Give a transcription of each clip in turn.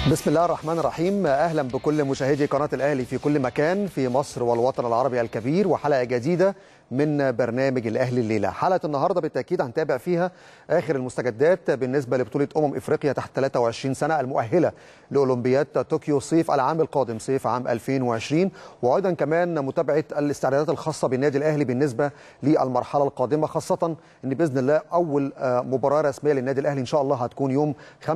بسم الله الرحمن الرحيم اهلا بكل مشاهدي قناه الاهلي في كل مكان في مصر والوطن العربي الكبير وحلقه جديده من برنامج الاهلي الليله حلقه النهارده بالتاكيد هنتابع فيها اخر المستجدات بالنسبه لبطوله امم افريقيا تحت 23 سنه المؤهله لاولمبياد طوكيو صيف العام القادم صيف عام 2020 وايضا كمان متابعه الاستعدادات الخاصه بالنادي الاهلي بالنسبه للمرحله القادمه خاصه ان باذن الله اول مباراه رسميه للنادي الاهلي ان شاء الله هتكون يوم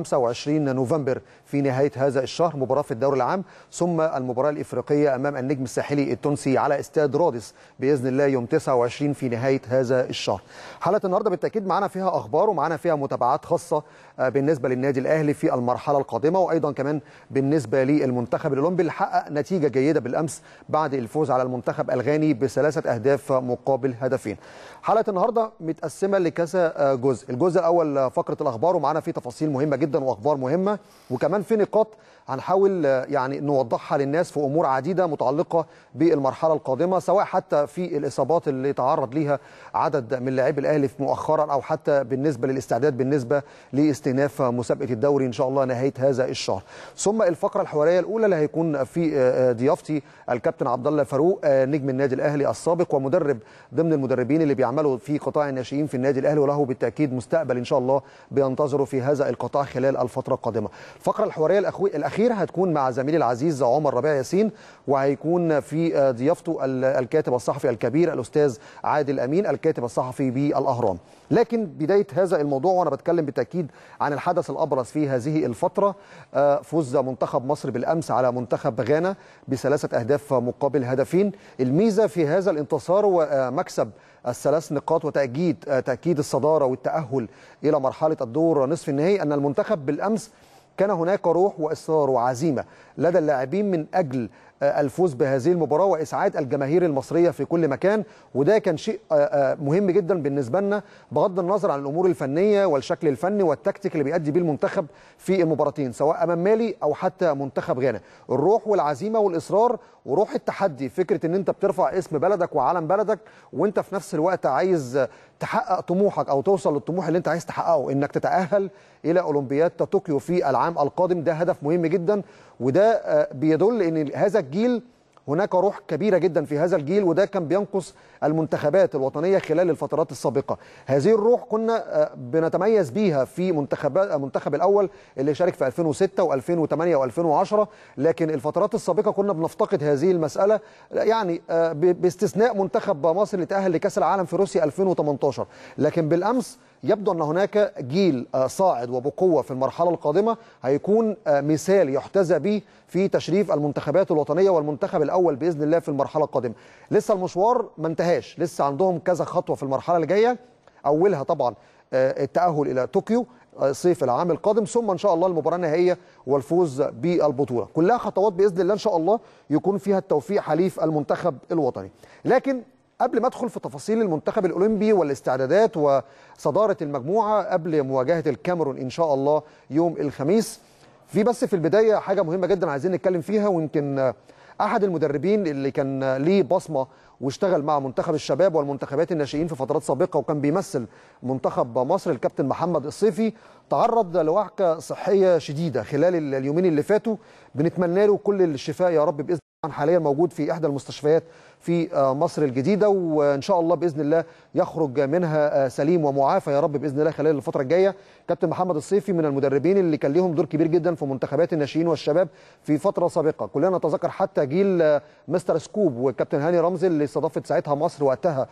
25 نوفمبر في نهايه هذا الشهر مباراه في الدوري العام ثم المباراه الافريقيه امام النجم الساحلي التونسي على استاد رادس باذن الله يوم 29 في نهايه هذا الشهر. حلقه النهارده بالتاكيد معانا فيها اخبار ومعانا فيها متابعات خاصه بالنسبه للنادي الاهلي في المرحله القادمه وايضا كمان بالنسبه للمنتخب الاولمبي اللي حقق نتيجه جيده بالامس بعد الفوز على المنتخب الغاني بثلاثه اهداف مقابل هدفين. حلقه النهارده متقسمه لكذا جزء، الجزء الاول فقره الاخبار ومعانا فيه تفاصيل مهمه جدا واخبار مهمه وكمان في نقاط هنحاول يعني نوضحها للناس في امور عديده متعلقه بالمرحله القادمه سواء حتى في الاصابات اللي تعرض ليها عدد من لاعبي الاهلي مؤخرا او حتى بالنسبه للاستعداد بالنسبه لاستئناف مسابقه الدوري ان شاء الله نهايه هذا الشهر. ثم الفقره الحواريه الاولى اللي هيكون في ضيافتي الكابتن عبد الله فاروق نجم النادي الاهلي السابق ومدرب ضمن المدربين اللي بيعملوا في قطاع الناشئين في النادي الاهلي وله بالتاكيد مستقبل ان شاء الله بينتظره في هذا القطاع خلال الفتره القادمه. الفقره الحواريه الاخير هتكون مع زميلي العزيز عمر ربيع ياسين وهيكون في ضيافته الكاتب الصحفي الكبير الاستاذ عادل امين الكاتب الصحفي بالاهرام. لكن بدايه هذا الموضوع وانا بتكلم بالتاكيد عن الحدث الابرز في هذه الفتره فوز منتخب مصر بالامس على منتخب غانا بثلاثه اهداف مقابل هدفين الميزه في هذا الانتصار ومكسب الثلاث نقاط وتاكيد تاكيد الصداره والتاهل الى مرحله الدور نصف النهائي ان المنتخب بالامس كان هناك روح واصرار وعزيمه لدى اللاعبين من اجل الفوز بهذه المباراه واسعاد الجماهير المصريه في كل مكان وده كان شيء مهم جدا بالنسبه لنا بغض النظر عن الامور الفنيه والشكل الفني والتكتيك اللي بيأدي بيه المنتخب في المباراتين سواء امام مالي او حتى منتخب غانا الروح والعزيمه والاصرار وروح التحدي فكره ان انت بترفع اسم بلدك وعلم بلدك وانت في نفس الوقت عايز تحقق طموحك او توصل للطموح اللي انت عايز تحققه انك تتاهل الى اولمبياد طوكيو في العام القادم ده هدف مهم جدا وده بيدل ان هذا الجيل هناك روح كبيره جدا في هذا الجيل وده كان بينقص المنتخبات الوطنيه خلال الفترات السابقه هذه الروح كنا بنتميز بيها في منتخبات المنتخب الاول اللي شارك في 2006 و2008 و2010 لكن الفترات السابقه كنا بنفتقد هذه المساله يعني باستثناء منتخب مصر اللي تاهل لكاس العالم في روسيا 2018 لكن بالامس يبدو ان هناك جيل صاعد وبقوه في المرحله القادمه هيكون مثال يحتذى به في تشريف المنتخبات الوطنيه والمنتخب الاول باذن الله في المرحله القادمه. لسه المشوار ما انتهاش، لسه عندهم كذا خطوه في المرحله اللي جايه اولها طبعا التاهل الى طوكيو صيف العام القادم ثم ان شاء الله المباراه النهائيه والفوز بالبطوله، كلها خطوات باذن الله ان شاء الله يكون فيها التوفيق حليف المنتخب الوطني. لكن قبل ما ادخل في تفاصيل المنتخب الاولمبي والاستعدادات وصداره المجموعه قبل مواجهه الكاميرون ان شاء الله يوم الخميس في بس في البدايه حاجه مهمه جدا عايزين نتكلم فيها ويمكن احد المدربين اللي كان ليه بصمه واشتغل مع منتخب الشباب والمنتخبات الناشئين في فترات سابقه وكان بيمثل منتخب مصر الكابتن محمد الصيفي تعرض لوعكه صحيه شديده خلال اليومين اللي فاتوا بنتمنى له كل الشفاء يا رب باذن الله حاليا موجود في احدى المستشفيات في مصر الجديده وان شاء الله باذن الله يخرج منها سليم ومعافى يا رب باذن الله خلال الفتره الجايه كابتن محمد الصيفي من المدربين اللي كان ليهم دور كبير جدا في منتخبات الناشئين والشباب في فتره سابقه كلنا نتذكر حتى جيل مستر سكوب والكابتن هاني رمزي اللي استضافت ساعتها مصر وقتها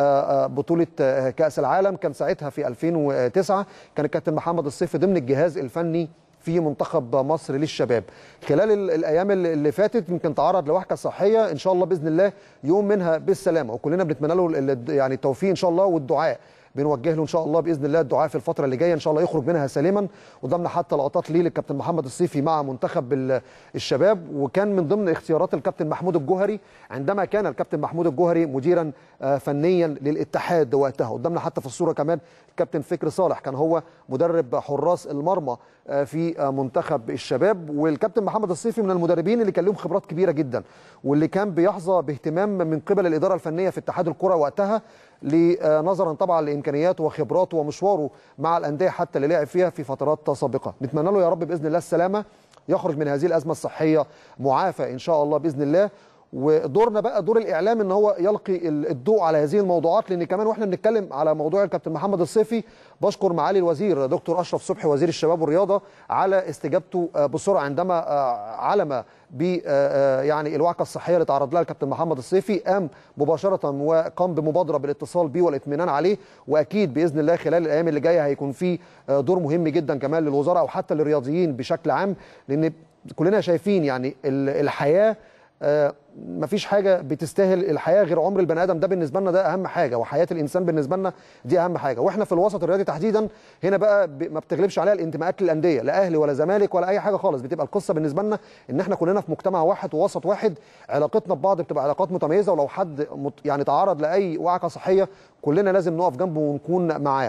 بطوله كاس العالم كان ساعتها في 2009 كان الكابتن محمد الصيفي ضمن الجهاز الفني في منتخب مصر للشباب خلال الايام اللي فاتت يمكن تعرض لوحكه صحيه ان شاء الله باذن الله يوم منها بالسلامه وكلنا بنتمنى له يعني التوفيق ان شاء الله والدعاء بنوجه له ان شاء الله باذن الله الدعاء في الفتره اللي جايه ان شاء الله يخرج منها سالما وضمن حتى لقطات ليه للكابتن محمد الصيفي مع منتخب الشباب وكان من ضمن اختيارات الكابتن محمود الجوهري عندما كان الكابتن محمود الجوهري مديرا فنيا للاتحاد وقتها قدامنا حتى في الصوره كمان الكابتن فكري صالح كان هو مدرب حراس المرمى في منتخب الشباب والكابتن محمد الصيفي من المدربين اللي كان لهم خبرات كبيره جدا واللي كان بيحظى باهتمام من قبل الاداره الفنيه في اتحاد الكره وقتها نظرا طبعا لامكانياته وخبراته ومشواره مع الانديه حتى اللي لعب فيها في فترات سابقه نتمنى له يا رب باذن الله السلامه يخرج من هذه الازمه الصحيه معافى ان شاء الله باذن الله ودورنا بقى دور الاعلام ان هو يلقي الضوء على هذه الموضوعات لان كمان واحنا بنتكلم على موضوع الكابتن محمد الصيفي بشكر معالي الوزير دكتور اشرف صبحي وزير الشباب والرياضه على استجابته بسرعه عندما علم ب يعني الوعكه الصحيه اللي تعرض لها الكابتن محمد الصيفي قام مباشره وقام بمبادره بالاتصال بيه والاطمئنان عليه واكيد باذن الله خلال الايام اللي جايه هيكون في دور مهم جدا كمان للوزاره او حتى للرياضيين بشكل عام لان كلنا شايفين يعني الحياه آه مفيش حاجه بتستاهل الحياه غير عمر البني ادم ده بالنسبه لنا ده اهم حاجه وحياه الانسان بالنسبه لنا دي اهم حاجه واحنا في الوسط الرياضي تحديدا هنا بقى ما بتغلبش عليها الانتماءات للانديه لا اهلي ولا زمالك ولا اي حاجه خالص بتبقى القصه بالنسبه لنا ان احنا كلنا في مجتمع واحد ووسط واحد علاقتنا ببعض بتبقى علاقات متميزه ولو حد يعني تعرض لاي وعكه صحيه كلنا لازم نقف جنبه ونكون معاه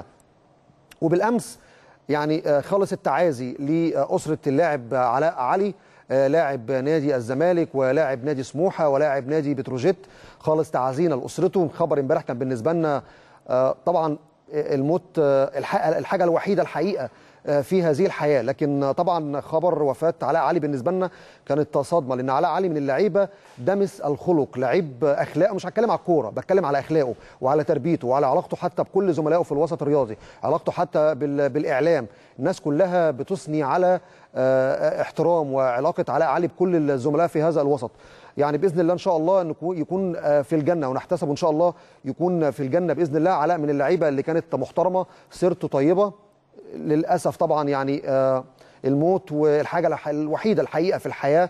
وبالامس يعني خلص التعازي لاسره اللاعب علاء علي لاعب نادي الزمالك ولاعب نادي سموحه ولاعب نادي بتروجيت خالص تعازينا لاسرته خبر امبارح كان بالنسبه لنا طبعا الموت الحاجه الوحيده الحقيقه في هذه الحياه لكن طبعا خبر وفاه علاء علي بالنسبه لنا كانت صدمه لان علاء علي من اللعيبه دمس الخلق لعيب اخلاقه مش هتكلم على الكوره بتكلم على اخلاقه وعلى تربيته وعلى علاقته حتى بكل زملائه في الوسط الرياضي علاقته حتى بالاعلام الناس كلها بتثني على احترام وعلاقه علاء علي بكل الزملاء في هذا الوسط يعني باذن الله ان شاء الله يكون في الجنه ونحتسب ان شاء الله يكون في الجنه باذن الله علاء من اللعيبه اللي كانت محترمه سيرته طيبه للاسف طبعا يعني الموت والحاجه الوحيده الحقيقه في الحياه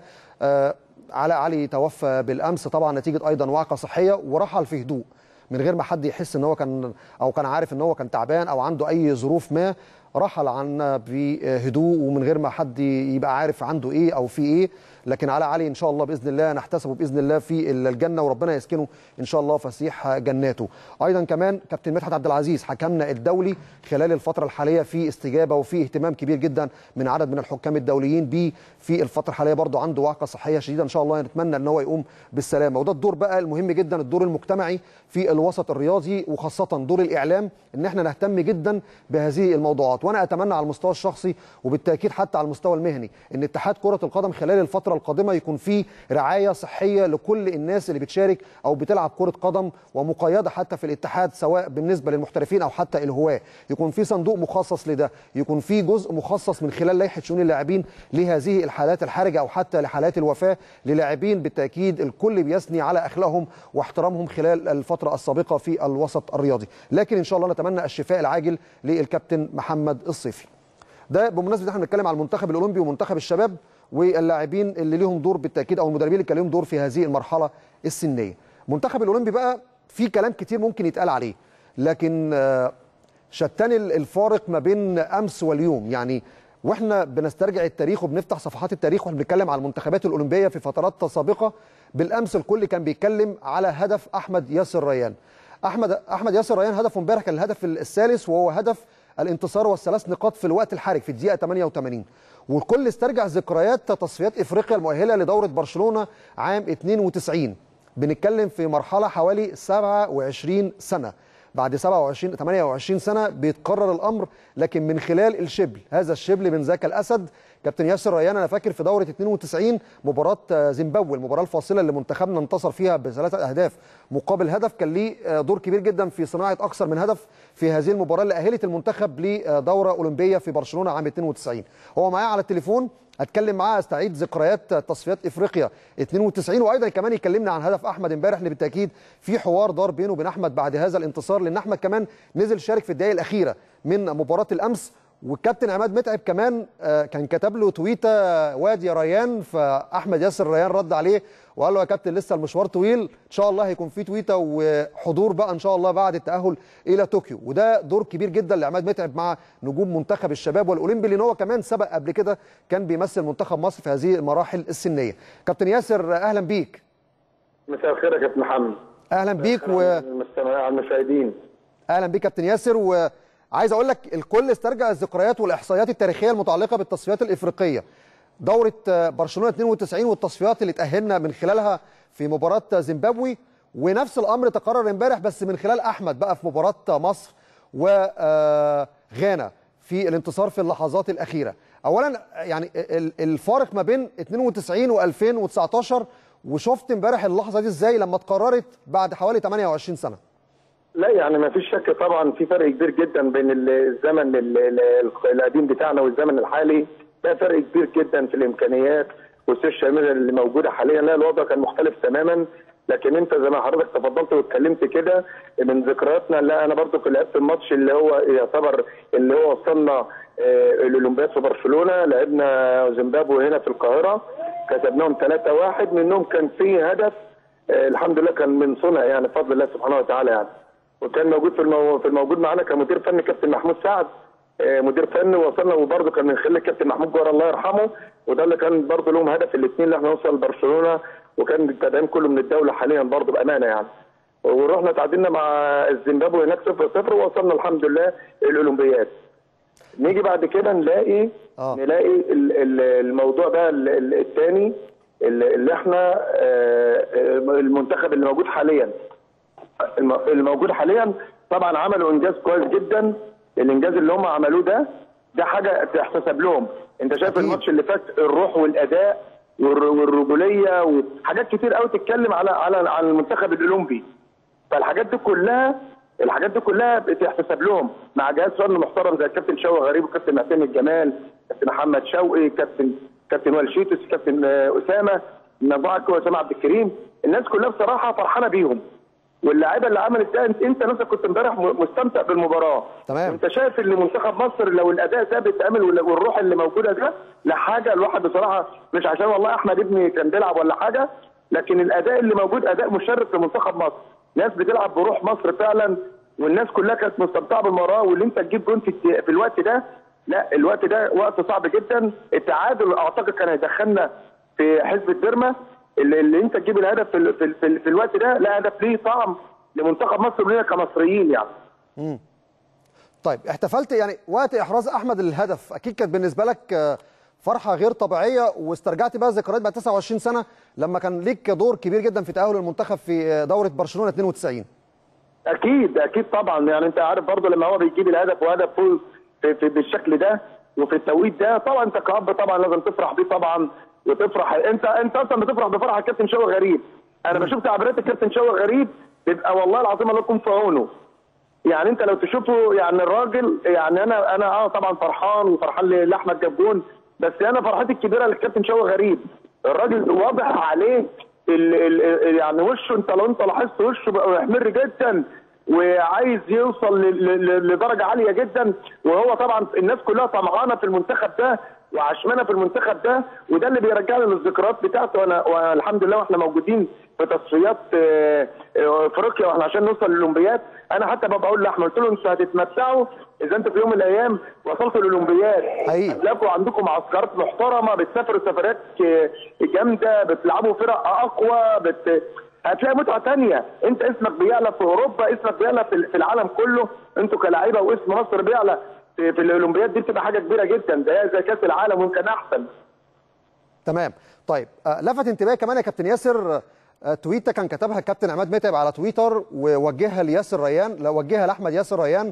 علاء علي توفى بالامس طبعا نتيجه ايضا وعكه صحيه ورحل في هدوء من غير ما حد يحس ان هو كان او كان عارف ان هو كان تعبان او عنده اي ظروف ما رحل عنا بهدوء ومن غير ما حد يبقى عارف عنده ايه او في ايه لكن على علي ان شاء الله باذن الله نحتسبه باذن الله في الجنه وربنا يسكنه ان شاء الله فسيح جناته ايضا كمان كابتن مدحت عبد العزيز حكمنا الدولي خلال الفتره الحاليه في استجابه وفي اهتمام كبير جدا من عدد من الحكام الدوليين بيه في الفتره الحاليه برضه عنده وعكه صحيه شديده ان شاء الله نتمنى ان هو يقوم بالسلامه وده الدور بقى المهم جدا الدور المجتمعي في الوسط الرياضي وخاصه دور الاعلام ان احنا نهتم جدا بهذه الموضوعات وانا اتمنى على المستوى الشخصي وبالتاكيد حتى على المستوى المهني ان اتحاد كره القدم خلال الفتره القادمه يكون فيه رعايه صحيه لكل الناس اللي بتشارك او بتلعب كره قدم ومقيده حتى في الاتحاد سواء بالنسبه للمحترفين او حتى الهواه يكون في صندوق مخصص لده يكون في جزء مخصص من خلال لائحه شؤون اللاعبين لهذه الحالات الحرجه او حتى لحالات الوفاه للاعبين بالتاكيد الكل بيثني على اخلاقهم واحترامهم خلال الفتره السابقه في الوسط الرياضي لكن ان شاء الله نتمنى الشفاء العاجل للكابتن محمد الصيفي ده بمناسبه احنا بنتكلم على المنتخب الاولمبي ومنتخب الشباب واللاعبين اللي ليهم دور بالتاكيد او المدربين اللي كان ليهم دور في هذه المرحله السنيه. المنتخب الاولمبي بقى في كلام كتير ممكن يتقال عليه لكن شتان الفارق ما بين امس واليوم يعني واحنا بنسترجع التاريخ وبنفتح صفحات التاريخ واحنا بنتكلم على المنتخبات الاولمبيه في فترات سابقه بالامس الكل كان بيتكلم على هدف احمد ياسر ريان. احمد احمد ياسر ريان هدفه امبارح كان الهدف الثالث وهو هدف الانتصار والثلاث نقاط في الوقت الحرج في الدقيقه 88 والكل استرجع ذكريات تصفيات افريقيا المؤهله لدوره برشلونه عام 92 بنتكلم في مرحله حوالي 27 سنه بعد 27 28 سنه بيتكرر الامر لكن من خلال الشبل هذا الشبل من ذاك الاسد كابتن ياسر ريان انا فاكر في دوره 92 مباراه زيمبابوي المباراه الفاصله اللي منتخبنا انتصر فيها بثلاثه اهداف مقابل هدف كان ليه دور كبير جدا في صناعه اكثر من هدف في هذه المباراه اللي اهلت المنتخب لدوره اولمبيه في برشلونه عام 92 هو معايا على التليفون هتكلم معاه استعيد ذكريات تصفيات افريقيا 92 وايضا كمان يكلمنا عن هدف احمد امبارح اللي بالتاكيد في حوار دار بينه وبين احمد بعد هذا الانتصار لان احمد كمان نزل شارك في الدقائق الاخيره من مباراه الامس والكابتن عماد متعب كمان كان كتب له تويته وادي ريان فاحمد ياسر ريان رد عليه وقال له يا كابتن لسه المشوار طويل ان شاء الله هيكون في تويته وحضور بقى ان شاء الله بعد التاهل الى طوكيو وده دور كبير جدا لعماد متعب مع نجوم منتخب الشباب والاولمبي لان هو كمان سبق قبل كده كان بيمثل منتخب مصر في هذه المراحل السنيه كابتن ياسر اهلا بيك مساء الخير يا كابتن محمد اهلا بيك و على المشاهدين اهلا بيك كابتن ياسر و عايز اقول لك الكل استرجع الذكريات والاحصائيات التاريخيه المتعلقه بالتصفيات الافريقيه دوره برشلونه 92 والتصفيات اللي تاهلنا من خلالها في مباراه زيمبابوي ونفس الامر تكرر امبارح بس من خلال احمد بقى في مباراه مصر وغانا في الانتصار في اللحظات الاخيره اولا يعني ال- الفارق ما بين 92 و2019 وشفت امبارح اللحظه دي ازاي لما اتقررت بعد حوالي 28 سنه لا يعني ما فيش شك طبعا في فرق كبير جدا بين ال- الزمن ال- ال- القديم بتاعنا والزمن الحالي ده فرق كبير جدا في الامكانيات والسوشيال ميديا اللي موجوده حاليا لا الوضع كان مختلف تماما لكن انت زي ما حضرتك تفضلت واتكلمت كده من ذكرياتنا لا انا برضو كنت لعبت الماتش اللي هو يعتبر اللي هو وصلنا آه، الاولمبياد في برشلونه لعبنا زيمبابوي هنا في القاهره كسبناهم 3-1 منهم كان في هدف آه، الحمد لله كان من صنع يعني بفضل الله سبحانه وتعالى يعني وكان موجود في المو... في الموجود معانا كمدير فني كابتن محمود سعد آه، مدير فني وصلنا وبرضه كان من خلال كابتن محمود جوهر الله يرحمه وده اللي كان برضه لهم هدف الاثنين اللي احنا نوصل لبرشلونه وكان التدعيم كله من الدوله حاليا برضه بامانه يعني ورحنا تعادلنا مع الزيمبابوي هناك 0 0 ووصلنا الحمد لله الاولمبياد نيجي بعد كده نلاقي آه. نلاقي ال- ال- الموضوع ده ال- ال- الثاني اللي اللي احنا آه، آه، المنتخب اللي موجود حاليا الم- الموجود حاليا طبعا عملوا انجاز كويس جدا الانجاز اللي هم عملوه ده ده حاجه تحتسب لهم انت شايف أكيد. الماتش اللي فات الروح والاداء والر- والرجوليه وحاجات كتير قوي تتكلم على على على المنتخب الاولمبي فالحاجات دي كلها الحاجات دي كلها بتحتسب لهم مع جهاز فن محترم زي الكابتن شوقي غريب وكابتن معتمد الجمال كابتن محمد شوقي كابتن كابتن وائل شيتوس كابتن آه، اسامه مجموعه كده اسامه عبد الكريم الناس كلها بصراحه فرحانه بيهم واللاعيبه اللي عملت ده انت انت نفسك كنت امبارح م- مستمتع بالمباراه تمام. انت شايف ان منتخب مصر لو الاداء ده بيتعمل وال- والروح اللي موجوده ده لحاجه الواحد بصراحه مش عشان والله احمد ابني كان بيلعب ولا حاجه لكن الاداء اللي موجود اداء مشرف لمنتخب مصر ناس بتلعب بروح مصر فعلا والناس كلها كانت مستمتعه بالمباراه واللي انت تجيب جون في الت- في الوقت ده لا الوقت ده وقت صعب جدا التعادل اعتقد كان هيدخلنا في حزب الدرما اللي, اللي انت تجيب الهدف في, ال- في, ال- في, ال- في الوقت ده لا هدف ليه طعم لمنتخب مصر ولينا كمصريين يعني طيب احتفلت يعني وقت احراز احمد الهدف اكيد كانت بالنسبه لك آه، فرحه غير طبيعيه واسترجعت بقى ذكريات بعد 29 سنه لما كان ليك دور كبير جدا في تاهل المنتخب في آه، دوره برشلونه 92 اكيد اكيد طبعا يعني انت عارف برضه لما هو بيجيب الهدف وهدف فوز في, في بالشكل ده وفي التوقيت ده طبعا انت كأب طبعا لازم تفرح بيه طبعا وتفرح انت انت اصلا بتفرح بفرحه الكابتن شوقي غريب انا بشوف تعبيرات الكابتن شوقي غريب بيبقى والله العظيم الله يكون في عونه يعني انت لو تشوفه يعني الراجل يعني انا انا اه طبعا فرحان وفرحان لاحمد جاب جون بس انا فرحتي الكبيره للكابتن شوقي غريب الراجل واضح عليه ال ال ال يعني وشه انت لو انت لاحظت وشه بقى محمر جدا وعايز يوصل ل- ل- ل- لدرجه عاليه جدا وهو طبعا الناس كلها طمعانه في المنتخب ده وعشمانه في المنتخب ده وده اللي بيرجعنا للذكريات بتاعته وانا والحمد لله واحنا موجودين في تصفيات آه، آه، افريقيا واحنا عشان نوصل للاولمبياد انا حتى ببقى بقول لاحمد قلت له انتوا هتتمتعوا اذا انتوا في يوم من الايام وصلتوا للاولمبياد حقيقي. هتلاقوا عندكم معسكرات محترمه بتسافروا سفرات آه، جامده بتلعبوا فرق اقوى بت... هتلاقي متعه تانية انت اسمك بيعلى في اوروبا اسمك بيعلى في في العالم كله انتوا كلاعيبه واسم مصر بيعلى في, في الاولمبياد دي بتبقى حاجه كبيره جدا ده زي كاس العالم ويمكن احسن تمام طيب آه، لفت انتباهي كمان يا كابتن ياسر آه، تويته كان كتبها الكابتن عماد متعب على تويتر ووجهها لياسر ريان لا وجهها لاحمد ياسر ريان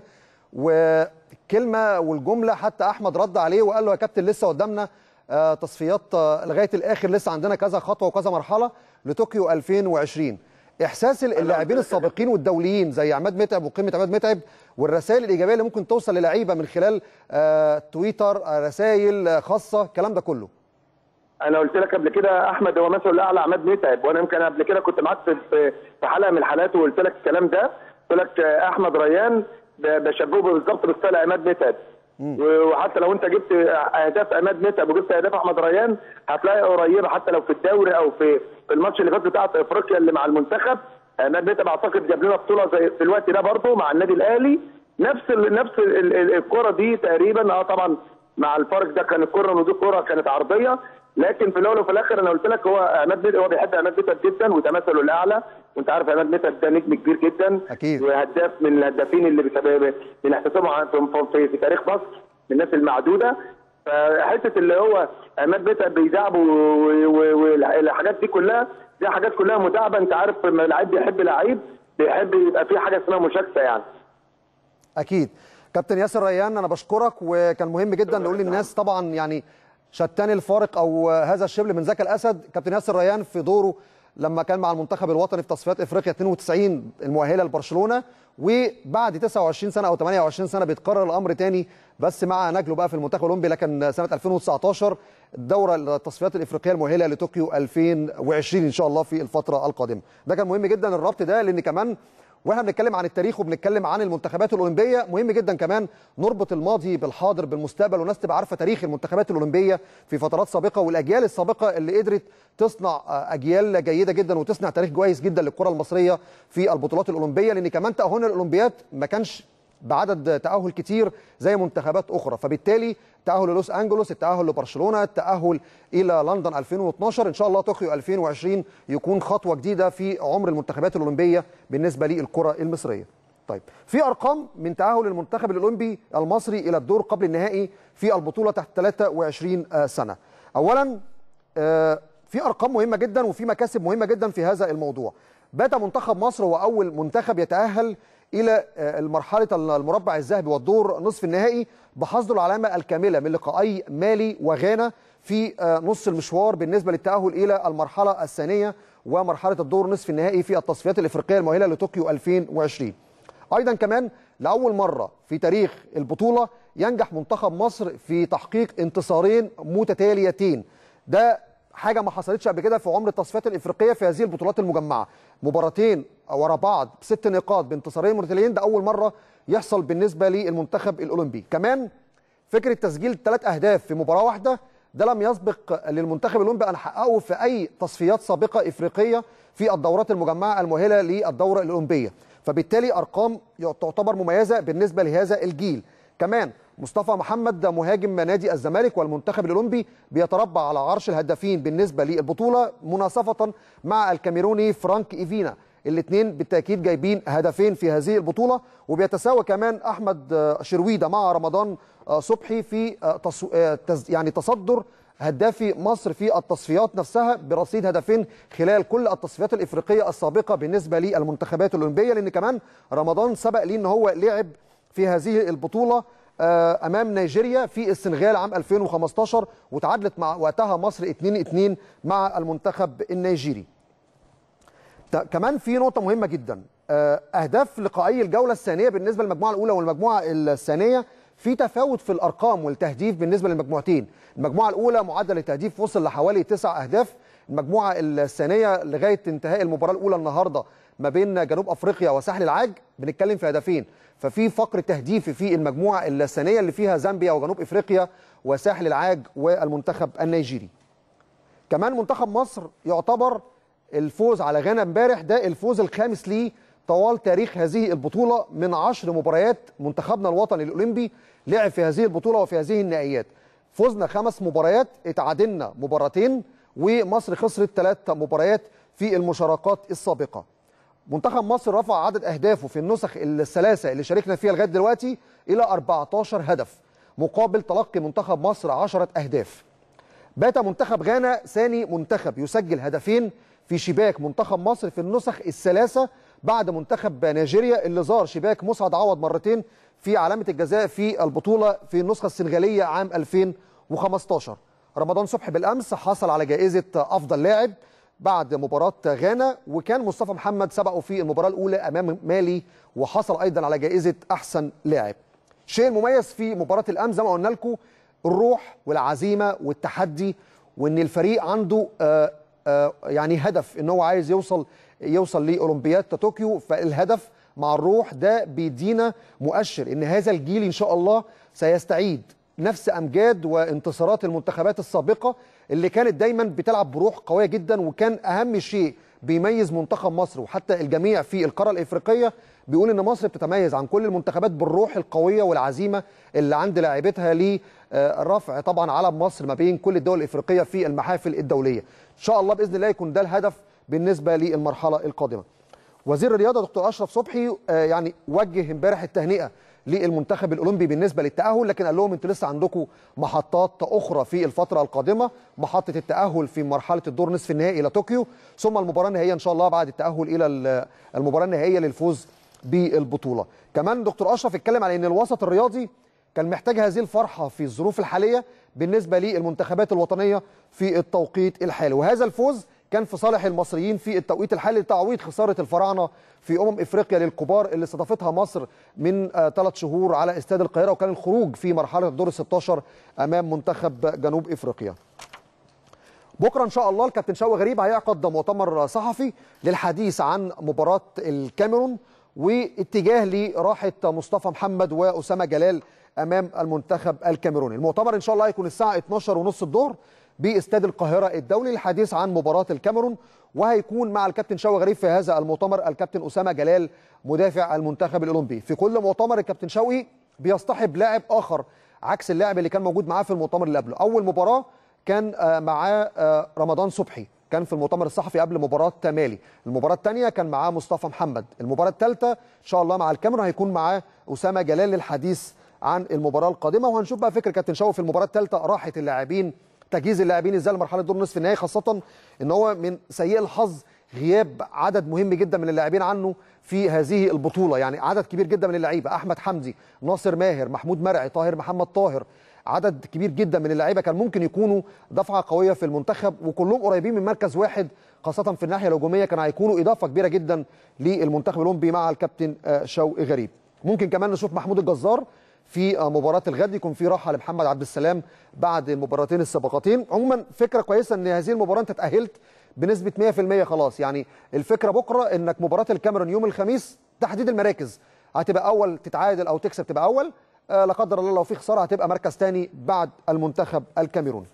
وكلمه والجمله حتى احمد رد عليه وقال له يا كابتن لسه قدامنا آه، تصفيات آه، لغايه الاخر لسه عندنا كذا خطوه وكذا مرحله لطوكيو 2020 احساس اللاعبين السابقين والدوليين زي عماد متعب وقيمه عماد متعب والرسائل الايجابيه اللي ممكن توصل للعيبه من خلال آه، تويتر آه، رسائل آه، خاصه الكلام ده كله انا قلت لك قبل كده احمد هو مثل الاعلى عماد متعب وانا يمكن قبل كده كنت معاك في في حلقه من الحلقات وقلت لك الكلام ده قلت لك آه، احمد ريان ب- بشبهه بالظبط بستايل عماد متعب وحتى لو انت جبت اهداف عماد متعب وجبت اهداف احمد ريان هتلاقي قريبه حتى لو في الدوري او في في الماتش اللي فات بتاعت افريقيا اللي مع المنتخب عماد متعب اعتقد جاب لنا بطوله زي في الوقت ده برضه مع النادي الاهلي نفس ال نفس ال- ال- الكره دي تقريبا اه طبعا مع الفرق ده كان الكره ودي كره كانت عرضيه لكن في الاول وفي الاخر انا قلت لك هو عماد متعب هو بيحب عماد متعب جدا وده مثله الاعلى وانت عارف عماد متعب ده نجم كبير جدا أكيد. وهداف من الهدافين اللي بيسبب- بنحتسبهم عن- في, في, في تاريخ مصر من الناس المعدوده فحته اللي هو عماد متعب بيدعب والحاجات دي كلها دي حاجات كلها مداعبه انت عارف لما لعيب بيحب لعيب بيحب يبقى في حاجه اسمها مشاكسه يعني اكيد كابتن ياسر ريان انا بشكرك وكان مهم جدا نقول للناس طبعا يعني شتان الفارق او هذا الشبل من ذاك الاسد كابتن ياسر ريان في دوره لما كان مع المنتخب الوطني في تصفيات افريقيا 92 المؤهله لبرشلونه وبعد 29 سنه او 28 سنه بيتكرر الامر تاني بس مع نجله بقى في المنتخب الاولمبي لكن سنه 2019 الدوره التصفيات الافريقيه المؤهله لطوكيو 2020 ان شاء الله في الفتره القادمه ده كان مهم جدا الربط ده لان كمان واحنا بنتكلم عن التاريخ وبنتكلم عن المنتخبات الاولمبيه مهم جدا كمان نربط الماضي بالحاضر بالمستقبل والناس تبقى عارفه تاريخ المنتخبات الاولمبيه في فترات سابقه والاجيال السابقه اللي قدرت تصنع اجيال جيده جدا وتصنع تاريخ كويس جدا للكره المصريه في البطولات الاولمبيه لان كمان تاهلنا الاولمبياد ما كانش بعدد تاهل كتير زي منتخبات اخرى فبالتالي تاهل لوس انجلوس التاهل لبرشلونه التاهل الى لندن 2012 ان شاء الله طوكيو 2020 يكون خطوه جديده في عمر المنتخبات الاولمبيه بالنسبه للكره المصريه طيب في ارقام من تاهل المنتخب الاولمبي المصري الى الدور قبل النهائي في البطوله تحت 23 سنه اولا في ارقام مهمه جدا وفي مكاسب مهمه جدا في هذا الموضوع بات منتخب مصر هو اول منتخب يتاهل الى المرحله المربع الذهبي والدور نصف النهائي بحصد العلامه الكامله من لقائي مالي وغانا في نص المشوار بالنسبه للتاهل الى المرحله الثانيه ومرحله الدور نصف النهائي في التصفيات الافريقيه المؤهله لطوكيو 2020 ايضا كمان لاول مره في تاريخ البطوله ينجح منتخب مصر في تحقيق انتصارين متتاليتين ده حاجه ما حصلتش قبل كده في عمر التصفيات الافريقيه في هذه البطولات المجمعه مباراتين ورا بعض بست نقاط بانتصارين متتاليين ده اول مره يحصل بالنسبه للمنتخب الاولمبي كمان فكره تسجيل ثلاث اهداف في مباراه واحده ده لم يسبق للمنتخب الاولمبي ان حققه في اي تصفيات سابقه افريقيه في الدورات المجمعه المؤهله للدوره الاولمبيه فبالتالي ارقام تعتبر مميزه بالنسبه لهذا الجيل كمان مصطفى محمد مهاجم نادي الزمالك والمنتخب الاولمبي بيتربع على عرش الهدافين بالنسبه للبطوله مناصفه مع الكاميروني فرانك ايفينا الاثنين بالتاكيد جايبين هدفين في هذه البطوله وبيتساوى كمان احمد شرويده مع رمضان صبحي في يعني تصدر هدافي مصر في التصفيات نفسها برصيد هدفين خلال كل التصفيات الافريقيه السابقه بالنسبه للمنتخبات الاولمبيه لان كمان رمضان سبق ليه ان هو لعب في هذه البطوله امام نيجيريا في السنغال عام 2015 وتعادلت مع وقتها مصر 2-2 مع المنتخب النيجيري. كمان في نقطه مهمه جدا اهداف لقائي الجوله الثانيه بالنسبه للمجموعه الاولى والمجموعه الثانيه في تفاوت في الارقام والتهديف بالنسبه للمجموعتين المجموعه الاولى معدل التهديف وصل لحوالي تسع اهداف المجموعه الثانيه لغايه انتهاء المباراه الاولى النهارده ما بين جنوب افريقيا وساحل العاج بنتكلم في هدفين ففي فقر تهديفي في المجموعه الثانيه اللي فيها زامبيا وجنوب افريقيا وساحل العاج والمنتخب النيجيري كمان منتخب مصر يعتبر الفوز على غانا امبارح ده الفوز الخامس ليه طوال تاريخ هذه البطولة من عشر مباريات منتخبنا الوطني الأولمبي لعب في هذه البطولة وفي هذه النهائيات فزنا خمس مباريات اتعادلنا مباراتين ومصر خسرت ثلاث مباريات في المشاركات السابقة منتخب مصر رفع عدد أهدافه في النسخ الثلاثة اللي شاركنا فيها لغاية دلوقتي إلى 14 هدف مقابل تلقي منتخب مصر 10 أهداف بات منتخب غانا ثاني منتخب يسجل هدفين في شباك منتخب مصر في النسخ الثلاثة بعد منتخب نيجيريا اللي زار شباك مسعد عوض مرتين في علامة الجزاء في البطولة في النسخة السنغالية عام 2015 رمضان صبحي بالأمس حصل على جائزة أفضل لاعب بعد مباراة غانا وكان مصطفى محمد سبقه في المباراة الأولى أمام مالي وحصل أيضا على جائزة أحسن لاعب الشيء المميز في مباراة الأمس زي ما قلنا لكم الروح والعزيمة والتحدي وإن الفريق عنده آآ آآ يعني هدف إن هو عايز يوصل يوصل لاولمبياد طوكيو فالهدف مع الروح ده بيدينا مؤشر ان هذا الجيل ان شاء الله سيستعيد نفس امجاد وانتصارات المنتخبات السابقه اللي كانت دايما بتلعب بروح قويه جدا وكان اهم شيء بيميز منتخب مصر وحتى الجميع في القاره الافريقيه بيقول ان مصر بتتميز عن كل المنتخبات بالروح القويه والعزيمه اللي عند لاعبتها لرفع طبعا علم مصر ما بين كل الدول الافريقيه في المحافل الدوليه ان شاء الله باذن الله يكون ده الهدف بالنسبه للمرحله القادمه. وزير الرياضه دكتور اشرف صبحي يعني وجه امبارح التهنئه للمنتخب الاولمبي بالنسبه للتاهل لكن قال لهم انتوا لسه عندكم محطات اخرى في الفتره القادمه محطه التاهل في مرحله الدور نصف النهائي الى طوكيو ثم المباراه النهائيه ان شاء الله بعد التاهل الى المباراه النهائيه للفوز بالبطوله كمان دكتور اشرف اتكلم على ان الوسط الرياضي كان محتاج هذه الفرحه في الظروف الحاليه بالنسبه للمنتخبات الوطنيه في التوقيت الحالي وهذا الفوز كان في صالح المصريين في التوقيت الحالي لتعويض خساره الفراعنه في امم افريقيا للكبار اللي استضافتها مصر من ثلاث شهور على استاد القاهره وكان الخروج في مرحله الدور ال 16 امام منتخب جنوب افريقيا. بكره ان شاء الله الكابتن شوقي غريب هيعقد مؤتمر صحفي للحديث عن مباراه الكاميرون واتجاه لراحه مصطفى محمد واسامه جلال امام المنتخب الكاميروني المؤتمر ان شاء الله هيكون الساعه 12 ونص الظهر باستاد القاهره الدولي للحديث عن مباراه الكاميرون وهيكون مع الكابتن شوقي غريب في هذا المؤتمر الكابتن اسامه جلال مدافع المنتخب الاولمبي في كل مؤتمر الكابتن شوقي بيصطحب لاعب اخر عكس اللاعب اللي كان موجود معاه في المؤتمر اللي قبله اول مباراه كان معاه رمضان صبحي كان في المؤتمر الصحفي قبل مباراه مالي المباراه الثانيه كان معاه مصطفى محمد المباراه الثالثه ان شاء الله مع الكاميرون هيكون معاه اسامه جلال للحديث عن المباراه القادمه وهنشوف بقى فكر كابتن شوقي في المباراه الثالثه راحه اللاعبين تجهيز اللاعبين ازاي لمرحله دور نصف النهائي خاصه ان هو من سيء الحظ غياب عدد مهم جدا من اللاعبين عنه في هذه البطوله يعني عدد كبير جدا من اللعيبه احمد حمدي ناصر ماهر محمود مرعي طاهر محمد طاهر عدد كبير جدا من اللعيبه كان ممكن يكونوا دفعه قويه في المنتخب وكلهم قريبين من مركز واحد خاصه في الناحيه الهجوميه كانوا هيكونوا اضافه كبيره جدا للمنتخب الاولمبي مع الكابتن شوقي غريب ممكن كمان نشوف محمود الجزار في مباراه الغد يكون في راحه لمحمد عبد السلام بعد المباراتين السابقتين عموما فكره كويسه ان هذه المباراه انت تاهلت بنسبه 100% خلاص يعني الفكره بكره انك مباراه الكاميرون يوم الخميس تحديد المراكز هتبقى اول تتعادل او تكسب تبقى اول آه لا قدر الله لو في خساره هتبقى مركز ثاني بعد المنتخب الكاميروني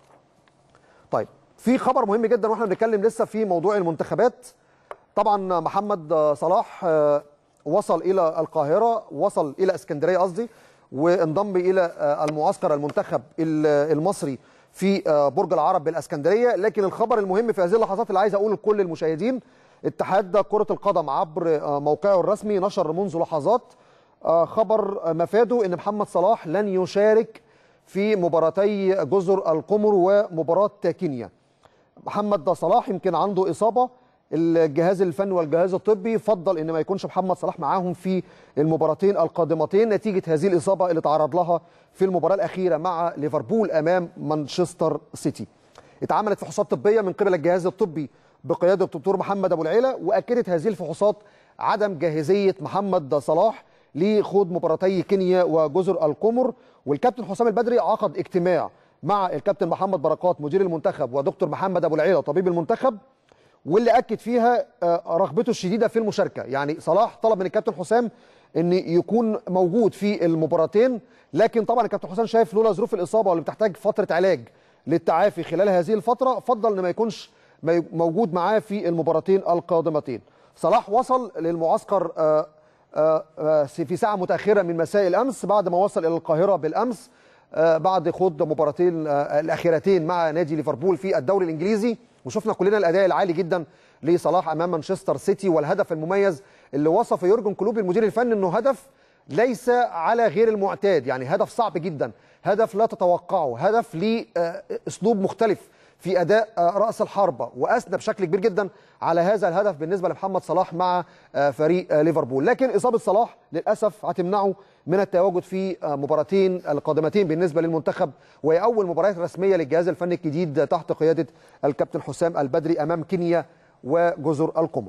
طيب في خبر مهم جدا واحنا بنتكلم لسه في موضوع المنتخبات طبعا محمد صلاح آه وصل الى القاهره وصل الى اسكندريه قصدي وانضم الى المعسكر المنتخب المصري في برج العرب بالاسكندريه لكن الخبر المهم في هذه اللحظات اللي عايز اقوله لكل المشاهدين اتحاد كره القدم عبر موقعه الرسمي نشر منذ لحظات خبر مفاده ان محمد صلاح لن يشارك في مباراتي جزر القمر ومباراه كينيا محمد صلاح يمكن عنده اصابه الجهاز الفني والجهاز الطبي فضل ان ما يكونش محمد صلاح معاهم في المباراتين القادمتين نتيجه هذه الاصابه اللي تعرض لها في المباراه الاخيره مع ليفربول امام مانشستر سيتي. اتعملت فحوصات طبيه من قبل الجهاز الطبي بقياده الدكتور محمد ابو العيله واكدت هذه الفحوصات عدم جاهزيه محمد صلاح لخوض مباراتي كينيا وجزر القمر والكابتن حسام البدري عقد اجتماع مع الكابتن محمد بركات مدير المنتخب ودكتور محمد ابو العيله طبيب المنتخب واللي اكد فيها رغبته الشديده في المشاركه يعني صلاح طلب من الكابتن حسام ان يكون موجود في المباراتين لكن طبعا الكابتن حسام شايف لولا ظروف الاصابه واللي بتحتاج فتره علاج للتعافي خلال هذه الفتره فضل ان ما يكونش موجود معاه في المباراتين القادمتين صلاح وصل للمعسكر في ساعه متاخره من مساء الامس بعد ما وصل الى القاهره بالامس بعد خوض مباراتين الاخيرتين مع نادي ليفربول في الدوري الانجليزي وشفنا كلنا الاداء العالي جدا لصلاح امام مانشستر سيتي والهدف المميز اللي وصف يورجن كلوب المدير الفني انه هدف ليس على غير المعتاد يعني هدف صعب جدا هدف لا تتوقعه هدف ليه اسلوب مختلف في اداء راس الحربه واثنى بشكل كبير جدا على هذا الهدف بالنسبه لمحمد صلاح مع فريق ليفربول لكن اصابه صلاح للاسف هتمنعه من التواجد في مباراتين القادمتين بالنسبه للمنتخب وهي اول مباريات رسميه للجهاز الفني الجديد تحت قياده الكابتن حسام البدري امام كينيا وجزر القمر.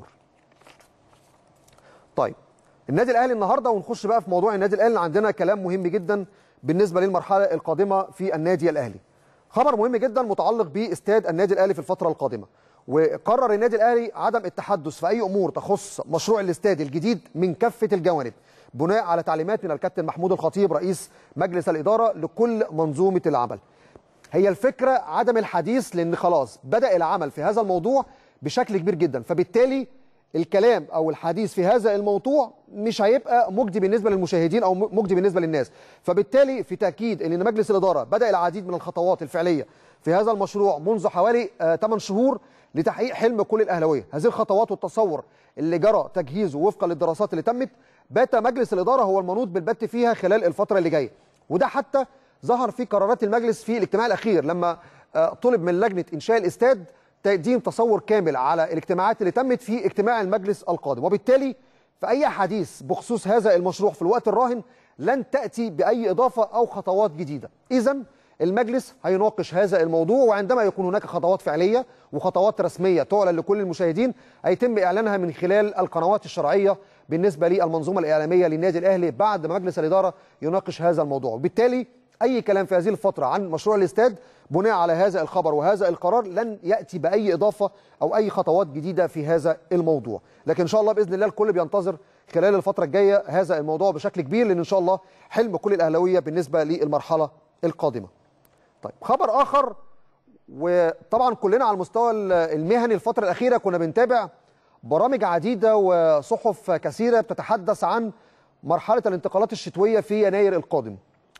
طيب النادي الاهلي النهارده ونخش بقى في موضوع النادي الاهلي عندنا كلام مهم جدا بالنسبه للمرحله القادمه في النادي الاهلي. خبر مهم جدا متعلق باستاد النادي الاهلي في الفتره القادمه. وقرر النادي الاهلي عدم التحدث في اي امور تخص مشروع الاستاد الجديد من كافه الجوانب بناء على تعليمات من الكابتن محمود الخطيب رئيس مجلس الاداره لكل منظومه العمل. هي الفكره عدم الحديث لان خلاص بدا العمل في هذا الموضوع بشكل كبير جدا فبالتالي الكلام او الحديث في هذا الموضوع مش هيبقى مجدي بالنسبه للمشاهدين او مجدي بالنسبه للناس فبالتالي في تاكيد ان مجلس الاداره بدا العديد من الخطوات الفعليه في هذا المشروع منذ حوالي 8 شهور لتحقيق حلم كل الاهلاويه هذه الخطوات والتصور اللي جرى تجهيزه وفقا للدراسات اللي تمت بات مجلس الاداره هو المنوط بالبت فيها خلال الفتره اللي جايه وده حتى ظهر في قرارات المجلس في الاجتماع الاخير لما طلب من لجنه انشاء الاستاد تقديم تصور كامل على الاجتماعات اللي تمت في اجتماع المجلس القادم وبالتالي فاي حديث بخصوص هذا المشروع في الوقت الراهن لن تاتي باي اضافه او خطوات جديده اذا المجلس هيناقش هذا الموضوع وعندما يكون هناك خطوات فعليه وخطوات رسميه تعلن لكل المشاهدين هيتم اعلانها من خلال القنوات الشرعيه بالنسبه للمنظومه الاعلاميه للنادي الاهلي بعد ما مجلس الاداره يناقش هذا الموضوع وبالتالي اي كلام في هذه الفتره عن مشروع الاستاد بناء على هذا الخبر وهذا القرار لن ياتي باي اضافه او اي خطوات جديده في هذا الموضوع لكن ان شاء الله باذن الله الكل بينتظر خلال الفتره الجايه هذا الموضوع بشكل كبير لان ان شاء الله حلم كل الاهلاويه بالنسبه للمرحله القادمه طيب خبر اخر وطبعا كلنا على المستوى المهني الفتره الاخيره كنا بنتابع برامج عديده وصحف كثيره بتتحدث عن مرحله الانتقالات الشتويه في يناير القادم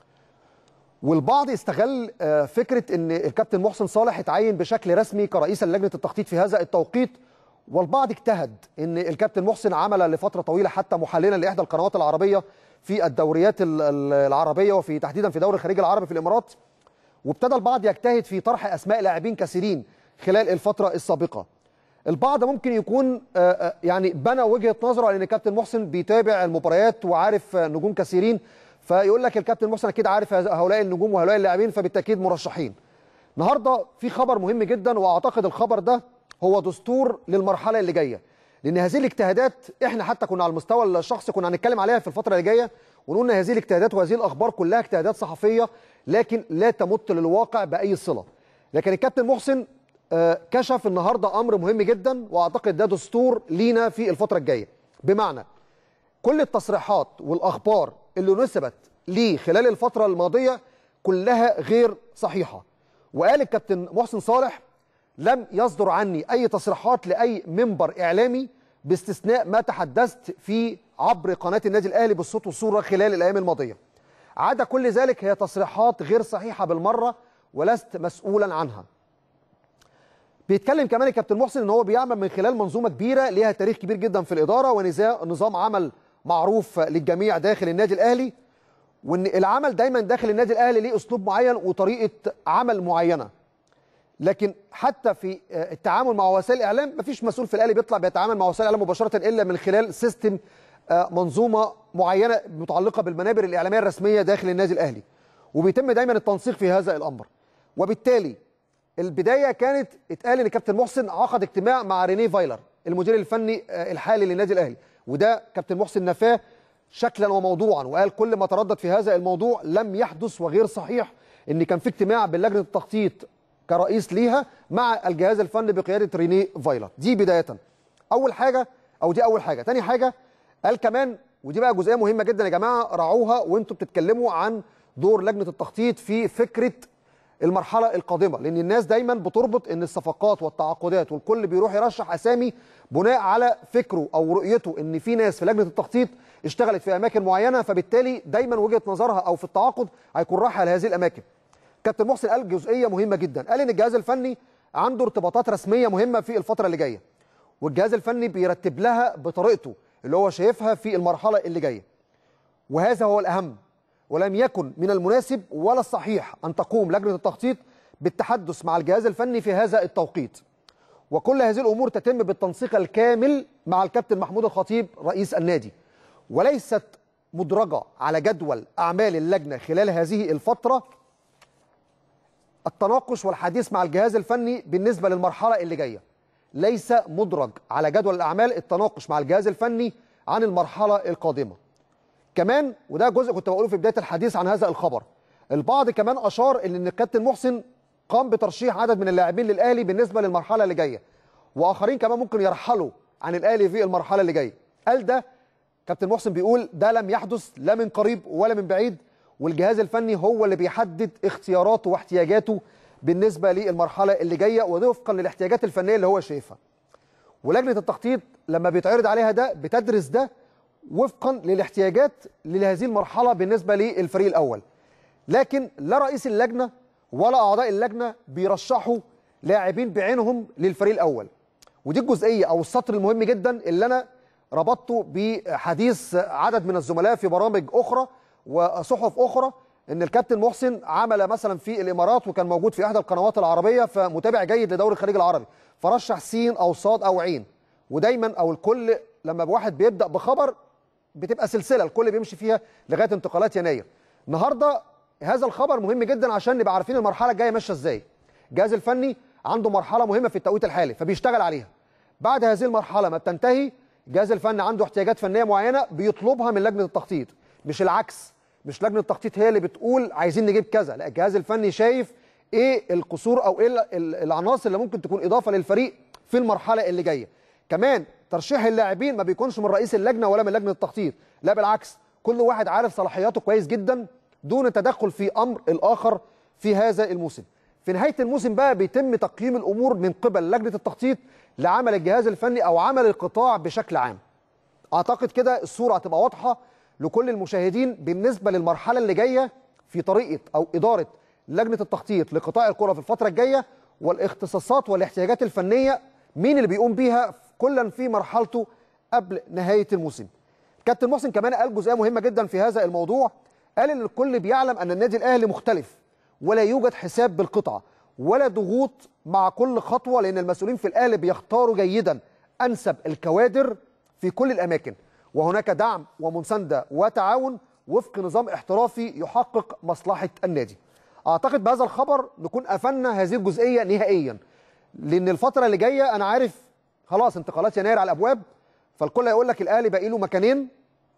والبعض استغل فكره ان الكابتن محسن صالح اتعين بشكل رسمي كرئيس لجنه التخطيط في هذا التوقيت والبعض اجتهد ان الكابتن محسن عمل لفتره طويله حتى محللا لاحدى القنوات العربيه في الدوريات العربيه وفي تحديدا في دوري الخليج العربي في الامارات وابتدى البعض يجتهد في طرح اسماء لاعبين كثيرين خلال الفتره السابقه البعض ممكن يكون يعني بنى وجهه نظره على ان الكابتن محسن بيتابع المباريات وعارف نجوم كثيرين فيقول لك الكابتن محسن اكيد عارف هؤلاء النجوم وهؤلاء اللاعبين فبالتاكيد مرشحين. النهارده في خبر مهم جدا واعتقد الخبر ده هو دستور للمرحله اللي جايه. لان هذه الاجتهادات احنا حتى كنا على المستوى الشخصي كنا هنتكلم عليها في الفتره اللي جايه ونقول ان هذه الاجتهادات وهذه الاخبار كلها اجتهادات صحفيه لكن لا تمت للواقع باي صله. لكن الكابتن محسن كشف النهارده امر مهم جدا واعتقد ده دستور لينا في الفتره الجايه. بمعنى كل التصريحات والاخبار اللي نسبت ليه خلال الفترة الماضية كلها غير صحيحة وقال الكابتن محسن صالح لم يصدر عني أي تصريحات لأي منبر إعلامي باستثناء ما تحدثت فيه عبر قناة النادي الأهلي بالصوت والصورة خلال الأيام الماضية عدا كل ذلك هي تصريحات غير صحيحة بالمرة ولست مسؤولا عنها بيتكلم كمان الكابتن محسن ان هو بيعمل من خلال منظومه كبيره ليها تاريخ كبير جدا في الاداره ونظام عمل معروف للجميع داخل النادي الاهلي وان العمل دايما داخل النادي الاهلي ليه اسلوب معين وطريقه عمل معينه لكن حتى في التعامل مع وسائل الاعلام مفيش مسؤول في الاهلي بيطلع بيتعامل مع وسائل الاعلام مباشره الا من خلال سيستم منظومه معينه متعلقه بالمنابر الاعلاميه الرسميه داخل النادي الاهلي وبيتم دايما التنسيق في هذا الامر وبالتالي البدايه كانت اتقال ان كابتن محسن عقد اجتماع مع رينيه فايلر المدير الفني الحالي للنادي الاهلي وده كابتن محسن نفاه شكلا وموضوعا وقال كل ما تردد في هذا الموضوع لم يحدث وغير صحيح ان كان في اجتماع بلجنه التخطيط كرئيس ليها مع الجهاز الفني بقياده رينيه فايلر دي بدايه اول حاجه او دي اول حاجه تاني حاجه قال كمان ودي بقى جزئيه مهمه جدا يا جماعه راعوها وانتم بتتكلموا عن دور لجنه التخطيط في فكره المرحله القادمه لان الناس دايما بتربط ان الصفقات والتعاقدات والكل بيروح يرشح اسامي بناء على فكره او رؤيته ان في ناس في لجنه التخطيط اشتغلت في اماكن معينه فبالتالي دايما وجهه نظرها او في التعاقد هيكون رايح على هذه الاماكن. كابتن محسن قال جزئيه مهمه جدا، قال ان الجهاز الفني عنده ارتباطات رسميه مهمه في الفتره اللي جايه. والجهاز الفني بيرتب لها بطريقته اللي هو شايفها في المرحله اللي جايه. وهذا هو الاهم ولم يكن من المناسب ولا الصحيح ان تقوم لجنه التخطيط بالتحدث مع الجهاز الفني في هذا التوقيت. وكل هذه الامور تتم بالتنسيق الكامل مع الكابتن محمود الخطيب رئيس النادي. وليست مدرجة على جدول أعمال اللجنة خلال هذه الفترة التناقش والحديث مع الجهاز الفني بالنسبة للمرحلة اللي جاية ليس مدرج على جدول الأعمال التناقش مع الجهاز الفني عن المرحلة القادمة كمان وده جزء كنت بقوله في بداية الحديث عن هذا الخبر البعض كمان أشار إن الكابتن محسن قام بترشيح عدد من اللاعبين للأهلي بالنسبة للمرحلة اللي جاية وآخرين كمان ممكن يرحلوا عن الأهلي في المرحلة اللي جاية قال ده كابتن محسن بيقول ده لم يحدث لا من قريب ولا من بعيد والجهاز الفني هو اللي بيحدد اختياراته واحتياجاته بالنسبه للمرحله اللي جايه وده وفقا للاحتياجات الفنيه اللي هو شايفها. ولجنه التخطيط لما بيتعرض عليها ده بتدرس ده وفقا للاحتياجات لهذه المرحله بالنسبه للفريق الاول. لكن لا رئيس اللجنه ولا اعضاء اللجنه بيرشحوا لاعبين بعينهم للفريق الاول. ودي الجزئيه او السطر المهم جدا اللي انا ربطته بحديث عدد من الزملاء في برامج اخرى وصحف اخرى ان الكابتن محسن عمل مثلا في الامارات وكان موجود في احدى القنوات العربيه فمتابع جيد لدوري الخليج العربي فرشح سين او صاد او عين ودايما او الكل لما واحد بيبدا بخبر بتبقى سلسله الكل بيمشي فيها لغايه انتقالات يناير النهارده هذا الخبر مهم جدا عشان نبقى عارفين المرحله الجايه ماشيه ازاي الجهاز الفني عنده مرحله مهمه في التوقيت الحالي فبيشتغل عليها بعد هذه المرحله ما بتنتهي الجهاز الفني عنده احتياجات فنيه معينه بيطلبها من لجنه التخطيط مش العكس مش لجنه التخطيط هي اللي بتقول عايزين نجيب كذا لا الجهاز الفني شايف ايه القصور او ايه ال- ال- العناصر اللي ممكن تكون اضافه للفريق في المرحله اللي جايه كمان ترشيح اللاعبين ما بيكونش من رئيس اللجنه ولا من لجنه التخطيط لا بالعكس كل واحد عارف صلاحياته كويس جدا دون تدخل في امر الاخر في هذا الموسم في نهايه الموسم بقى بيتم تقييم الامور من قبل لجنه التخطيط لعمل الجهاز الفني او عمل القطاع بشكل عام اعتقد كده الصوره هتبقى واضحه لكل المشاهدين بالنسبه للمرحله اللي جايه في طريقه او اداره لجنه التخطيط لقطاع الكره في الفتره الجايه والاختصاصات والاحتياجات الفنيه مين اللي بيقوم بيها كلا في مرحلته قبل نهايه الموسم. كابتن محسن كمان قال جزئيه مهمه جدا في هذا الموضوع قال ان الكل بيعلم ان النادي الاهلي مختلف ولا يوجد حساب بالقطعه ولا ضغوط مع كل خطوه لان المسؤولين في الاهلي بيختاروا جيدا انسب الكوادر في كل الاماكن وهناك دعم ومسانده وتعاون وفق نظام احترافي يحقق مصلحه النادي. اعتقد بهذا الخبر نكون قفلنا هذه الجزئيه نهائيا لان الفتره اللي جايه انا عارف خلاص انتقالات يناير على الابواب فالكل هيقول لك الاهلي باقي له مكانين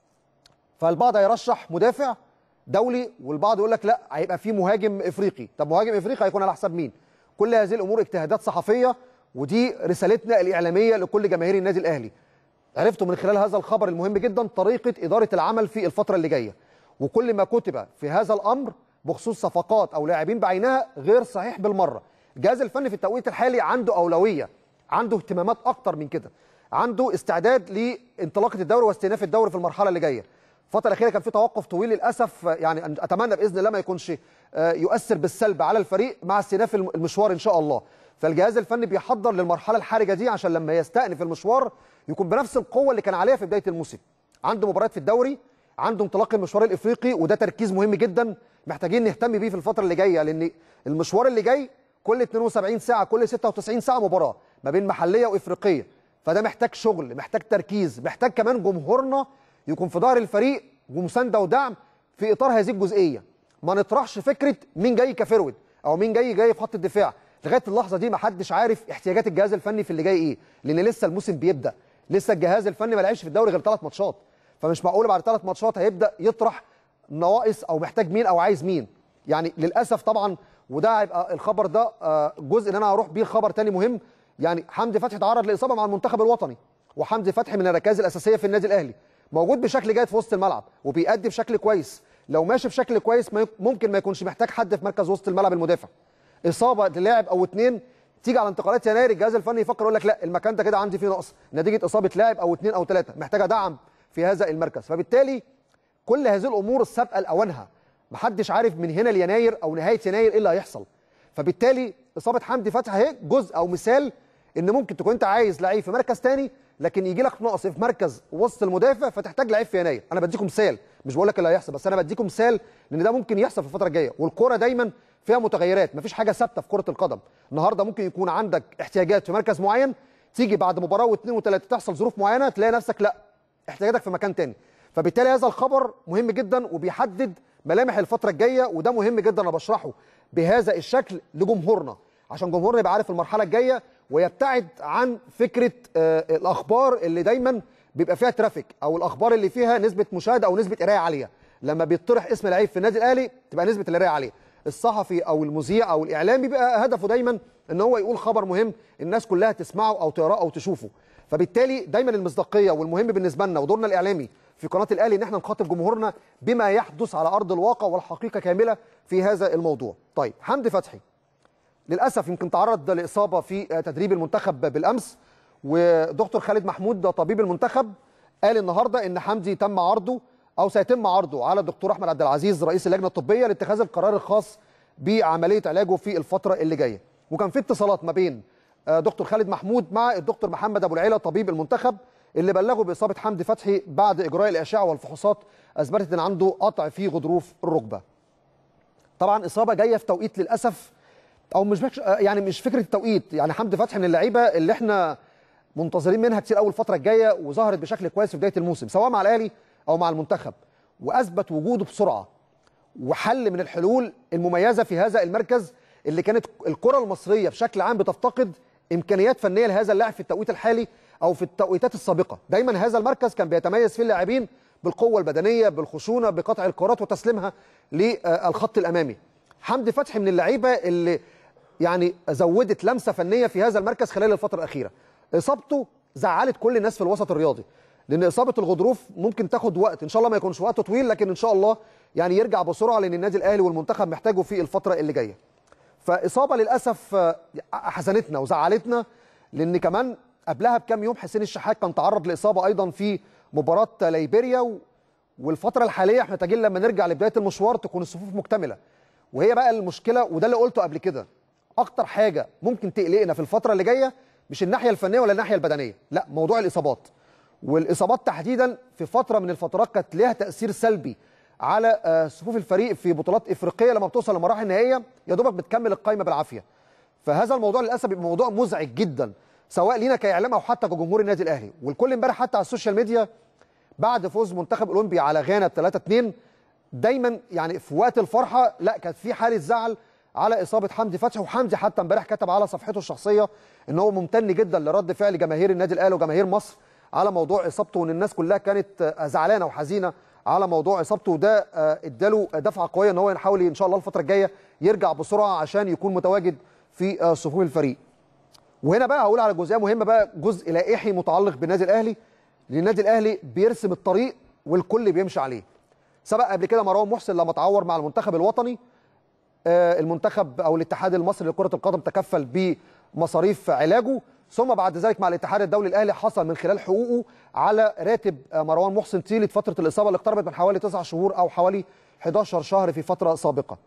فالبعض هيرشح مدافع دولي والبعض يقول لك لا هيبقى في مهاجم افريقي طب مهاجم افريقي هيكون على حساب مين كل هذه الامور اجتهادات صحفيه ودي رسالتنا الاعلاميه لكل جماهير النادي الاهلي عرفتوا من خلال هذا الخبر المهم جدا طريقه اداره العمل في الفتره اللي جايه وكل ما كتب في هذا الامر بخصوص صفقات او لاعبين بعينها غير صحيح بالمره الجهاز الفني في التوقيت الحالي عنده اولويه عنده اهتمامات اكتر من كده عنده استعداد لانطلاقه الدوري واستئناف الدوري في المرحله اللي جايه الفتره الاخيره كان في توقف طويل للاسف يعني أن- اتمنى باذن الله ما يكونش آه، يؤثر بالسلب على الفريق مع استئناف الم- المشوار ان شاء الله فالجهاز الفني بيحضر للمرحله الحرجه دي عشان لما يستأنف المشوار يكون بنفس القوه اللي كان عليها في بدايه الموسم عنده مباريات في الدوري عنده انطلاق المشوار الافريقي وده تركيز مهم جدا محتاجين نهتم بيه في الفتره اللي جايه لان المشوار اللي جاي كل 72 ساعه كل 96 ساعه مباراه ما بين محليه وافريقيه فده محتاج شغل محتاج تركيز محتاج كمان جمهورنا يكون في ظهر الفريق ومسانده ودعم في اطار هذه الجزئيه ما نطرحش فكره مين جاي كفرود او مين جاي جاي في خط الدفاع لغايه اللحظه دي ما حدش عارف احتياجات الجهاز الفني في اللي جاي ايه لان لسه الموسم بيبدا لسه الجهاز الفني ما لعبش في الدوري غير ثلاث ماتشات فمش معقول بعد ثلاث ماتشات هيبدا يطرح نواقص او محتاج مين او عايز مين يعني للاسف طبعا وده هيبقى الخبر ده آه، جزء ان انا هروح بيه خبر تاني مهم يعني حمدي فتحي تعرض لاصابه مع المنتخب الوطني وحمدي فتحي من الركائز الاساسيه في النادي الاهلي موجود بشكل جيد في وسط الملعب وبيأدي بشكل كويس لو ماشي بشكل كويس ما يك- ممكن ما يكونش محتاج حد في مركز وسط الملعب المدافع اصابه للاعب او اتنين تيجي على انتقالات يناير الجهاز الفني يفكر يقول لك لا المكان ده كده عندي فيه نقص نتيجه اصابه لاعب او اتنين او ثلاثه محتاجه دعم في هذا المركز فبالتالي كل هذه الامور السابقه لاوانها محدش عارف من هنا ليناير او نهايه يناير ايه اللي هيحصل فبالتالي اصابه حمدي فتحي اهي جزء او مثال ان ممكن تكون انت عايز لعيب في مركز تاني لكن يجي لك نقص في مركز وسط المدافع فتحتاج لعيب في يناير انا بديكم مثال مش بقول لك اللي هيحصل بس انا بديكم مثال لان ده ممكن يحصل في الفتره الجايه والكوره دايما فيها متغيرات مفيش حاجه ثابته في كره القدم النهارده ممكن يكون عندك احتياجات في مركز معين تيجي بعد مباراه واثنين وثلاثه تحصل ظروف معينه تلاقي نفسك لا احتياجاتك في مكان تاني فبالتالي هذا الخبر مهم جدا وبيحدد ملامح الفتره الجايه وده مهم جدا انا بشرحه بهذا الشكل لجمهورنا عشان جمهورنا يبقى عارف المرحله الجايه ويبتعد عن فكره آه، الاخبار اللي دايما بيبقى فيها ترافيك او الاخبار اللي فيها نسبه مشاهده او نسبه قرايه عاليه لما بيطرح اسم لعيب في النادي الاهلي تبقى نسبه القرايه عاليه الصحفي او المذيع او الاعلامي بيبقى هدفه دايما ان هو يقول خبر مهم الناس كلها تسمعه او تقراه او تشوفه فبالتالي دايما المصداقيه والمهم بالنسبه لنا ودورنا الاعلامي في قناه الاهلي ان احنا نخاطب جمهورنا بما يحدث على ارض الواقع والحقيقه كامله في هذا الموضوع طيب حمدي فتحي للاسف يمكن تعرض لاصابه في تدريب المنتخب بالامس ودكتور خالد محمود طبيب المنتخب قال النهارده ان حمدي تم عرضه او سيتم عرضه على الدكتور احمد عبد العزيز رئيس اللجنه الطبيه لاتخاذ القرار الخاص بعمليه علاجه في الفتره اللي جايه وكان في اتصالات ما بين آه، دكتور خالد محمود مع الدكتور محمد ابو العيله طبيب المنتخب اللي بلغوا باصابه حمدي فتحي بعد اجراء الاشعه والفحوصات اثبتت ان عنده قطع في غضروف الركبه طبعا اصابه جايه في توقيت للاسف او مش بكش يعني مش فكره التوقيت يعني حمدي فتحي من اللعيبه اللي احنا منتظرين منها كتير قوي الفتره الجايه وظهرت بشكل كويس في بدايه الموسم سواء مع الاهلي او مع المنتخب واثبت وجوده بسرعه وحل من الحلول المميزه في هذا المركز اللي كانت الكره المصريه بشكل عام بتفتقد امكانيات فنيه لهذا اللاعب في التوقيت الحالي او في التوقيتات السابقه دايما هذا المركز كان بيتميز فيه اللاعبين بالقوه البدنيه بالخشونه بقطع الكرات وتسليمها للخط الامامي حمدي فتحي من اللعيبه اللي يعني زودت لمسه فنيه في هذا المركز خلال الفتره الاخيره اصابته زعلت كل الناس في الوسط الرياضي لان اصابه الغضروف ممكن تاخد وقت ان شاء الله ما يكونش وقت طويل لكن ان شاء الله يعني يرجع بسرعه لان النادي الاهلي والمنتخب محتاجه في الفتره اللي جايه فاصابه للاسف حزنتنا وزعلتنا لان كمان قبلها بكام يوم حسين الشحات كان تعرض لاصابه ايضا في مباراه ليبيريا والفتره الحاليه احنا محتاجين لما نرجع لبدايه المشوار تكون الصفوف مكتمله وهي بقى المشكله وده اللي قلته قبل كده اكتر حاجه ممكن تقلقنا في الفتره اللي جايه مش الناحيه الفنيه ولا الناحيه البدنيه لا موضوع الاصابات والاصابات تحديدا في فتره من الفترات كانت ليها تاثير سلبي على صفوف الفريق في بطولات افريقيه لما بتوصل لمراحل نهائيه يا دوبك بتكمل القائمه بالعافيه فهذا الموضوع للاسف بيبقى موضوع مزعج جدا سواء لينا كاعلام او حتى كجمهور النادي الاهلي والكل امبارح حتى على السوشيال ميديا بعد فوز منتخب اولمبي على غانا ب 3 2 دايما يعني في وقت الفرحه لا كانت في حاله زعل على اصابه حمدي فتحي وحمدي حتى امبارح كتب على صفحته الشخصيه ان هو ممتن جدا لرد فعل جماهير النادي الاهلي وجماهير مصر على موضوع اصابته وان الناس كلها كانت زعلانه وحزينه على موضوع اصابته وده اداله دفعه قويه ان هو يحاول ان شاء الله الفتره الجايه يرجع بسرعه عشان يكون متواجد في صفوف الفريق. وهنا بقى هقول على جزئيه مهمه بقى جزء لائحي متعلق بالنادي الاهلي لان النادي الاهلي بيرسم الطريق والكل بيمشي عليه. سبق قبل كده مروان محسن لما تعور مع المنتخب الوطني المنتخب او الاتحاد المصري لكره القدم تكفل بمصاريف علاجه ثم بعد ذلك مع الاتحاد الدولي الاهلي حصل من خلال حقوقه على راتب مروان محسن طيله فتره الاصابه اللي اقتربت من حوالي 9 شهور او حوالي 11 شهر في فتره سابقه.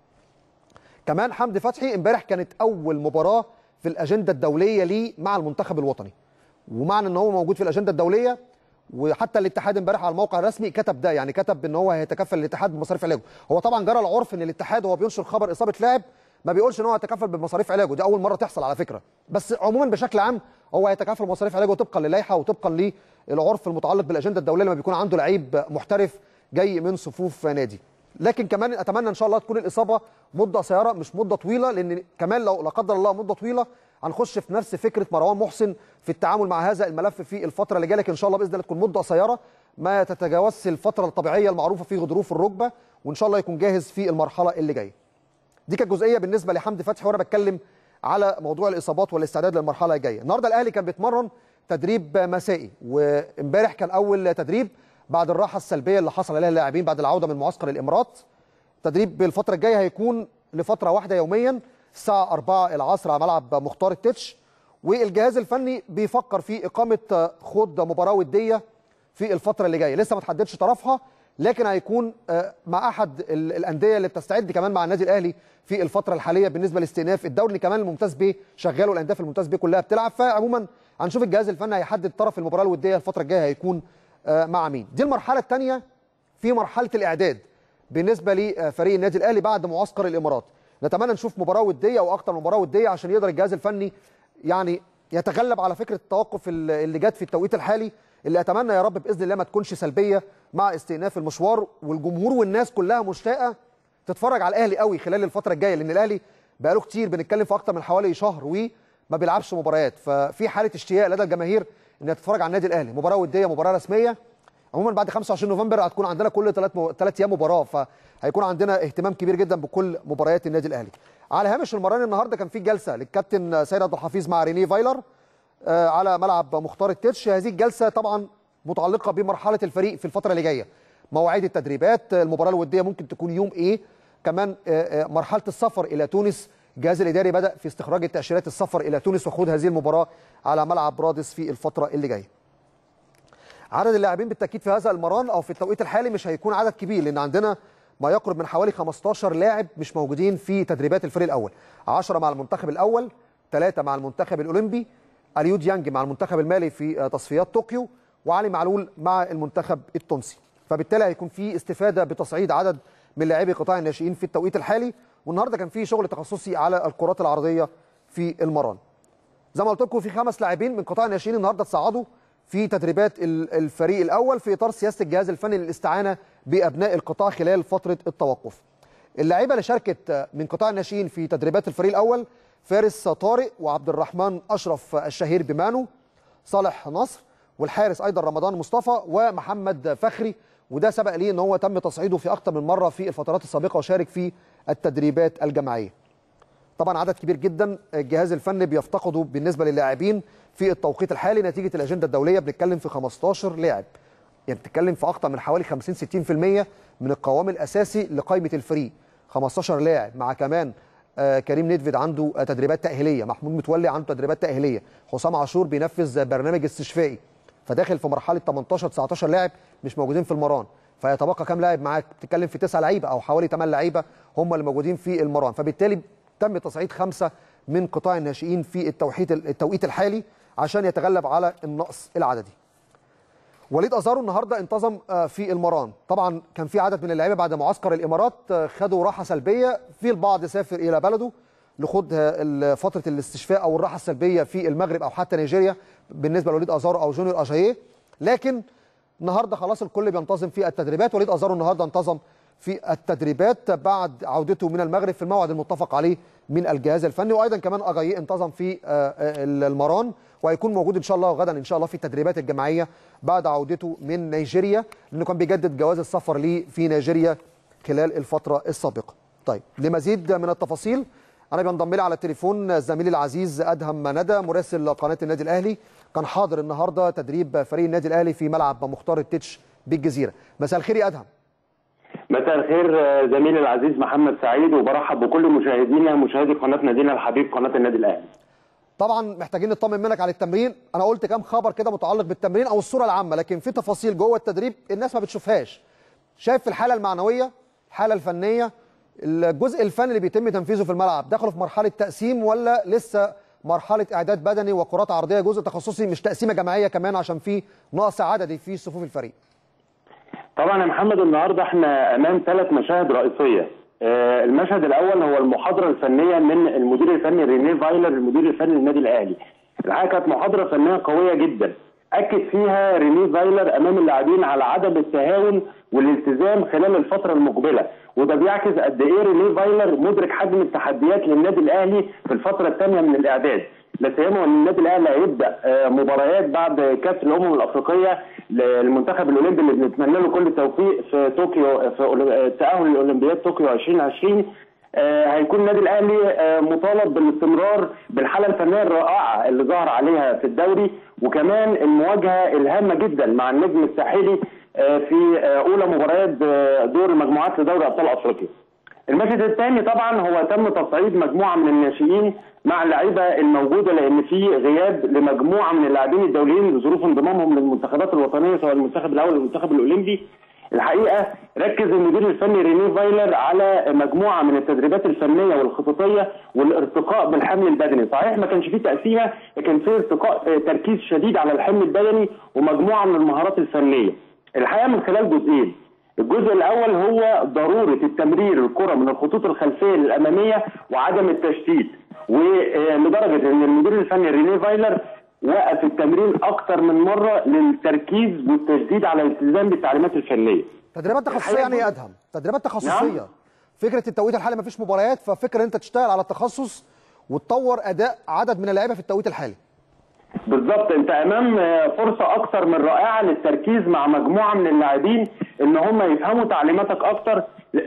كمان حمدي فتحي امبارح كانت اول مباراه في الاجنده الدوليه ليه مع المنتخب الوطني. ومعنى ان هو موجود في الاجنده الدوليه وحتى الاتحاد امبارح على الموقع الرسمي كتب ده يعني كتب ان هو هيتكفل الاتحاد بمصاريف علاجه هو طبعا جرى العرف ان الاتحاد وهو بينشر خبر اصابه لاعب ما بيقولش ان هو هيتكفل بمصاريف علاجه دي اول مره تحصل على فكره بس عموما بشكل عام هو هيتكفل بمصاريف علاجه طبقا للائحه وطبقا للعرف المتعلق بالاجنده الدوليه لما بيكون عنده لعيب محترف جاي من صفوف نادي لكن كمان اتمنى ان شاء الله تكون الاصابه مده قصيره مش مده طويله لان كمان لو لا قدر الله مده طويله هنخش في نفس فكره مروان محسن في التعامل مع هذا الملف في الفتره اللي جايه لكن ان شاء الله باذن الله تكون مده قصيره ما تتجاوزش الفتره الطبيعيه المعروفه في غضروف الركبه وان شاء الله يكون جاهز في المرحله اللي جايه. دي كانت جزئيه بالنسبه لحمدي فتحي وانا بتكلم على موضوع الاصابات والاستعداد للمرحله الجايه. النهارده الاهلي كان بيتمرن تدريب مسائي وامبارح كان اول تدريب بعد الراحه السلبيه اللي حصل عليها اللاعبين بعد العوده من معسكر الامارات. تدريب بالفتره الجايه هيكون لفتره واحده يوميا الساعه 4 العصر على ملعب مختار التتش والجهاز الفني بيفكر في اقامه خوض مباراه وديه في الفتره اللي جايه لسه ما تحددش طرفها لكن هيكون مع احد الانديه اللي بتستعد كمان مع النادي الاهلي في الفتره الحاليه بالنسبه لاستئناف الدوري كمان الممتاز ب شغال والانديه في الممتاز ب كلها بتلعب فعموما هنشوف الجهاز الفني هيحدد طرف المباراه الوديه الفتره الجايه هيكون مع مين دي المرحله الثانيه في مرحله الاعداد بالنسبه لفريق النادي الاهلي بعد معسكر الامارات نتمنى نشوف مباراه وديه او اكتر مباراه وديه عشان يقدر الجهاز الفني يعني يتغلب على فكره التوقف اللي جت في التوقيت الحالي اللي اتمنى يا رب باذن الله ما تكونش سلبيه مع استئناف المشوار والجمهور والناس كلها مشتاقه تتفرج على الاهلي قوي خلال الفتره الجايه لان الاهلي بقاله كتير بنتكلم في اكتر من حوالي شهر وما بيلعبش مباريات ففي حاله اشتياق لدى الجماهير انها تتفرج على النادي الاهلي مباراه وديه مباراه رسميه عموما بعد 25 نوفمبر هتكون عندنا كل ثلاث ثلاث ايام مباراه فهيكون عندنا اهتمام كبير جدا بكل مباريات النادي الاهلي على هامش المران النهارده كان في جلسه للكابتن سيد عبد الحفيظ مع ريني فايلر على ملعب مختار التتش هذه الجلسه طبعا متعلقه بمرحله الفريق في الفتره اللي جايه مواعيد التدريبات المباراه الوديه ممكن تكون يوم ايه كمان مرحله السفر الى تونس الجهاز الاداري بدا في استخراج التاشيرات السفر الى تونس وخوض هذه المباراه على ملعب رادس في الفتره اللي جايه عدد اللاعبين بالتاكيد في هذا المران او في التوقيت الحالي مش هيكون عدد كبير لان عندنا ما يقرب من حوالي 15 لاعب مش موجودين في تدريبات الفريق الاول 10 مع المنتخب الاول 3 مع المنتخب الاولمبي اليو ديانج مع المنتخب المالي في تصفيات طوكيو وعلي معلول مع المنتخب التونسي فبالتالي هيكون في استفاده بتصعيد عدد من لاعبي قطاع الناشئين في التوقيت الحالي والنهارده كان في شغل تخصصي على الكرات العرضيه في المران زي ما قلت لكم في خمس لاعبين من قطاع الناشئين النهارده تصعدوا في تدريبات الفريق الاول في اطار سياسه الجهاز الفني للاستعانه بابناء القطاع خلال فتره التوقف. اللعيبه اللي شاركت من قطاع الناشئين في تدريبات الفريق الاول فارس طارق وعبد الرحمن اشرف الشهير بمانو صالح نصر والحارس ايضا رمضان مصطفى ومحمد فخري وده سبق ليه ان هو تم تصعيده في اكثر من مره في الفترات السابقه وشارك في التدريبات الجماعيه. طبعا عدد كبير جدا الجهاز الفني بيفتقده بالنسبه للاعبين في التوقيت الحالي نتيجه الاجنده الدوليه بنتكلم في 15 لاعب. يعني بتتكلم في اكثر من حوالي 50 60% من القوام الاساسي لقائمه الفريق 15 لاعب مع كمان آه كريم نيدفيد عنده آه تدريبات تاهيليه محمود متولي عنده تدريبات تاهيليه حسام عاشور بينفذ برنامج استشفائي فداخل في مرحله 18 19 لاعب مش موجودين في المران فيتبقى كام لاعب معاك بتتكلم في 9 لعيبه او حوالي 8 لعيبه هم اللي موجودين في المران فبالتالي تم تصعيد خمسه من قطاع الناشئين في التوحيد التوقيت الحالي عشان يتغلب على النقص العددي وليد ازارو النهارده انتظم في المران طبعا كان في عدد من اللعيبه بعد معسكر الامارات خدوا راحه سلبيه في البعض سافر الى بلده لخوض فتره الاستشفاء او الراحه السلبيه في المغرب او حتى نيجيريا بالنسبه لوليد ازارو او جونيور اجاييه لكن النهارده خلاص الكل بينتظم في التدريبات وليد ازارو النهارده انتظم في التدريبات بعد عودته من المغرب في الموعد المتفق عليه من الجهاز الفني وايضا كمان اجاييه انتظم في المران وهيكون موجود ان شاء الله غدا ان شاء الله في التدريبات الجماعيه بعد عودته من نيجيريا لانه كان بيجدد جواز السفر ليه في نيجيريا خلال الفتره السابقه. طيب لمزيد من التفاصيل انا بينضم لي على التليفون زميلي العزيز ادهم ندى مراسل قناه النادي الاهلي كان حاضر النهارده تدريب فريق النادي الاهلي في ملعب مختار التتش بالجزيره. مساء الخير يا ادهم. مساء الخير زميلي العزيز محمد سعيد وبرحب بكل مشاهدينا مشاهدي قناه نادينا الحبيب قناه النادي الاهلي. طبعا محتاجين نطمن منك على التمرين انا قلت كام خبر كده متعلق بالتمرين او الصوره العامه لكن في تفاصيل جوه التدريب الناس ما بتشوفهاش شايف في الحاله المعنويه الحاله الفنيه الجزء الفني اللي بيتم تنفيذه في الملعب دخلوا في مرحله تقسيم ولا لسه مرحله اعداد بدني وكرات عرضيه جزء تخصصي مش تقسيمه جماعيه كمان عشان في نقص عددي في صفوف الفريق طبعا يا محمد النهارده احنا امام ثلاث مشاهد رئيسيه المشهد الاول هو المحاضره الفنيه من المدير الفني رينيه فايلر المدير الفني للنادي الاهلي. الحقيقه كانت محاضره فنيه قويه جدا اكد فيها رينيه فايلر امام اللاعبين على عدم التهاون والالتزام خلال الفتره المقبله وده بيعكس قد ايه رينيه فايلر مدرك حجم التحديات للنادي الاهلي في الفتره الثانيه من الاعداد. لا سيما ان النادي الاهلي هيبدا مباريات بعد كاس الامم الافريقيه للمنتخب الاولمبي اللي بنتمنى له كل التوفيق في طوكيو في تاهل لاولمبياد طوكيو 2020 هيكون النادي الاهلي مطالب بالاستمرار بالحاله الفنيه الرائعه اللي ظهر عليها في الدوري وكمان المواجهه الهامه جدا مع النجم الساحلي في اولى مباريات دور المجموعات لدوري ابطال افريقيا. المشهد الثاني طبعا هو تم تصعيد مجموعه من الناشئين مع اللعيبه الموجوده لان في غياب لمجموعه من اللاعبين الدوليين لظروف انضمامهم للمنتخبات الوطنيه سواء المنتخب الاول والمنتخب الاولمبي الحقيقه ركز المدير الفني رينيه فايلر على مجموعه من التدريبات الفنيه والخططيه والارتقاء بالحمل البدني، صحيح ما كانش فيه تقسيمه لكن فيه ارتقاء تركيز شديد على الحمل البدني ومجموعه من المهارات الفنيه. الحقيقه من خلال جزئين، الجزء الاول هو ضروره التمرير الكره من الخطوط الخلفيه للاماميه وعدم التشتيت ولدرجه ان المدير الفني رينيه فايلر وقف التمرين اكتر من مره للتركيز والتشديد على الالتزام بالتعليمات الفنيه. تدريبات تخصصيه يعني يا ادهم تدريبات تخصصيه نعم. فكره التوقيت الحالي ما فيش مباريات ففكره انت تشتغل على التخصص وتطور اداء عدد من اللعيبه في التوقيت الحالي. بالظبط انت امام فرصه اكثر من رائعه للتركيز مع مجموعه من اللاعبين ان هم يفهموا تعليماتك اكتر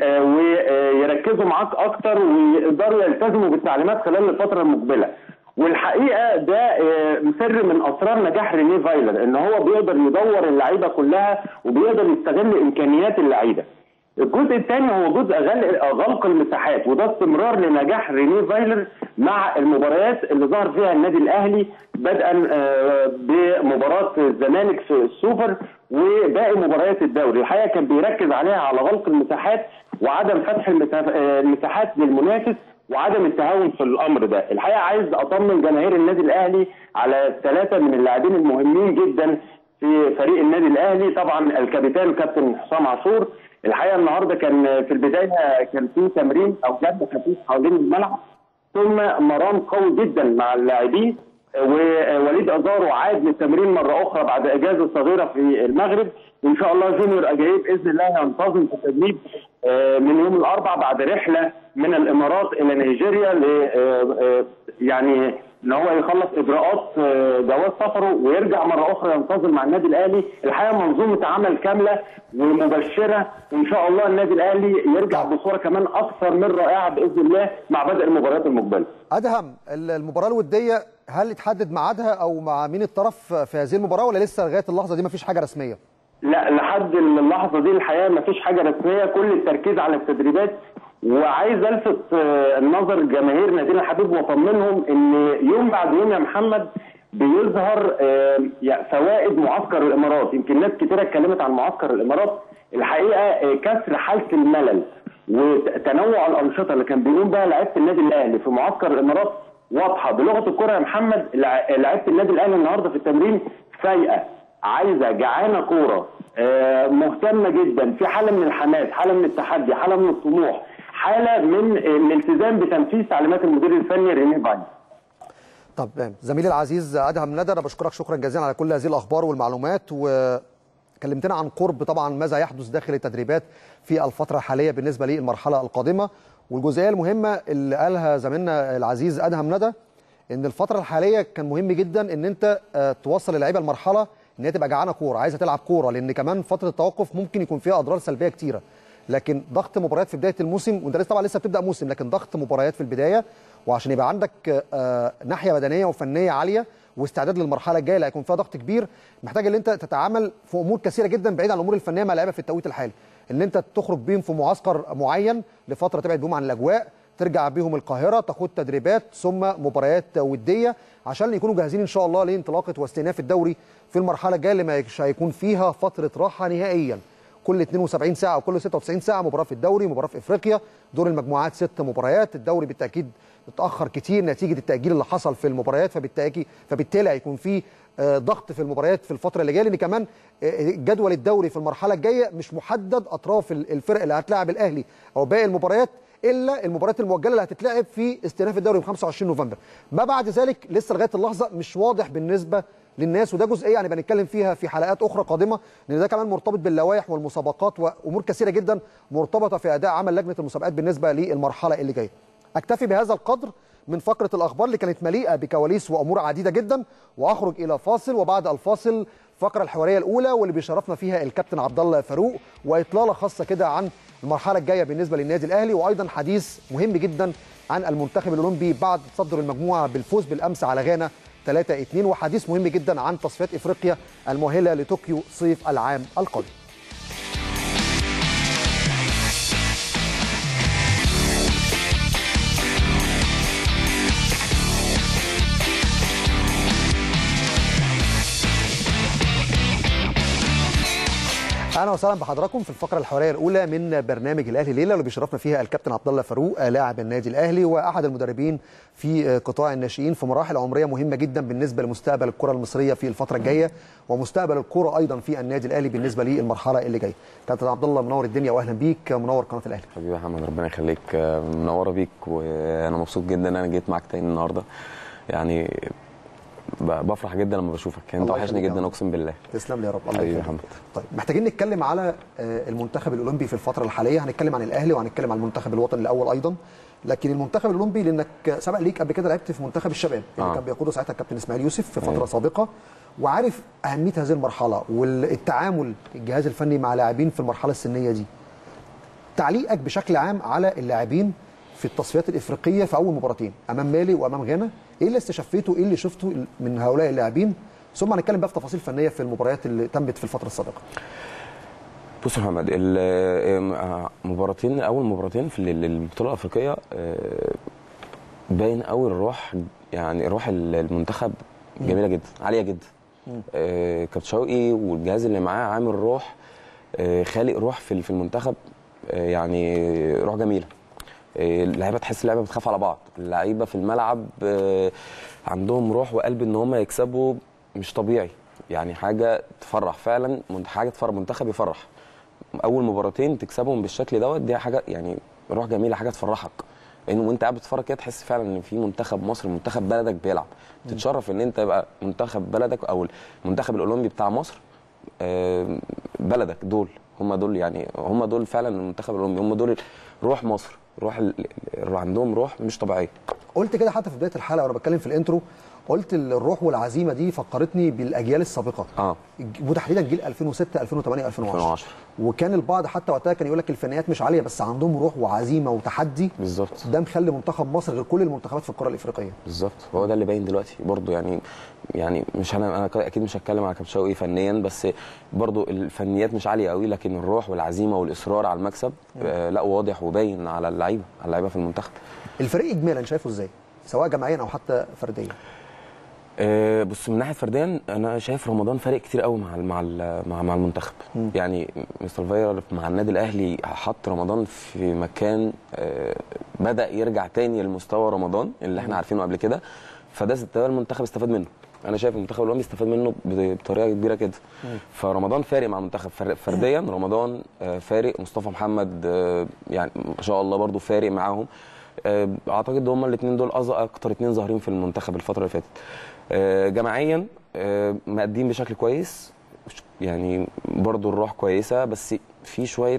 ويركزوا معاك اكتر ويقدروا يلتزموا بالتعليمات خلال الفتره المقبله. والحقيقه ده سر من اسرار نجاح رينيه فايلر ان هو بيقدر يدور اللعيبه كلها وبيقدر يستغل امكانيات اللعيبه. الجزء الثاني هو جزء غلق المساحات وده استمرار لنجاح رينيه فايلر مع المباريات اللي ظهر فيها النادي الاهلي بدءا بمباراه الزمالك في السوبر وباقي مباريات الدوري الحقيقه كان بيركز عليها على غلق المساحات وعدم فتح المساحات للمنافس وعدم التهاون في الامر ده الحقيقه عايز اطمن جماهير النادي الاهلي على ثلاثه من اللاعبين المهمين جدا في فريق النادي الاهلي طبعا الكابتن كابتن حسام عاشور الحقيقه النهارده كان في البدايه كان في تمرين او جد خفيف حوالين الملعب ثم مران قوي جدا مع اللاعبين ووليد ازارو عاد للتمرين مره اخرى بعد اجازه صغيره في المغرب وان شاء الله جونيور اجايب باذن الله ينتظم في التدريب آه، من يوم الاربعاء بعد رحله من الامارات الى نيجيريا ل آه، آه، يعني ان هو يخلص اجراءات آه، جواز سفره ويرجع مره اخرى ينتظم مع النادي الاهلي الحقيقه منظومه عمل كامله ومبشره وان شاء الله النادي الاهلي يرجع بصوره كمان اكثر من رائعه باذن الله مع بدء المباريات المقبله ادهم ال- المباراه الوديه هل اتحدد ميعادها او مع مين الطرف في هذه المباراه ولا لسه لغايه اللحظه دي مفيش حاجه رسميه لا لحد اللحظه دي الحقيقه ما فيش حاجه رسميه كل التركيز على التدريبات وعايز الفت آه، النظر جماهير نادينا الحبيب واطمنهم ان يوم بعد يوم يا محمد بيظهر آه، يعني فوائد معسكر الامارات يمكن ناس كتيره اتكلمت عن معسكر الامارات الحقيقه آه، كسر حاله الملل وتنوع الانشطه اللي كان بيقوم بها لعيبه النادي الاهلي في معسكر الامارات واضحه بلغه الكره يا محمد لع- لعيبه النادي الاهلي النهارده في التمرين فايقه عايزه جعانه كوره آه، مهتمه جدا في حاله من الحماس حاله من التحدي حاله من الطموح حاله من الالتزام بتنفيذ تعليمات المدير الفني ريني فاين طب زميلي العزيز ادهم ندى انا بشكرك شكرا جزيلا على كل هذه الاخبار والمعلومات وكلمتنا عن قرب طبعا ماذا يحدث داخل التدريبات في الفتره الحاليه بالنسبه للمرحله القادمه والجزئيه المهمه اللي قالها زميلنا العزيز ادهم ندى ان الفتره الحاليه كان مهم جدا ان انت آه، توصل اللعيبه لمرحله ان هي تبقى جعانه كوره عايزه تلعب كوره لان كمان فتره التوقف ممكن يكون فيها اضرار سلبيه كتيره لكن ضغط مباريات في بدايه الموسم وانت لسه طبعا لسه بتبدا موسم لكن ضغط مباريات في البدايه وعشان يبقى عندك آه، ناحيه بدنيه وفنيه عاليه واستعداد للمرحله الجايه اللي هيكون فيها ضغط كبير محتاج ان انت تتعامل في امور كثيره جدا بعيد عن الامور الفنيه مع اللعيبه في التوقيت الحالي ان انت تخرج بيهم في معسكر معين لفتره تبعد بيهم عن الاجواء ترجع بيهم القاهره تاخد تدريبات ثم مباريات وديه عشان يكونوا جاهزين ان شاء الله لانطلاقه واستئناف الدوري في المرحله الجايه اللي مش هيكون فيها فتره راحه نهائيا كل 72 ساعه او كل 96 ساعه مباراه في الدوري مباراه في افريقيا دور المجموعات ست مباريات الدوري بالتاكيد اتاخر كتير نتيجه التاجيل اللي حصل في المباريات فبالتالي فبالتالي هيكون في آه، ضغط في المباريات في الفتره اللي جايه لان كمان آه، جدول الدوري في المرحله الجايه مش محدد اطراف ال- الفرق اللي هتلاعب الاهلي او باقي المباريات الا المباريات المؤجله اللي هتتلعب في استئناف الدوري يوم 25 نوفمبر ما بعد ذلك لسه لغايه اللحظه مش واضح بالنسبه للناس وده جزئيه هنبقى نتكلم فيها في حلقات اخرى قادمه لان ده كمان مرتبط باللوائح والمسابقات وامور كثيره جدا مرتبطه في اداء عمل لجنه المسابقات بالنسبه للمرحله اللي جايه اكتفي بهذا القدر من فقره الاخبار اللي كانت مليئه بكواليس وامور عديده جدا واخرج الى فاصل وبعد الفاصل الفقره الحواريه الاولى واللي بيشرفنا فيها الكابتن عبد الله فاروق واطلاله خاصه كده عن المرحله الجايه بالنسبه للنادي الاهلي وايضا حديث مهم جدا عن المنتخب الاولمبي بعد تصدر المجموعه بالفوز بالامس على غانا 3 2 وحديث مهم جدا عن تصفيات افريقيا المؤهله لطوكيو صيف العام القادم اهلا وسهلا بحضراتكم في الفقره الحواريه الاولى من برنامج الاهلي ليله واللي بيشرفنا فيها الكابتن عبد الله فاروق لاعب النادي الاهلي واحد المدربين في قطاع الناشئين في مراحل عمريه مهمه جدا بالنسبه لمستقبل الكره المصريه في الفتره الجايه ومستقبل الكره ايضا في النادي الاهلي بالنسبه للمرحله اللي جايه كابتن عبد الله منور الدنيا واهلا بيك منور قناه الاهلي حبيبي يا محمد ربنا يخليك آه، منوره بيك وانا مبسوط جدا ان انا جيت معاك تاني النهارده يعني ب- بفرح جدا لما بشوفك انت الله وحشني يخليك يا جدا رب. اقسم بالله تسلم لي يا رب الله حبيبي يا يخليك. محمد. طيب محتاجين نتكلم على آه، المنتخب الاولمبي في الفتره الحاليه هنتكلم عن الاهلي وهنتكلم عن المنتخب الوطني الاول ايضا لكن المنتخب الاولمبي لانك سبق ليك قبل كده لعبت في منتخب الشباب اللي آه. كان بيقوده ساعتها الكابتن اسماعيل يوسف في فتره أيوة. سابقه وعارف اهميه هذه المرحله والتعامل الجهاز الفني مع لاعبين في المرحله السنيه دي تعليقك بشكل عام على اللاعبين في التصفيات الافريقيه في اول مباراتين امام مالي وامام غانا ايه اللي استشفيته ايه اللي شفته من هؤلاء اللاعبين ثم هنتكلم بقى في تفاصيل فنيه في المباريات اللي تمت في الفتره السابقه بص يا محمد ال- آه، مباراتين اول مباراتين في ال- البطوله الافريقيه آه، باين قوي الروح يعني روح ال- المنتخب جميله جدا عاليه جدا آه، كابتن شوقي والجهاز اللي معاه عامل روح آه، خالق روح في في المنتخب آه، يعني روح جميله آه، اللعيبه تحس اللعيبه بتخاف على بعض اللعيبه في الملعب آه، عندهم روح وقلب ان هم يكسبوا مش طبيعي يعني حاجه تفرح فعلا من- حاجه تفرح منتخب يفرح اول مباراتين تكسبهم بالشكل دوت دي حاجه يعني روح جميله حاجه تفرحك إن وانت قاعد بتتفرج كده تحس فعلا ان في منتخب مصر منتخب بلدك بيلعب تتشرف ان انت يبقى منتخب بلدك او المنتخب الاولمبي بتاع مصر آه، بلدك دول هم دول يعني هم دول فعلا المنتخب الاولمبي هم دول روح مصر روح ال- ال- عندهم روح مش طبيعيه قلت كده حتى في بدايه الحلقه وانا بتكلم في الانترو قلت الروح والعزيمه دي فكرتني بالاجيال السابقه اه وتحديدا جيل 2006 2008 2010 2010 وكان البعض حتى وقتها كان يقول لك الفنيات مش عاليه بس عندهم روح وعزيمه وتحدي بالظبط ده مخلي منتخب مصر غير كل المنتخبات في القاره الافريقيه بالظبط هو ده اللي باين دلوقتي برضو يعني يعني مش انا انا اكيد مش هتكلم على كابتن شوقي فنيا بس برضو الفنيات مش عاليه قوي لكن الروح والعزيمه والاصرار على المكسب آه لا واضح وباين على اللعيبه على اللعيبه في المنتخب الفريق اجمالا شايفه ازاي سواء جماعيا او حتى فرديا آه، بص من ناحيه فرديا انا شايف رمضان فارق كتير قوي مع ال- مع ال- مع, مع المنتخب يعني مستر فايرر مع النادي الاهلي حط رمضان في مكان آه، بدا يرجع تاني لمستوى رمضان اللي احنا عارفينه قبل كده فده ده المنتخب استفاد منه انا شايف المنتخب الاولمبي استفاد منه ب- بطريقه كبيره جدا فرمضان فارق مع المنتخب فر- فرديا رمضان آه، فارق مصطفى محمد آه، يعني ما شاء الله برضو فارق معاهم آه، اعتقد هم الاثنين دول أز- اكتر اثنين ظاهرين في المنتخب الفتره اللي فاتت آه، جماعيا آه، مقدمين بشكل كويس يعني برضو الروح كويسه بس في شويه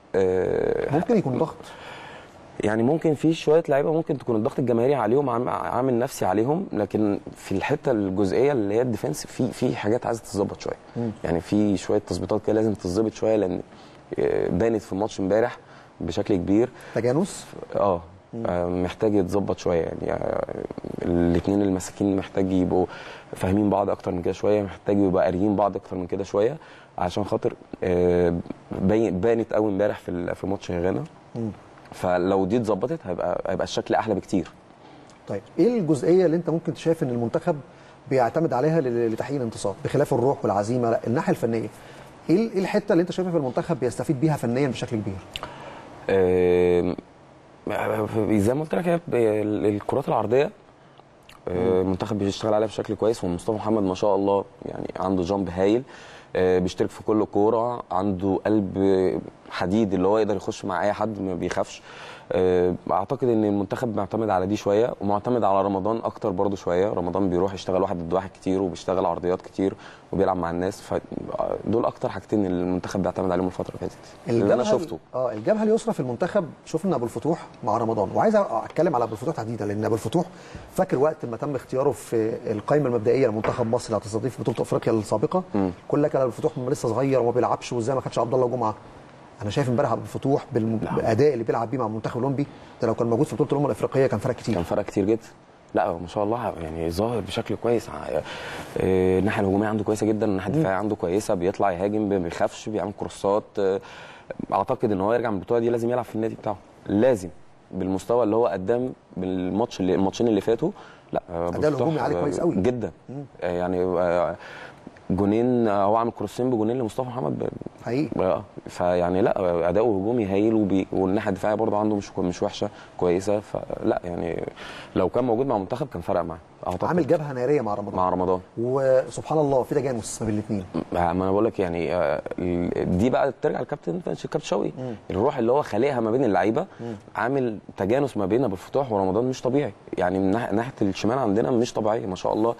آه، ممكن يكون ضغط يعني ممكن في شويه لعيبه ممكن تكون الضغط الجماهيري عليهم عام- عامل نفسي عليهم لكن في الحته الجزئيه اللي هي الديفنس في في حاجات عايزه تتظبط شويه يعني في شويه تظبيطات كده لازم تتظبط شويه لان آه، بانت في الماتش امبارح بشكل كبير تجانس اه آه، محتاج يتظبط شويه يعني الاثنين المساكين محتاج يبقوا فاهمين بعض اكتر من كده شويه محتاج يبقوا قاريين بعض اكتر من كده شويه عشان خاطر آه، باين- بانت قوي امبارح في ال- في ماتش غانا فلو دي اتظبطت هيبقى هيبقى الشكل احلى بكتير طيب ايه الجزئيه اللي انت ممكن شايف ان المنتخب بيعتمد عليها ل- لتحقيق الانتصار بخلاف الروح والعزيمه لا الناحيه الفنيه ايه ال- إيه الحته اللي انت شايفها في المنتخب بيستفيد بيها فنيا بشكل كبير آه، زي ما قلت لك هي ب- ال- الكرات العرضيه آه، المنتخب بيشتغل عليها بشكل كويس ومصطفى محمد ما شاء الله يعني عنده جامب هايل آه، بيشترك في كل كوره عنده قلب حديد اللي هو يقدر يخش مع اي حد ما بيخافش آه، اعتقد ان المنتخب معتمد على دي شويه ومعتمد على رمضان اكتر برضو شويه رمضان بيروح يشتغل واحد ضد واحد كتير وبيشتغل عرضيات كتير وبيلعب مع الناس فدول اكتر حاجتين اللي المنتخب بيعتمد عليهم الفتره اللي فاتت اللي انا الجبهة- شفته اه الجبهه اليسرى في المنتخب شفنا ابو الفتوح مع رمضان وعايز اتكلم على ابو الفتوح تحديدا لان ابو الفتوح فاكر وقت ما تم اختياره في القائمه المبدئيه لمنتخب مصر اللي هتستضيف بطوله افريقيا السابقه كل لك ابو الفتوح لسه صغير وما بيلعبش وازاي ما خدش عبد الله جمعه انا شايف امبارح ابو الفتوح بالم- بالاداء اللي بيلعب بيه مع المنتخب الاولمبي ده لو كان موجود في بطوله الامم الافريقيه كان فرق كتير كان فرق كتير جدا لا ما شاء الله يعني ظاهر بشكل كويس ع- آه، الناحيه الهجوميه عنده كويسه جدا الناحيه الدفاعيه عنده كويسه بيطلع يهاجم ما بيخافش بيعمل كورسات آه، اعتقد ان هو يرجع من البطوله دي لازم يلعب في النادي بتاعه لازم بالمستوى اللي هو قدام بالماتش اللي الماتشين اللي فاتوا لا آه، أداء الهجومي مفتوح، عالي آه، كويس قوي. جدا آه، يعني آه، جونين آه، هو عامل كروسين بجونين لمصطفى محمد ب- حقيقي اه فيعني لا اداؤه هجومي هايل وبي... والناحيه الدفاعيه برضه عنده مش مش وحشه كويسه فلا يعني لو كان موجود مع المنتخب كان فرق معاه اعتقد عامل جبهه ناريه مع رمضان مع رمضان وسبحان الله في تجانس ما بين الاثنين ما انا بقول لك يعني آه، ال- دي بقى ترجع للكابتن الكابتن شوقي الروح اللي هو خالقها ما بين اللعيبه عامل تجانس ما بين ابو الفتوح ورمضان مش طبيعي يعني من ناحيه ناحية الشمال عندنا مش طبيعيه ما شاء الله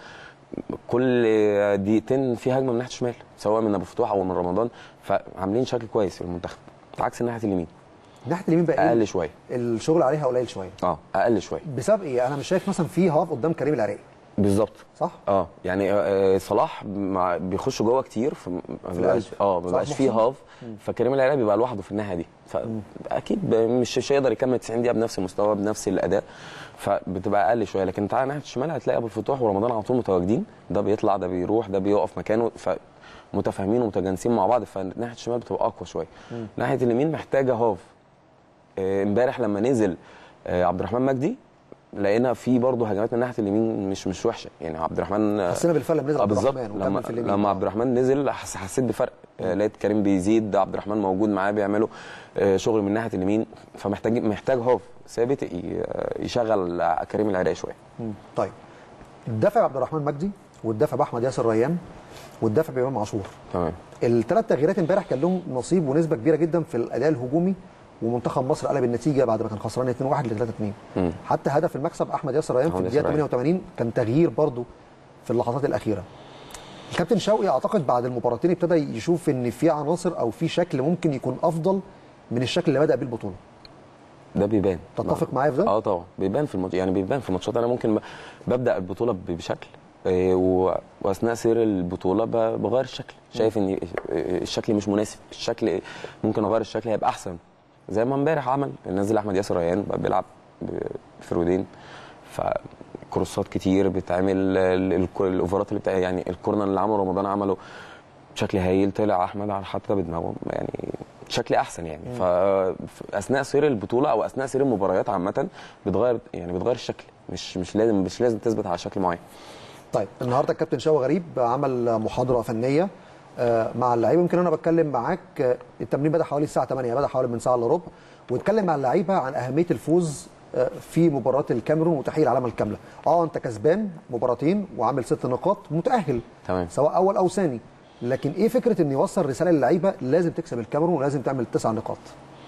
كل دقيقتين في هجمه من ناحيه الشمال سواء من ابو الفتوح او من رمضان فعاملين شكل كويس في المنتخب عكس ناحيه اليمين ناحيه اليمين بقى إيه؟ اقل شويه الشغل عليها قليل شويه اه اقل شويه بسبب ايه انا مش شايف مثلا في هاف قدام كريم العراقي بالظبط صح اه يعني آه، آه، صلاح مع بيخش جوه كتير فما بيبقاش القلب. اه ما صلاح بيبقاش فيه محسن. هاف فكريم العراقي بيبقى لوحده في الناحيه دي فاكيد ب- مش مش هيقدر يكمل 90 دقيقه بنفس المستوى بنفس الاداء فبتبقى اقل شويه لكن تعالى ناحيه الشمال هتلاقي ابو الفتوح ورمضان على طول متواجدين ده بيطلع ده بيروح ده بيقف مكانه فمتفاهمين ومتجانسين مع بعض فناحيه الشمال بتبقى اقوى شويه ناحيه اليمين محتاجه هاف آه، امبارح لما نزل آه، عبد الرحمن مجدي لقينا في برضه هجمات من ناحيه اليمين مش مش وحشه يعني عبد الرحمن آه، حسينا بالفرق لما نزل آه، عبد بالظبط الرحمن لما وكمل في اليمين لما عبد الرحمن نزل حس حسيت بفرق آه، لقيت كريم بيزيد عبد الرحمن موجود معاه بيعملوا آه، شغل من ناحيه اليمين فمحتاج محتاج هاف ثابت ي- آه، يشغل آه، كريم العراقي شويه مم. طيب الدافع عبد الرحمن مجدي والدافع باحمد ياسر ريان والدافع بامام عاشور تمام الثلاث تغييرات امبارح كان لهم نصيب ونسبه كبيره جدا في الاداء الهجومي ومنتخب مصر قلب النتيجه بعد ما كان خسران 2-1 ل 3-2 حتى هدف المكسب احمد ياسر ريان في أحمد الدقيقه ياسر ريان. 88 كان تغيير برضو في اللحظات الاخيره الكابتن شوقي اعتقد بعد المباراتين ابتدى يشوف ان في عناصر او في شكل ممكن يكون افضل من الشكل اللي بدا بيه البطوله ده بيبان تتفق معايا في ده؟ اه طبعا بيبان في الماتش يعني بيبان في الماتشات انا ممكن ب- ببدا البطوله ب- بشكل آه، و- واثناء سير البطوله ب- بغير الشكل شايف ان الشكل مش مناسب الشكل ممكن اغير الشكل هيبقى احسن زي ما امبارح عمل نزل احمد ياسر ريان بقى بيلعب بفرودين فكروسات كتير بتعمل ال- ال- الاوفرات اللي بتاع يعني الكورنر اللي عمله رمضان عمله بشكل هايل طلع احمد على حتى بدماغه يعني شكل احسن يعني فاثناء سير البطوله او اثناء سير المباريات عامه بتغير يعني بتغير الشكل مش مش لازم مش لازم تثبت على شكل معين طيب النهارده الكابتن شوقي غريب عمل محاضره فنيه آه، مع اللعيبه يمكن انا بتكلم معاك آه، التمرين بدا حوالي الساعه 8 بدا حوالي من ساعه الا ربع واتكلم مع اللعيبه عن اهميه الفوز آه، في مباراه الكاميرون وتحقيق العلامه الكامله اه انت كسبان مباراتين وعامل ست نقاط متاهل تمام. سواء اول او ثاني لكن ايه فكره ان يوصل رساله للعيبه لازم تكسب الكاميرون ولازم تعمل تسع نقاط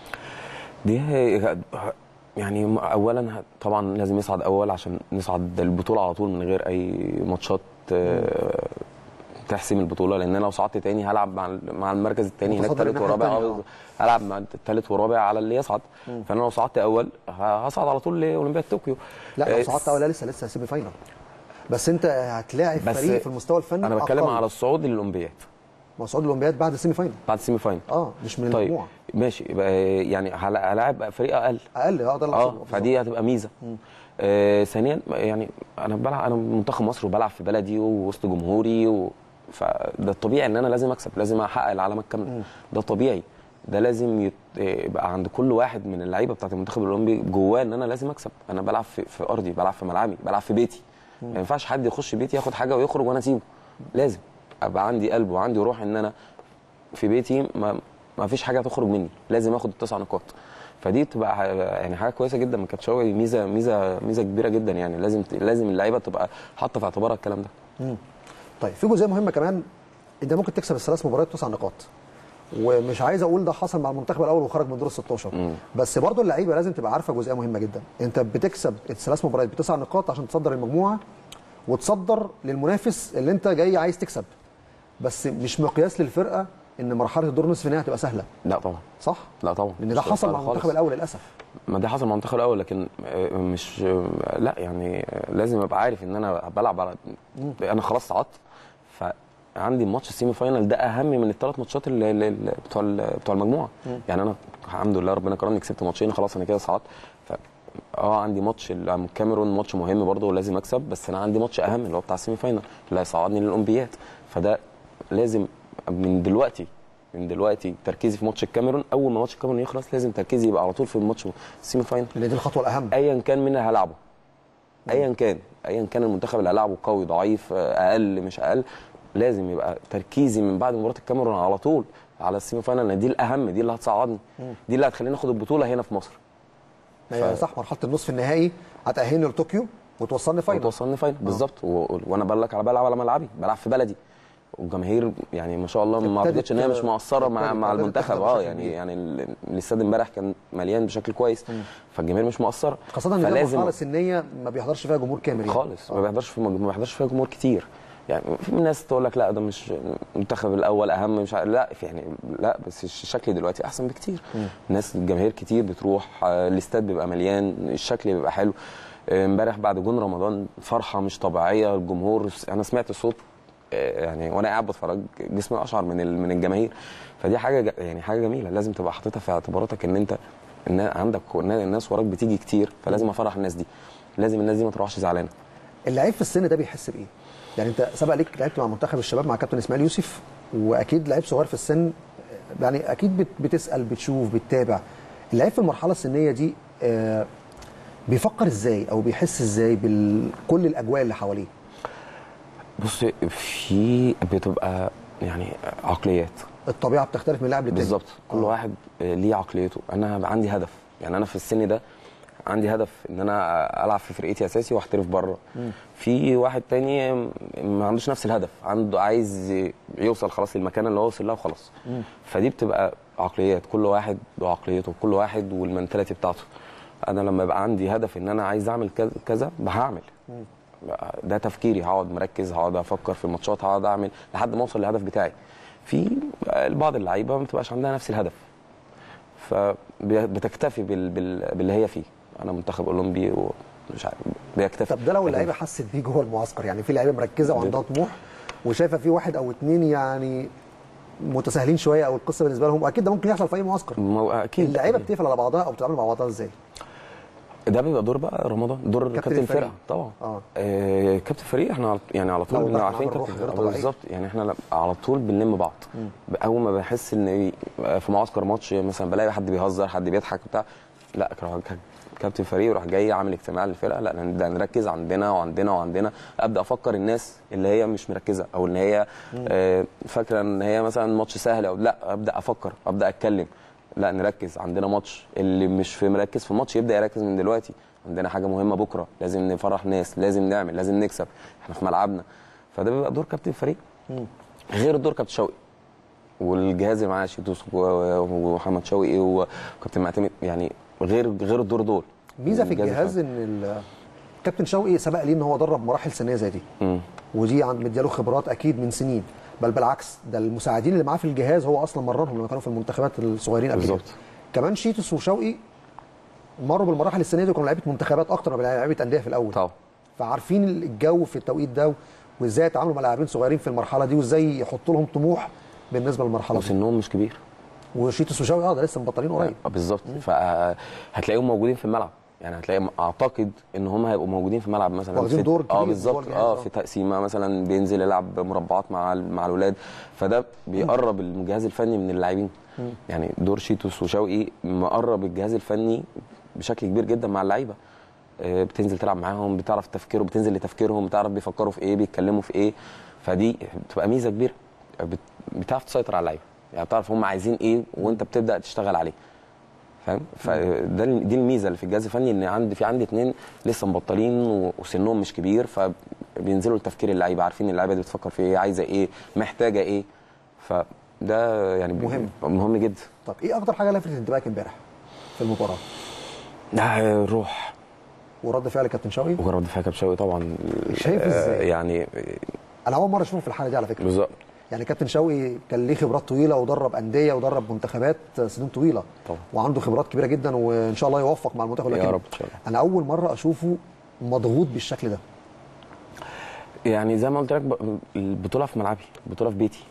دي هي يعني اولا طبعا لازم يصعد اول عشان نصعد البطوله على طول من غير اي ماتشات آه، تحسم البطوله لان انا لو صعدت تاني هلعب مع مع المركز الثاني هناك متصدر ثالث الناحية ورابع التانية، أو هلعب مع الثالث ورابع على اللي يصعد فانا لو صعدت اول ه- هصعد على طول لاولمبياد طوكيو لا لو آه، صعدت اول لسه لسه سيمي فاينل بس انت هتلاعب بس فريق في المستوى الفني انا بتكلم أقل. على الصعود للاولمبياد ما هو صعود الاولمبياد بعد السيمي فاينل بعد السيمي فاينل اه مش من طيب المجموعه ماشي يبقى يعني هل- هلاعب فريق اقل اقل اه ده اللي اه أقصده. فدي هتبقى ميزه آه ثانيا يعني انا بلعب انا منتخب مصر وبلعب في بلدي ووسط جمهوري و... فده الطبيعي ان انا لازم اكسب لازم احقق العلامه الكامله ده طبيعي ده لازم يت... آه، يبقى عند كل واحد من اللعيبه بتاعت المنتخب الاولمبي جواه ان انا لازم اكسب انا بلعب في, في ارضي بلعب في ملعبي بلعب في بيتي ما ينفعش حد يخش بيتي ياخد حاجه ويخرج وانا اسيبه لازم ابقى عندي قلب وعندي روح ان انا في بيتي ما ما فيش حاجه تخرج مني لازم اخد التسع نقاط فدي تبقى ح- يعني حاجه كويسه جدا من كابتن شوقي ميزه ميزه ميزه كبيره جدا يعني لازم ت- لازم اللعيبه تبقى حاطه في اعتبارها الكلام ده طيب في جزئيه مهمه كمان انت ممكن تكسب الثلاث مباريات تسع نقاط ومش عايز اقول ده حصل مع المنتخب الاول وخرج من دور ال 16 بس برضه اللعيبه لازم تبقى عارفه جزئيه مهمه جدا انت بتكسب الثلاث مباريات بتسع نقاط عشان تصدر المجموعه وتصدر للمنافس اللي انت جاي عايز تكسب بس مش مقياس للفرقه ان مرحله الدور نصف النهائي هتبقى سهله لا طبعا صح لا طبعا لان ده مش حصل مع خالص. المنتخب الاول للاسف ما ده حصل مع المنتخب الاول لكن آه، مش آه، لا يعني آه، لازم ابقى عارف ان انا بلعب على انا خلاص صعدت فعندي ماتش السيمي فاينال ده اهم من الثلاث ماتشات اللي اللي- اللي بتوع ال- بتوع المجموعه يعني انا الحمد لله ربنا كرمني كسبت ماتشين خلاص انا كده صعدت ف اه عندي ماتش الكاميرون ماتش مهم برضه ولازم اكسب بس انا عندي ماتش اهم اللي هو بتاع السيمي فاينال اللي هيصعدني للاولمبياد فده لازم من دلوقتي من دلوقتي تركيزي في ماتش الكاميرون اول ما ماتش الكاميرون يخلص لازم تركيزي يبقى على طول في الماتش السيمي فاينال لان دي الخطوه الاهم ايا كان مين اللي هلعبه ايا كان ايا كان المنتخب اللي هلعبه قوي ضعيف آه، اقل مش اقل لازم يبقى تركيزي من بعد مباراه الكاميرون على طول على السيمي فاينال لأن دي الاهم دي اللي هتصعدني دي اللي هتخليني اخد البطوله هنا في مصر هي صح مرحله النصف النهائي هتاهلني لطوكيو وتوصلني فاينل وتوصلني فاينل بالظبط و... وانا بقول لك على بلعب على ملعبي بلعب في بلدي والجماهير يعني ما شاء الله ما ابتدت- اعتقدش ان هي مش مقصره مع ابتدت- مع ابتدت المنتخب تاخد اه بشكل يعني كبير. يعني ال- الاستاد امبارح كان مليان بشكل كويس فالجماهير مش مقصره خاصه ان دي مرحله سنيه ما بيحضرش فيها جمهور كامل يعني. خالص ما بيحضرش في ما بيحضرش فيها جمهور كتير يعني في ناس تقول لك لا ده مش المنتخب الاول اهم مش عارف لا في يعني لا بس الشكل دلوقتي احسن بكتير ناس الجماهير كتير بتروح آه، الاستاد بيبقى مليان الشكل بيبقى حلو آه، امبارح بعد جون رمضان فرحه مش طبيعيه الجمهور انا سمعت صوت آه، يعني وانا قاعد بتفرج جسمي اشعر من ال- من الجماهير فدي حاجه ج- يعني حاجه جميله لازم تبقى حاططها في اعتباراتك ان انت ان عندك الناس وراك بتيجي كتير فلازم افرح الناس دي لازم الناس دي ما تروحش زعلانه اللعيب في السن ده بيحس بايه؟ يعني انت سبق ليك لعبت مع منتخب الشباب مع كابتن اسماعيل يوسف واكيد لعيب صغير في السن يعني اكيد بت- بتسال بتشوف بتتابع اللعيب في المرحله السنيه دي آه، بيفكر ازاي او بيحس ازاي بكل الاجواء اللي حواليه؟ بص في بتبقى يعني عقليات الطبيعه بتختلف من لاعب للتاني بالظبط كل آه. واحد آه، ليه عقليته انا هبقى عندي هدف يعني انا في السن ده عندي هدف ان انا العب في فرقتي اساسي واحترف بره في واحد تاني ما عندوش نفس الهدف عنده عايز يوصل خلاص للمكان اللي هو وصل له وخلاص فدي بتبقى عقليات كل واحد وعقليته كل واحد والمنتاليتي بتاعته انا لما يبقى عندي هدف ان انا عايز اعمل كذا- كذا هعمل ده تفكيري هقعد مركز هقعد افكر في الماتشات هقعد اعمل لحد ما اوصل للهدف بتاعي في بعض اللعيبه ما بتبقاش عندها نفس الهدف فبتكتفي بال... بال... باللي هي فيه انا منتخب اولمبي ومش عارف بيكتفي طب ده لو لكن اللعيبه حست بيه جوه المعسكر يعني في لعيبه مركزه وعندها طموح وشايفه في واحد او اتنين يعني متساهلين شويه او القصه بالنسبه لهم واكيد ده ممكن يحصل في اي معسكر مو- اكيد اللعيبه بتقفل على بعضها او بتتعامل مع بعضها ازاي؟ ده بيبقى دور بقى رمضان دور كابتن كابتن, الفريق. الفرقه طبعا آه. آه كابتن الفريق احنا على- يعني على طول لو بنبقى دخل عارفين عمل روح كابتن غير آه، طبيعية. بالظبط يعني احنا لا- على طول بنلم بعض اول ما بحس ان في معسكر ماتش مثلا بلاقي حد بيهزر حد بيضحك بتاع لا كا- كا- كابتن الفريق يروح جاي عامل اجتماع للفرقه لا ده نركز عندنا وعندنا وعندنا ابدا افكر الناس اللي هي مش مركزه او اللي هي آه، فاكره ان هي مثلا ماتش سهل او لا ابدا افكر ابدا اتكلم لا نركز عندنا ماتش اللي مش في مركز في الماتش يبدا يركز من دلوقتي عندنا حاجه مهمه بكره لازم نفرح ناس لازم نعمل لازم نكسب احنا في ملعبنا فده بيبقى دور كابتن الفريق غير دور كابتن شوقي والجهاز اللي معاه شيتوس و- و- ومحمد شوقي وكابتن معتمد يعني غير غير الدور دول ميزه في الجهاز ان ال- كابتن شوقي سبق ليه ان هو درب مراحل سنيه زي دي مم. ودي عند مدياله خبرات اكيد من سنين بل بالعكس ده المساعدين اللي معاه في الجهاز هو اصلا مرنهم لما كانوا في المنتخبات الصغيرين قبل كده بالظبط. كمان شيتوس وشوقي مروا بالمراحل السنيه دي وكانوا لعيبه منتخبات اكتر من لعيبه انديه في الاول طبعا فعارفين الجو في التوقيت ده وازاي يتعاملوا مع لاعبين صغيرين في المرحله دي وازاي يحطوا لهم طموح بالنسبه للمرحله دي وسنهم مش كبير وشيتوس وشوقي اه ده لسه مبطلين قريب آه، بالظبط فهتلاقيهم موجودين في الملعب يعني هتلاقي اعتقد ان هم هيبقوا موجودين في الملعب مثلا واخدين في دور كبير اه جوه بالظبط الجهاز، اه آه. في تقسيمه مثلا بينزل يلعب مربعات مع ال- مع الاولاد فده بيقرب الجهاز الفني من اللاعبين يعني دور شيتوس وشوقي مقرب الجهاز الفني بشكل كبير جدا مع اللعيبه آه، بتنزل تلعب معاهم بتعرف تفكيره بتنزل لتفكيرهم بتعرف بيفكروا في ايه بيتكلموا في ايه فدي بتبقى ميزه كبيره بت- بتعرف تسيطر على اللعيبه يعني بتعرف هم عايزين ايه وانت بتبدا تشتغل عليه فاهم فده ال- دي الميزه اللي في الجهاز الفني ان عندي في عندي اثنين لسه مبطلين و- وسنهم مش كبير فبينزلوا لتفكير اللعيبه عارفين اللعيبه دي بتفكر في ايه عايزه ايه محتاجه ايه فده يعني بي- مهم. مهم جدا طب ايه اكتر حاجه لفتت انتباهك امبارح في المباراه ده روح ورد فعل كابتن شوقي ورد فيها كابتن شوقي طبعا شايف آه، إزاي؟ يعني انا اول مره اشوفه في الحاله دي على فكره بالظبط يعني كابتن شوقي كان ليه خبرات طويله ودرب انديه ودرب منتخبات سنين طويله طبعا. وعنده خبرات كبيره جدا وان شاء الله يوفق مع المنتخب يا لكن رب إن شاء الله. انا اول مره اشوفه مضغوط بالشكل ده يعني زي ما قلت لك ب- البطوله في ملعبي البطوله في بيتي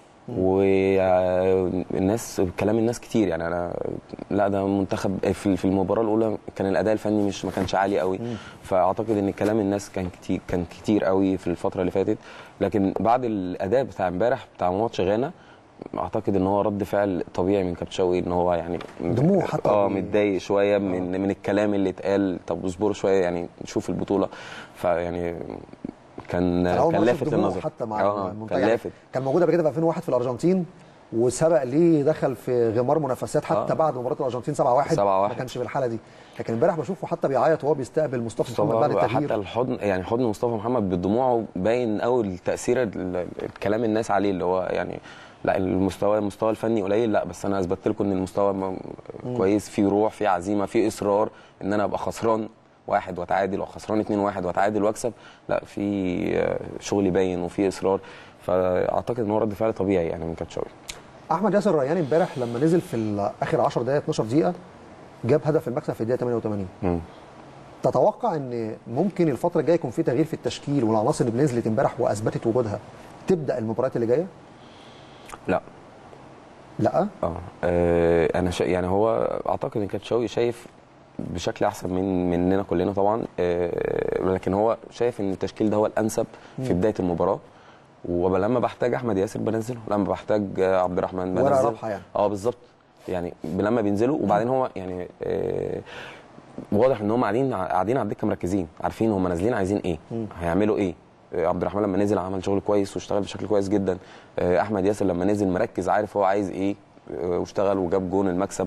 والناس كلام الناس كتير يعني انا لا ده منتخب في في المباراه الاولى كان الاداء الفني مش ما كانش عالي قوي فاعتقد ان كلام الناس كان كتير كان كتير قوي في الفتره اللي فاتت لكن بعد الاداء بتاع امبارح بتاع ماتش غانا اعتقد ان هو رد فعل طبيعي من كابتن شوقي ان هو يعني دموع حتى. اه متضايق شويه من من الكلام اللي اتقال طب اصبروا شويه يعني نشوف البطوله فيعني كان أنا أول كان مرة أشوف لافت دموع النظر حتى مع آه المنتخب كان يعني لافت كان موجود قبل كده في 2001 في الارجنتين وسبق ليه دخل في غمار منافسات حتى آه. بعد مباراه الارجنتين 7-1 7-1. ما كانش بالحاله دي لكن امبارح بشوفه حتى بيعيط وهو بيستقبل مصطفى محمد بعد مصطفى التغيير حتى الحضن يعني حضن مصطفى محمد بدموعه باين قوي تاثير ال- ال- كلام الناس عليه اللي هو يعني لا المستوى المستوى الفني قليل لا بس انا اثبتت لكم ان المستوى م- كويس في روح في عزيمه في اصرار ان انا ابقى خسران واحد واتعادل او خسران اتنين واحد واتعادل واكسب لا في آه، شغل باين وفي اصرار فاعتقد ان هو رد فعل طبيعي يعني من كابتن شوقي احمد ياسر ريان امبارح لما نزل في ال- اخر 10 دقائق 12 دقيقه جاب هدف المكسب في الدقيقه 88 مم. تتوقع ان ممكن الفتره الجايه يكون في تغيير في التشكيل والعناصر اللي نزلت امبارح واثبتت وجودها تبدا المباريات اللي جايه لا لا اه آه، انا شا... يعني هو اعتقد ان كابتن شوقي شايف بشكل احسن من مننا كلنا طبعا آه، لكن هو شايف ان التشكيل ده هو الانسب في بدايه المباراه ولما بحتاج احمد ياسر بنزله لما بحتاج آه، عبد الرحمن ورقة بنزله رابحة يعني. اه بالظبط يعني لما بينزلوا وبعدين هو يعني آه، واضح ان هم قاعدين قاعدين على الدكه مركزين عارفين هم نازلين عايزين ايه هيعملوا ايه آه، عبد الرحمن لما نزل عمل شغل كويس واشتغل بشكل كويس جدا آه، احمد ياسر لما نزل مركز عارف هو عايز ايه آه، واشتغل وجاب جون المكسب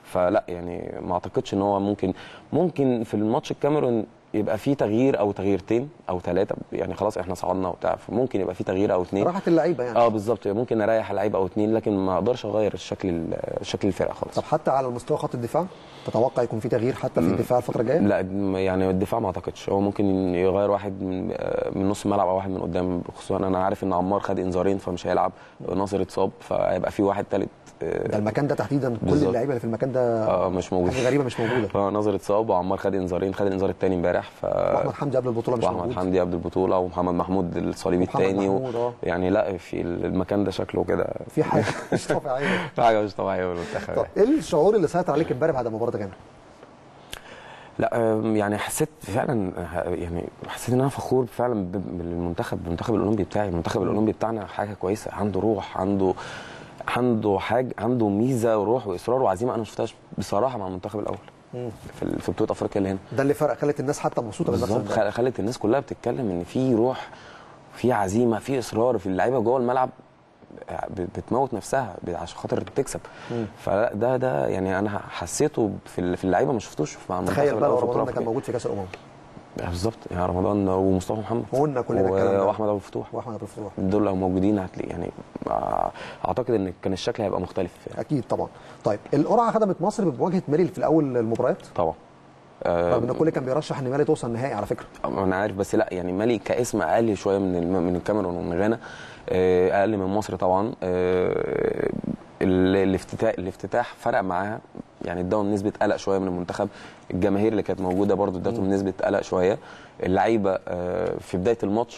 فلا يعني ما اعتقدش ان هو ممكن ممكن في الماتش الكاميرون يبقى فيه تغيير او تغييرتين او ثلاثه يعني خلاص احنا صعدنا وبتاع فممكن يبقى فيه تغيير او اثنين راحه اللعيبه يعني اه بالظبط ممكن اريح لعيب او اثنين لكن ما اقدرش اغير الشكل ال- شكل الفرقه خالص طب حتى على مستوى خط الدفاع تتوقع يكون في تغيير حتى في الدفاع الفتره الجايه لا يعني الدفاع ما اعتقدش هو ممكن يغير واحد من من نص الملعب او واحد من قدام خصوصا انا عارف ان عمار خد انذارين فمش هيلعب ناصر اتصاب فهيبقى في واحد ثالث ده المكان ده تحديدا كل بالظبط. اللعيبه اللي في المكان ده اه مش موجود حاجه غريبه مش موجوده اه ناصر اتصاب وعمار خد انذارين خد الانذار الثاني امبارح ف واحمد حمدي قبل البطوله مش واحمد موجود حمدي قبل البطوله ومحمد محمود الصليبي ومحمد الثاني محمود، آه. يعني لا في المكان ده شكله كده في حاجه مش طبيعيه في حاجه مش طبيعيه بالمنتخب طب ايه الشعور اللي سيطر عليك امبارح بعد مباراه غانا؟ لا أم، يعني حسيت فعلا ه- يعني حسيت ان انا فخور فعلا ب- بالمنتخب بالمنتخب الاولمبي بتاعي المنتخب الاولمبي بتاعنا حاجه كويسه عنده روح عنده عنده حاجه عنده ميزه وروح واصرار وعزيمه انا ما شفتهاش بصراحه مع المنتخب الاول في ال- في بطوله افريقيا اللي هنا ده اللي فرق خلت الناس حتى مبسوطه بالمكسب بالظبط ده خل- خلت الناس كلها بتتكلم ان في روح في عزيمه في اصرار في اللعيبه جوه الملعب ب- بتموت نفسها ب- عشان خاطر تكسب فده ده يعني انا حسيته في ال- في اللعيبه ما شفتوش مع المنتخب تخيل بقى لو الأول في رمضان بطولة ده كان أفريقيا. موجود في كاس الامم بالظبط يعني رمضان ومصطفى محمد وقلنا كلنا و- الكلام ده. واحمد ابو الفتوح واحمد ابو الفتوح دول لو موجودين هتلاقي يعني آه، اعتقد ان كان الشكل هيبقى مختلف يعني اكيد طبعا طيب القرعه خدمت مصر بمواجهه مالي في الاول المباريات طبعا آه، رغم ان الكل كان بيرشح ان مالي توصل النهائي على فكره انا عارف بس لا يعني مالي كاسم اقل شويه من الم- من الكاميرون ومن غانا آه، اقل من مصر طبعا آه، ال- الافتتاح الافتتاح فرق معاها يعني اداهم نسبه قلق شويه من المنتخب الجماهير اللي كانت موجوده برضو ادتهم نسبه قلق شويه اللعيبه آه، في بدايه الماتش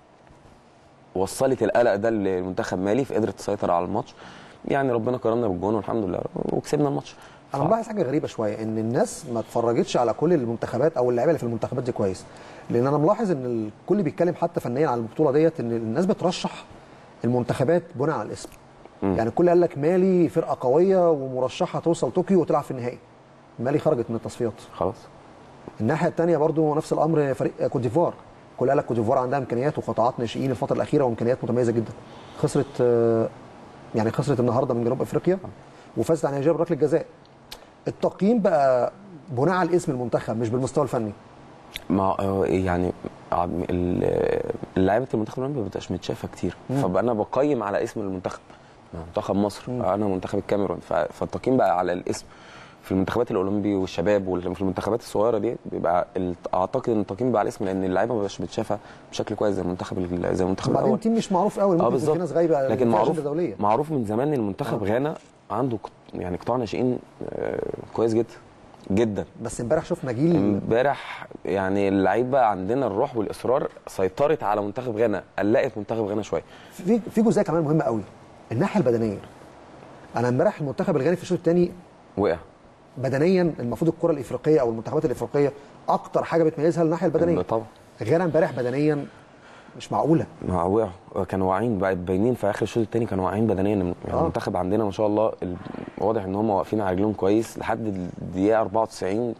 وصلت القلق ده للمنتخب مالي فقدرت تسيطر على الماتش يعني ربنا كرمنا بالجون والحمد لله وكسبنا الماتش انا ملاحظ حاجه غريبه شويه ان الناس ما اتفرجتش على كل المنتخبات او اللعيبه اللي في المنتخبات دي كويس لان انا ملاحظ ان الكل بيتكلم حتى فنيا على البطوله ديت ان الناس بترشح المنتخبات بناء على الاسم يعني الكل قال لك مالي فرقه قويه ومرشحه توصل طوكيو وتلعب في النهائي مالي خرجت من التصفيات خلاص الناحيه الثانيه برضو نفس الامر فريق كوت ديفوار كل قال لك كوت ديفوار عندها امكانيات وقطاعات ناشئين الفتره الاخيره وامكانيات متميزه جدا خسرت آه، يعني خسرت النهارده من جنوب افريقيا وفازت على نيجيريا بركله جزاء التقييم بقى بناء على الاسم المنتخب مش بالمستوى الفني ما آه، يعني عم- ال- لعيبه المنتخب الاولمبي ما بتبقاش متشافه كتير فبقى انا بقيم على اسم المنتخب منتخب مصر انا منتخب الكاميرون ف- فالتقييم بقى على الاسم في المنتخبات الاولمبي والشباب وفي المنتخبات الصغيره دي بيبقى ال- اعتقد ان التقييم بقى على الاسم لان اللعيبه ما بقاش متشافه بشكل كويس زي المنتخب ال- زي المنتخب وبعدين الاول تيم مش معروف قوي اه ممكن يكون بالظبط في ناس غايبه لكن في معروف أجندة دوليه معروف من زمان ان المنتخب غانا عنده قط- يعني قطاع ناشئين آه، كويس جدا جدا بس امبارح شفنا جيل امبارح يعني اللعيبه عندنا الروح والاصرار سيطرت على منتخب غانا قلقت منتخب غانا شويه في في جزئيه كمان مهمه قوي الناحيه البدنيه انا امبارح المنتخب الغاني في الشوط الثاني وقع بدنيا المفروض الكره الافريقيه او المنتخبات الافريقيه اكتر حاجه بتميزها الناحيه البدنيه طبعا غانا امبارح بدنيا مش معقوله ما وقعوا كانوا واعيين بقى باينين في اخر الشوط الثاني كانوا واعيين بدنيا يعني آه. المنتخب عندنا ما شاء الله ال- واضح ان هم واقفين على رجلهم كويس لحد الدقيقه 94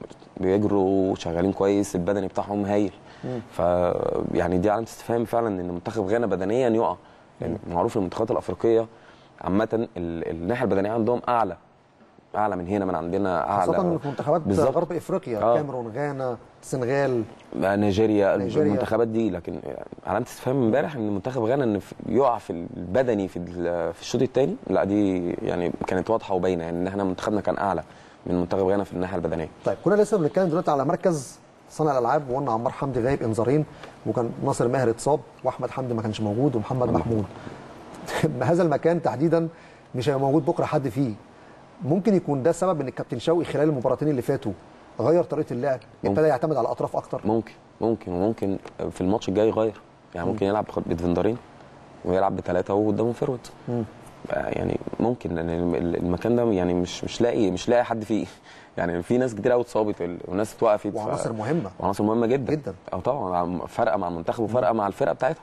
بيجروا شغالين كويس البدني بتاعهم هايل ف يعني دي علامه استفهام فعلا ان منتخب غانا بدنيا يقع يعني معروف المنتخبات الافريقيه عامه ال- الناحيه البدنيه عندهم اعلى اعلى من هنا من عندنا اعلى خاصه في منتخبات بالظبط. غرب افريقيا آه. كاميرون غانا السنغال نيجيريا نيجيريا. المنتخبات دي لكن علامه استفهام امبارح ان منتخب غانا ان في- يقع في البدني في ال- في الشوط الثاني لا دي يعني كانت واضحه وباينه يعني ان احنا منتخبنا كان اعلى من منتخب غانا في الناحيه البدنيه طيب كنا لسه بنتكلم دلوقتي على مركز صانع الالعاب وقلنا عمار حمدي غايب انذارين وكان ناصر ماهر اتصاب واحمد حمدي ما كانش موجود ومحمد محمود هذا المكان تحديدا مش هيبقى موجود بكره حد فيه ممكن يكون ده سبب ان الكابتن شوقي خلال المباراتين اللي فاتوا غير طريقه اللعب ابتدى يعتمد على الاطراف اكتر ممكن ممكن وممكن في الماتش الجاي يغير يعني ممكن يلعب بخ- بدفندرين ويلعب بثلاثه وقدامه فيرود يعني ممكن لان الم- المكان ده يعني مش مش لاقي مش لاقي حد فيه يعني في ناس كتير قوي اتصابت وال- وناس اتوقفت ف- وعناصر مهمه وعناصر مهمه جدا جدا. اه طبعا فارقه مع المنتخب وفارقه مع الفرقه بتاعتها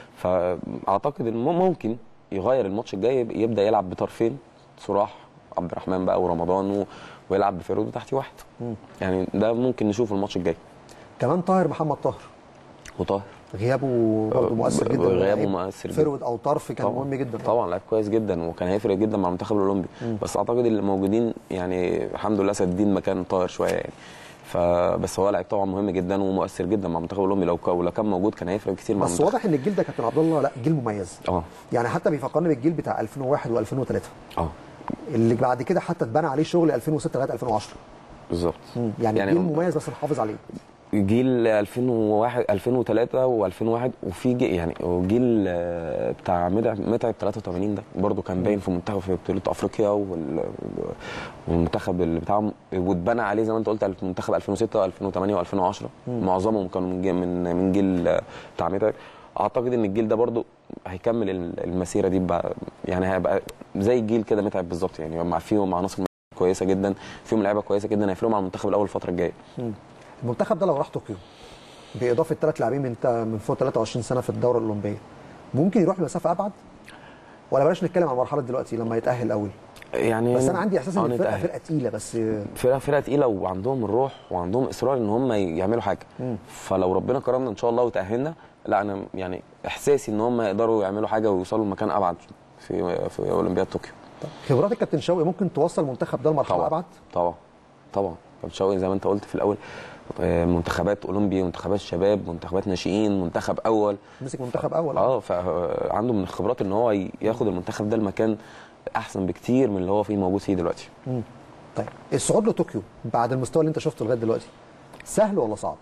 فاعتقد ان مم- ممكن يغير الماتش الجاي يب- يبدا يلعب بطرفين صراح عبد الرحمن بقى ورمضان و... ويلعب بفيرود وتحتي واحد يعني ده ممكن نشوفه الماتش الجاي كمان طاهر محمد طاهر وطاهر غيابه برضه مؤثر جدا غيابه لعيب مؤثر جدا. فرود او طرف كان مهم جدا طبعا لعيب كويس جدا وكان هيفرق جدا مع المنتخب الاولمبي بس اعتقد اللي موجودين يعني الحمد لله سادين مكان طاهر شويه يعني فبس هو لعيب طبعا مهم جدا ومؤثر جدا مع المنتخب الاولمبي لو لو كان موجود كان هيفرق كتير مع بس المنتخب واضح ان الجيل ده كابتن عبد الله لا جيل مميز اه يعني حتى بيفكرني بالجيل بتاع 2001 و2003 اه اللي بعد كده حتى اتبنى عليه شغل 2006 لغايه 2010 بالظبط يعني, يعني جيل مميز بس نحافظ عليه جيل 2001 2003 و2001 وفي جيل يعني جيل آه، بتاع متعب متعب 83 ده برضه كان باين في منتخب في بطوله افريقيا وال- والمنتخب اللي بتاعهم واتبنى عليه زي ما انت قلت المنتخب 2006 و2008 و2010 معظمهم كانوا من جيل من من جيل آه، بتاع متعب اعتقد ان الجيل ده برضه هيكمل ال- المسيره دي بقى يعني هيبقى زي الجيل كده متعب بالظبط يعني مع فيهم عناصر كويسه جدا فيهم لعيبه كويسه جدا هيفرقوا مع المنتخب الاول الفتره الجايه المنتخب ده لو راح طوكيو باضافه ثلاث لاعبين من تا- من فوق 23 سنه في الدوره الاولمبيه ممكن يروح لمسافه ابعد ولا بلاش نتكلم عن مرحله دلوقتي لما يتاهل الاول يعني بس انا عندي احساس ان آه، الفرقه نتأهل. فرقه تقيله بس فرقه فرقه تقيله وعندهم الروح وعندهم اصرار ان هم يعملوا حاجه فلو ربنا كرمنا ان شاء الله وتاهلنا لا انا يعني احساسي ان هم يقدروا يعملوا حاجه ويوصلوا لمكان ابعد في في اولمبياد طوكيو خبرات الكابتن شوقي ممكن توصل المنتخب ده لمرحله طبعا ابعد طبعا طبعا كابتن شوقي زي ما انت قلت في الاول آه، منتخبات اولمبي منتخبات شباب منتخبات ناشئين منتخب اول مسك منتخب اول اه فعنده من الخبرات ان هو ياخد المنتخب ده لمكان احسن بكتير من اللي هو فيه موجود فيه دلوقتي طيب الصعود لطوكيو بعد المستوى اللي انت شفته لغايه دلوقتي سهل ولا صعب؟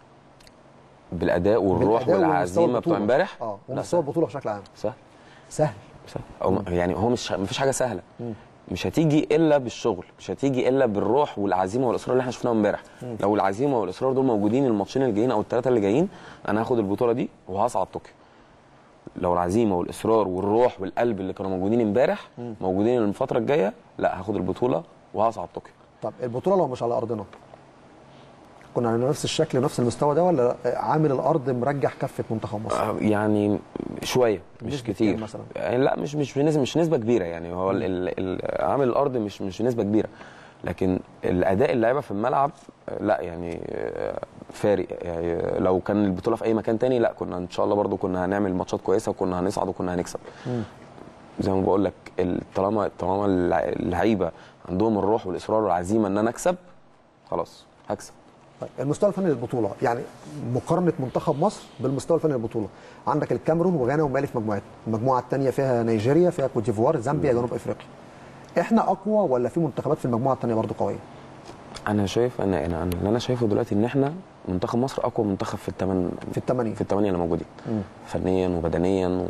بالاداء والروح بالأداء ومستوى والعزيمه البطولة. بتوع امبارح اه لا، ومستوى البطوله بشكل عام سهل سهل سهل أو يعني هو مش مفيش حاجه سهله مش هتيجي الا بالشغل مش هتيجي الا بالروح والعزيمه والاصرار اللي احنا شفناهم امبارح لو العزيمه والاصرار دول موجودين الماتشين اللي جايين او الثلاثه اللي جايين انا هاخد البطوله دي وهصعد طوكيو لو العزيمه والاصرار والروح والقلب اللي كانوا موجودين امبارح موجودين الفتره الجايه لا هاخد البطوله وهصعد طوكيو طب البطوله لو مش على ارضنا كنا على نفس الشكل ونفس المستوى ده ولا عامل الارض مرجح كفه منتخب مصر؟ آه، يعني شويه مش نسبة كتير كام مثلاً؟ يعني لا مش مش بنسبه مش نسبه كبيره يعني هو ال- ال- ال- عامل الارض مش مش نسبه كبيره لكن الاداء اللعيبه في الملعب آه، لا يعني آه، فارق يعني لو كان البطوله في اي مكان تاني لا كنا ان شاء الله برضو كنا هنعمل ماتشات كويسه وكنا هنصعد وكنا هنكسب زي ما بقول لك ال- طالما طالما اللع- اللعيبه عندهم الروح والاصرار والعزيمه ان انا اكسب خلاص هكسب طيب المستوى الفني للبطوله يعني مقارنه منتخب مصر بالمستوى الفني للبطوله عندك الكاميرون وغانا ومالي في مجموعات المجموعه الثانيه فيها نيجيريا فيها كوت ديفوار زامبيا جنوب افريقيا احنا اقوى ولا في منتخبات في المجموعه الثانيه برضه قويه انا شايف انا انا أنا- اللي انا شايفه دلوقتي ان احنا منتخب مصر اقوى منتخب في الثمان في الثمانيه في الثمانيه اللي موجودين فنيا وبدنيا و...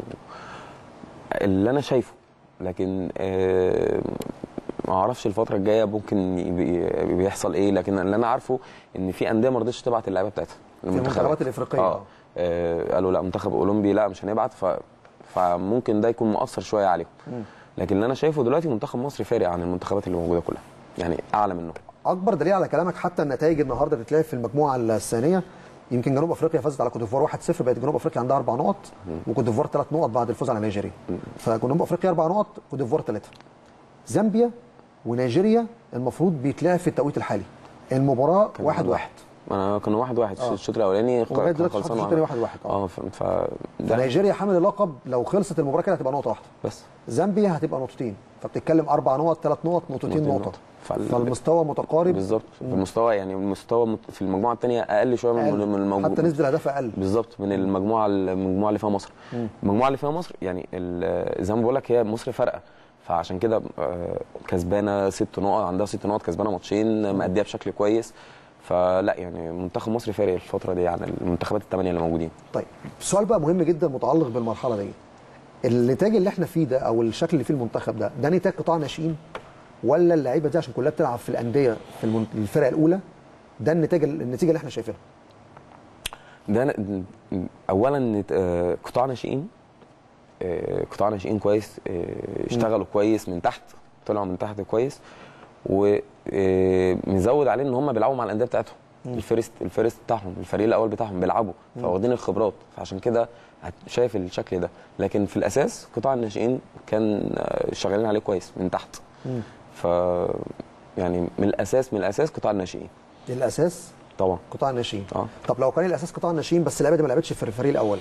اللي انا شايفه لكن آه، ما اعرفش الفتره الجايه ممكن يبي- بيحصل ايه لكن اللي انا عارفه ان في انديه ما رضتش تبعت اللعيبه بتاعتها المنتخبات الإفريقية. اه آه، قالوا لا منتخب اولمبي لا مش هنبعت ف... فممكن ده يكون مؤثر شويه عليهم لكن اللي انا شايفه دلوقتي منتخب مصر فارق عن المنتخبات اللي موجوده كلها يعني اعلى منه اكبر دليل على كلامك حتى النتائج النهارده بتتلعب في المجموعه الثانيه يمكن جنوب افريقيا فازت على كوت ديفوار 1-0 بقت جنوب افريقيا عندها اربع نقط وكوت ديفوار ثلاث نقط بعد الفوز على نيجيريا فجنوب افريقيا اربع نقط كوت ديفوار ثلاثه زامبيا ونيجيريا المفروض بيتلعب في التوقيت الحالي المباراه واحد واحد انا كانوا واحد واحد آه. الشوط الاولاني ولغاية كان دلوقتي خلصان الشوط التاني واحد واحد، آه. اه ف... ف... ده نيجيريا حامل اللقب لو خلصت المباراه كده هتبقى نقطه واحده بس زامبيا هتبقى نقطتين فبتتكلم اربع نقط ثلاث نقط نقطتين نقطتين نقطه نقطة. فال- فالمستوى متقارب بالظبط المستوى يعني المستوى مت- في المجموعه الثانيه اقل شويه من أقل. من الموجود حتى نسبه الاهداف اقل بالظبط من المجموعه المجموعه اللي فيها مصر المجموعه اللي فيها مصر يعني ال- زي ما بقول لك هي مصر فارقه فعشان كده آه، كسبانه ست نقط عندها ست نقط كسبانه ماتشين مأديه بشكل كويس فلا يعني منتخب مصر فارق الفتره دي عن المنتخبات الثمانيه اللي موجودين طيب سؤال بقى مهم جدا متعلق بالمرحله دي النتاج اللي احنا فيه ده او الشكل اللي فيه المنتخب ده ده نتاج قطاع ناشئين ولا اللعيبه دي عشان كلها بتلعب في الانديه في المن- الفرق الاولى ده النتاج النتيجه اللي احنا شايفينها ده ن- اولا نت- آه، قطاع ناشئين آه، قطاع ناشئين كويس آه، اشتغلوا كويس من تحت طلعوا من تحت كويس ومزود عليه ان هم بيلعبوا مع الانديه بتاعتهم الفيرست الفيرست بتاعهم الفريق الاول بتاعهم بيلعبوا فواخدين الخبرات فعشان كده هت- شايف الشكل ده لكن في الاساس قطاع الناشئين كان آه، شغالين عليه كويس من تحت ف يعني من الاساس من الاساس قطاع الناشئين الاساس طبعا قطاع الناشئين اه طب لو كان الاساس قطاع الناشئين بس اللعيبه دي ما لعبتش في الفريق الاول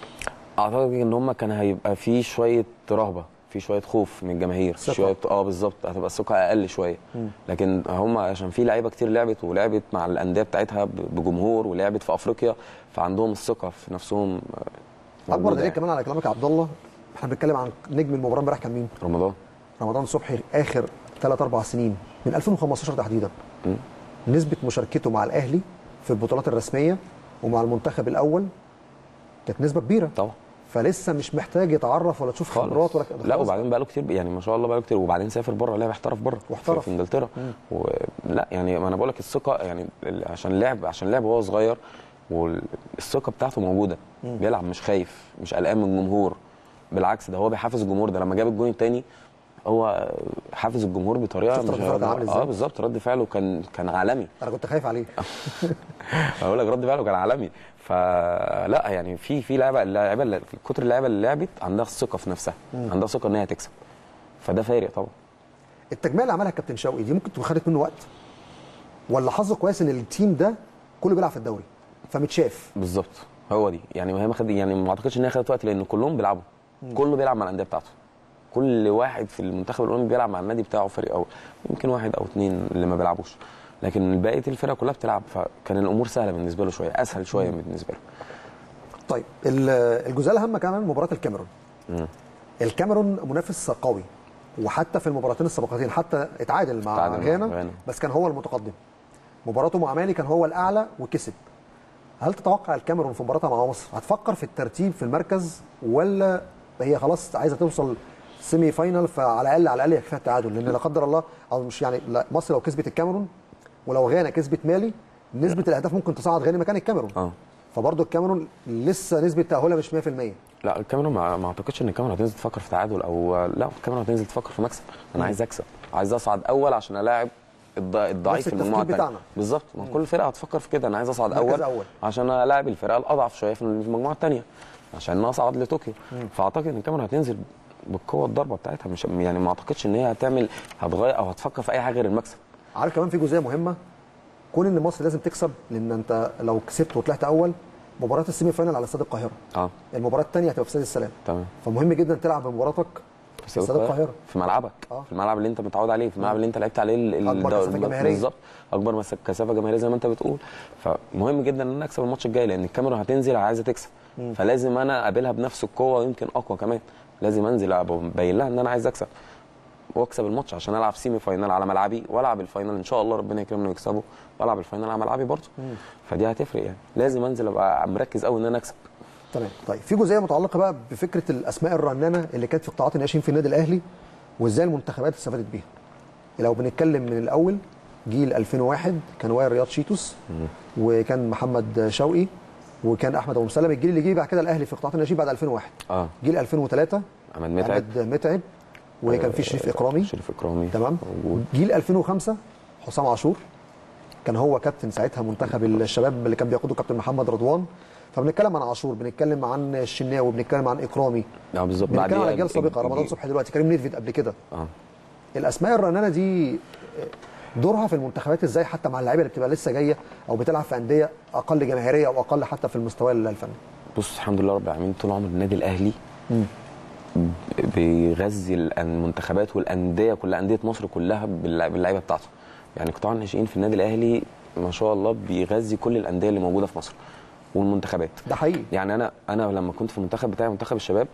اعتقد ان هم كان هيبقى في شويه رهبه في شويه خوف من الجماهير ثقة. شويه اه بالظبط هتبقى الثقه اقل شويه لكن هم عشان في لعيبه كتير لعبت ولعبت مع الانديه بتاعتها ب- بجمهور ولعبت في افريقيا فعندهم الثقه في نفسهم آه، اكبر موجودة دليل يعني. كمان على كلامك يا عبد الله احنا بنتكلم عن نجم المباراه امبارح كان مين؟ رمضان رمضان صبحي اخر ثلاث اربع سنين من 2015 تحديدا مم. نسبه مشاركته مع الاهلي في البطولات الرسميه ومع المنتخب الاول كانت نسبه كبيره طبعا فلسه مش محتاج يتعرف ولا تشوف خبرات ولا لا وبعدين بقى له كتير يعني ما شاء الله بقى له كتير وبعدين سافر بره لعب احترف بره واحترف. في, في انجلترا ولا يعني ما انا بقول لك الثقه يعني ال- عشان لعب عشان لعب وهو صغير والثقه بتاعته موجوده بيلعب مش خايف مش قلقان من الجمهور بالعكس ده هو بيحافظ الجمهور ده لما جاب الجون الثاني هو حافظ الجمهور بطريقه شفت رد فعله كان عامل ازاي؟ اه بالظبط رد فعله كان كان عالمي انا كنت خايف عليه بقول لك رد فعله كان عالمي فلا يعني في في لعيبه اللعيبه اللي- كتر اللعيبه اللي لعبت عندها ثقه في نفسها عندها ثقه ان هي تكسب فده فارق طبعا التجميع اللي عملها كابتن شوقي دي ممكن تكون خدت منه وقت ولا حظه كويس ان التيم ده كله بيلعب في الدوري فمتشاف بالظبط هو دي يعني ما هي ما خد يعني ما اعتقدش ان هي خدت وقت لان كلهم بيلعبوا كله بيلعب مع الانديه بتاعته كل واحد في المنتخب الاولمبي بيلعب مع النادي بتاعه فريق اول يمكن واحد او اثنين اللي ما بيلعبوش لكن بقيه الفرقه كلها بتلعب فكان الامور سهله بالنسبه له شويه اسهل شويه بالنسبه له طيب ال- الجزئيه الاهم كمان مباراه الكاميرون مم. الكاميرون منافس قوي وحتى في المباراتين السابقتين حتى اتعادل مع اتعادل مع غانا غانا. بس كان هو المتقدم مباراته مع مالي كان هو الاعلى وكسب هل تتوقع الكاميرون في مباراتها مع مصر هتفكر في الترتيب في المركز ولا هي خلاص عايزه توصل سيمي فاينال فعلى الاقل على الاقل يكفيها التعادل لان لا قدر الله او مش يعني لا مصر لو كسبت الكاميرون ولو غانا كسبت مالي نسبه الاهداف ممكن تصعد غانا مكان الكاميرون اه فبرضه الكاميرون لسه نسبه تاهلها مش 100% لا الكاميرون ما, ما اعتقدش ان الكاميرون هتنزل تفكر في تعادل او لا الكاميرون هتنزل تفكر في مكسب انا عايز اكسب عايز اصعد اول عشان الاعب الض- الضعيف في التفكير المجموعه الثانيه بتاعنا. بالظبط ما كل فرقه هتفكر في كده انا عايز اصعد مركز اول, أول. عشان الاعب الفرقه الاضعف شويه في المجموعه الثانيه عشان اصعد لطوكيو فاعتقد ان الكاميرون هتنزل بالقوه الضربه بتاعتها مش يعني ما اعتقدش ان هي هتعمل هتغير او هتفكر في اي حاجه غير المكسب عارف كمان في جزئيه مهمه كون ان مصر لازم تكسب لان انت لو كسبت وطلعت اول مباراه السيمي فاينال على استاد القاهره اه المباراه الثانيه هتبقى في استاد السلام تمام فمهم جدا تلعب بمباراتك في استاد القاهره في ملعبك آه. في الملعب اللي انت متعود عليه في الملعب اللي انت لعبت عليه ال- أكبر الدوري. كثافة جماهيرية. بالظبط اكبر مس- كثافه جماهيريه زي ما انت بتقول فمهم جدا ان انا اكسب الماتش الجاي لان الكاميرون هتنزل عايزه تكسب فلازم انا اقابلها بنفس القوه ويمكن اقوى كمان لازم انزل ابين لها ان انا عايز اكسب واكسب الماتش عشان العب سيمي فاينال على ملعبي والعب الفاينال ان شاء الله ربنا يكرمني ويكسبه والعب الفاينال على ملعبي برضه فدي هتفرق يعني لازم انزل ابقى مركز قوي ان انا اكسب تمام طيب في جزئيه متعلقه بقى بفكره الاسماء الرنانه اللي كانت في قطاعات الناشئين في النادي الاهلي وازاي المنتخبات استفادت بيها لو بنتكلم من الاول جيل 2001 كان وائل رياض شيتوس وكان محمد شوقي وكان احمد ابو مسلم الجيل اللي جه بعد كده الاهلي في قطاعات الناشئين بعد 2001 اه جيل 2003 احمد متعب احمد متعب وكان في شريف اكرامي شريف اكرامي تمام موجود. جيل 2005 حسام عاشور كان هو كابتن ساعتها منتخب الشباب اللي كان بيقوده كابتن محمد رضوان فبنتكلم عن عاشور بنتكلم عن الشناوي بنتكلم عن اكرامي اه بالظبط بنتكلم على اجيال الج- سابقه رمضان الجيل. صبحي دلوقتي كريم نيدفيد قبل كده اه الاسماء الرنانه دي دورها في المنتخبات ازاي حتى مع اللعيبه اللي بتبقى لسه جايه او بتلعب في انديه اقل جماهيريه او اقل حتى في المستوى الفني بص الحمد لله رب العالمين طول عمر النادي الاهلي بيغذي المنتخبات والانديه كلها انديه مصر كلها باللع- باللعيبه بتاعته يعني قطاع الناشئين في النادي الاهلي ما شاء الله بيغذي كل الانديه اللي موجوده في مصر والمنتخبات ده حقيقي يعني انا انا لما كنت في المنتخب بتاعي منتخب الشباب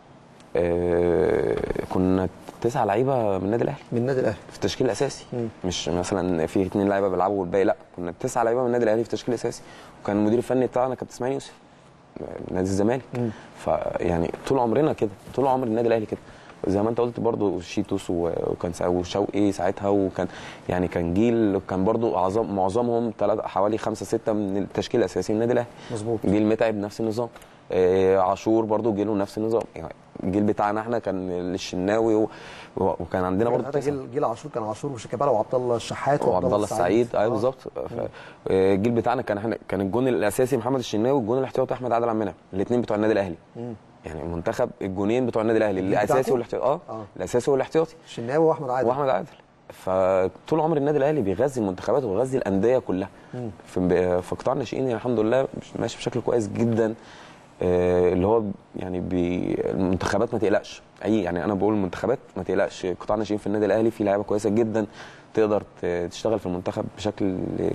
آه كنا تسعة لعيبه من النادي الاهلي من النادي الاهلي في التشكيل الاساسي مم. مش مثلا في اثنين لعيبه بيلعبوا والباقي لا كنا تسعه لعيبه من النادي الاهلي في التشكيل الاساسي وكان المدير الفني بتاعنا كابتن اسماعيل يوسف نادي الزمالك مم. فيعني طول عمرنا كده طول عمر النادي الاهلي كده زي ما انت قلت برضو شيتوس و- وكان سا- وشوقي ساعتها وكان يعني كان جيل كان برضو اعظم معظمهم تلات حوالي خمسه سته من التشكيل الاساسي النادي الاهلي مظبوط جيل متعب نفس النظام آه، عاشور برضو جيله نفس النظام يعني الجيل بتاعنا احنا كان الشناوي و... و- وكان عندنا برضو هذا تسعة. جيل جيل عاشور كان عاشور وشيكابالا وعبد الله الشحات وعبد الله السعيد ايوه آه. بالظبط ف- آه، الجيل بتاعنا كان احنا كان الجون الاساسي محمد الشناوي والجون الاحتياطي احمد عادل عبد المنعم الاثنين بتوع النادي الاهلي يعني المنتخب الجونين بتوع النادي الاهلي الجيل الاساسي بتاعته؟ والاحتياطي اه آه. الاساسي والاحتياطي الشناوي واحمد عادل واحمد عادل فطول عمر النادي الاهلي بيغذي المنتخبات وبيغذي الانديه كلها في في قطاع الناشئين يعني الحمد لله ماشي بشكل كويس جدا آه، اللي هو يعني بي المنتخبات ما تقلقش اي يعني انا بقول المنتخبات ما تقلقش قطاع الناشئين في النادي الاهلي فيه لعيبه كويسه جدا تقدر ت- تشتغل في المنتخب بشكل آه،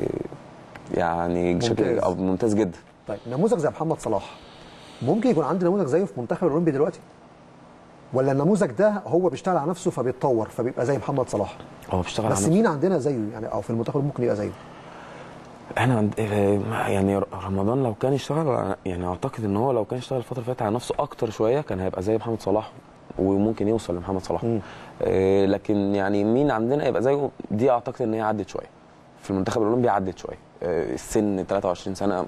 يعني بشكل ممتاز. أو ممتاز جدا طيب نموذج زي محمد صلاح ممكن يكون عندي نموذج زيه في منتخب الاولمبي دلوقتي ولا النموذج ده هو بيشتغل على نفسه فبيتطور فبيبقى زي محمد صلاح هو بيشتغل على بس نفسه. مين عندنا زيه يعني او في المنتخب ممكن يبقى زيه احنا عند آه، يعني رمضان لو كان يشتغل يعني اعتقد ان هو لو كان يشتغل الفتره اللي فاتت على نفسه اكتر شويه كان هيبقى زي محمد صلاح وممكن يوصل لمحمد صلاح مم. آه لكن يعني مين عندنا يبقى زيه دي اعتقد ان هي عدت شويه في المنتخب الاولمبي عدت شويه آه السن 23 سنه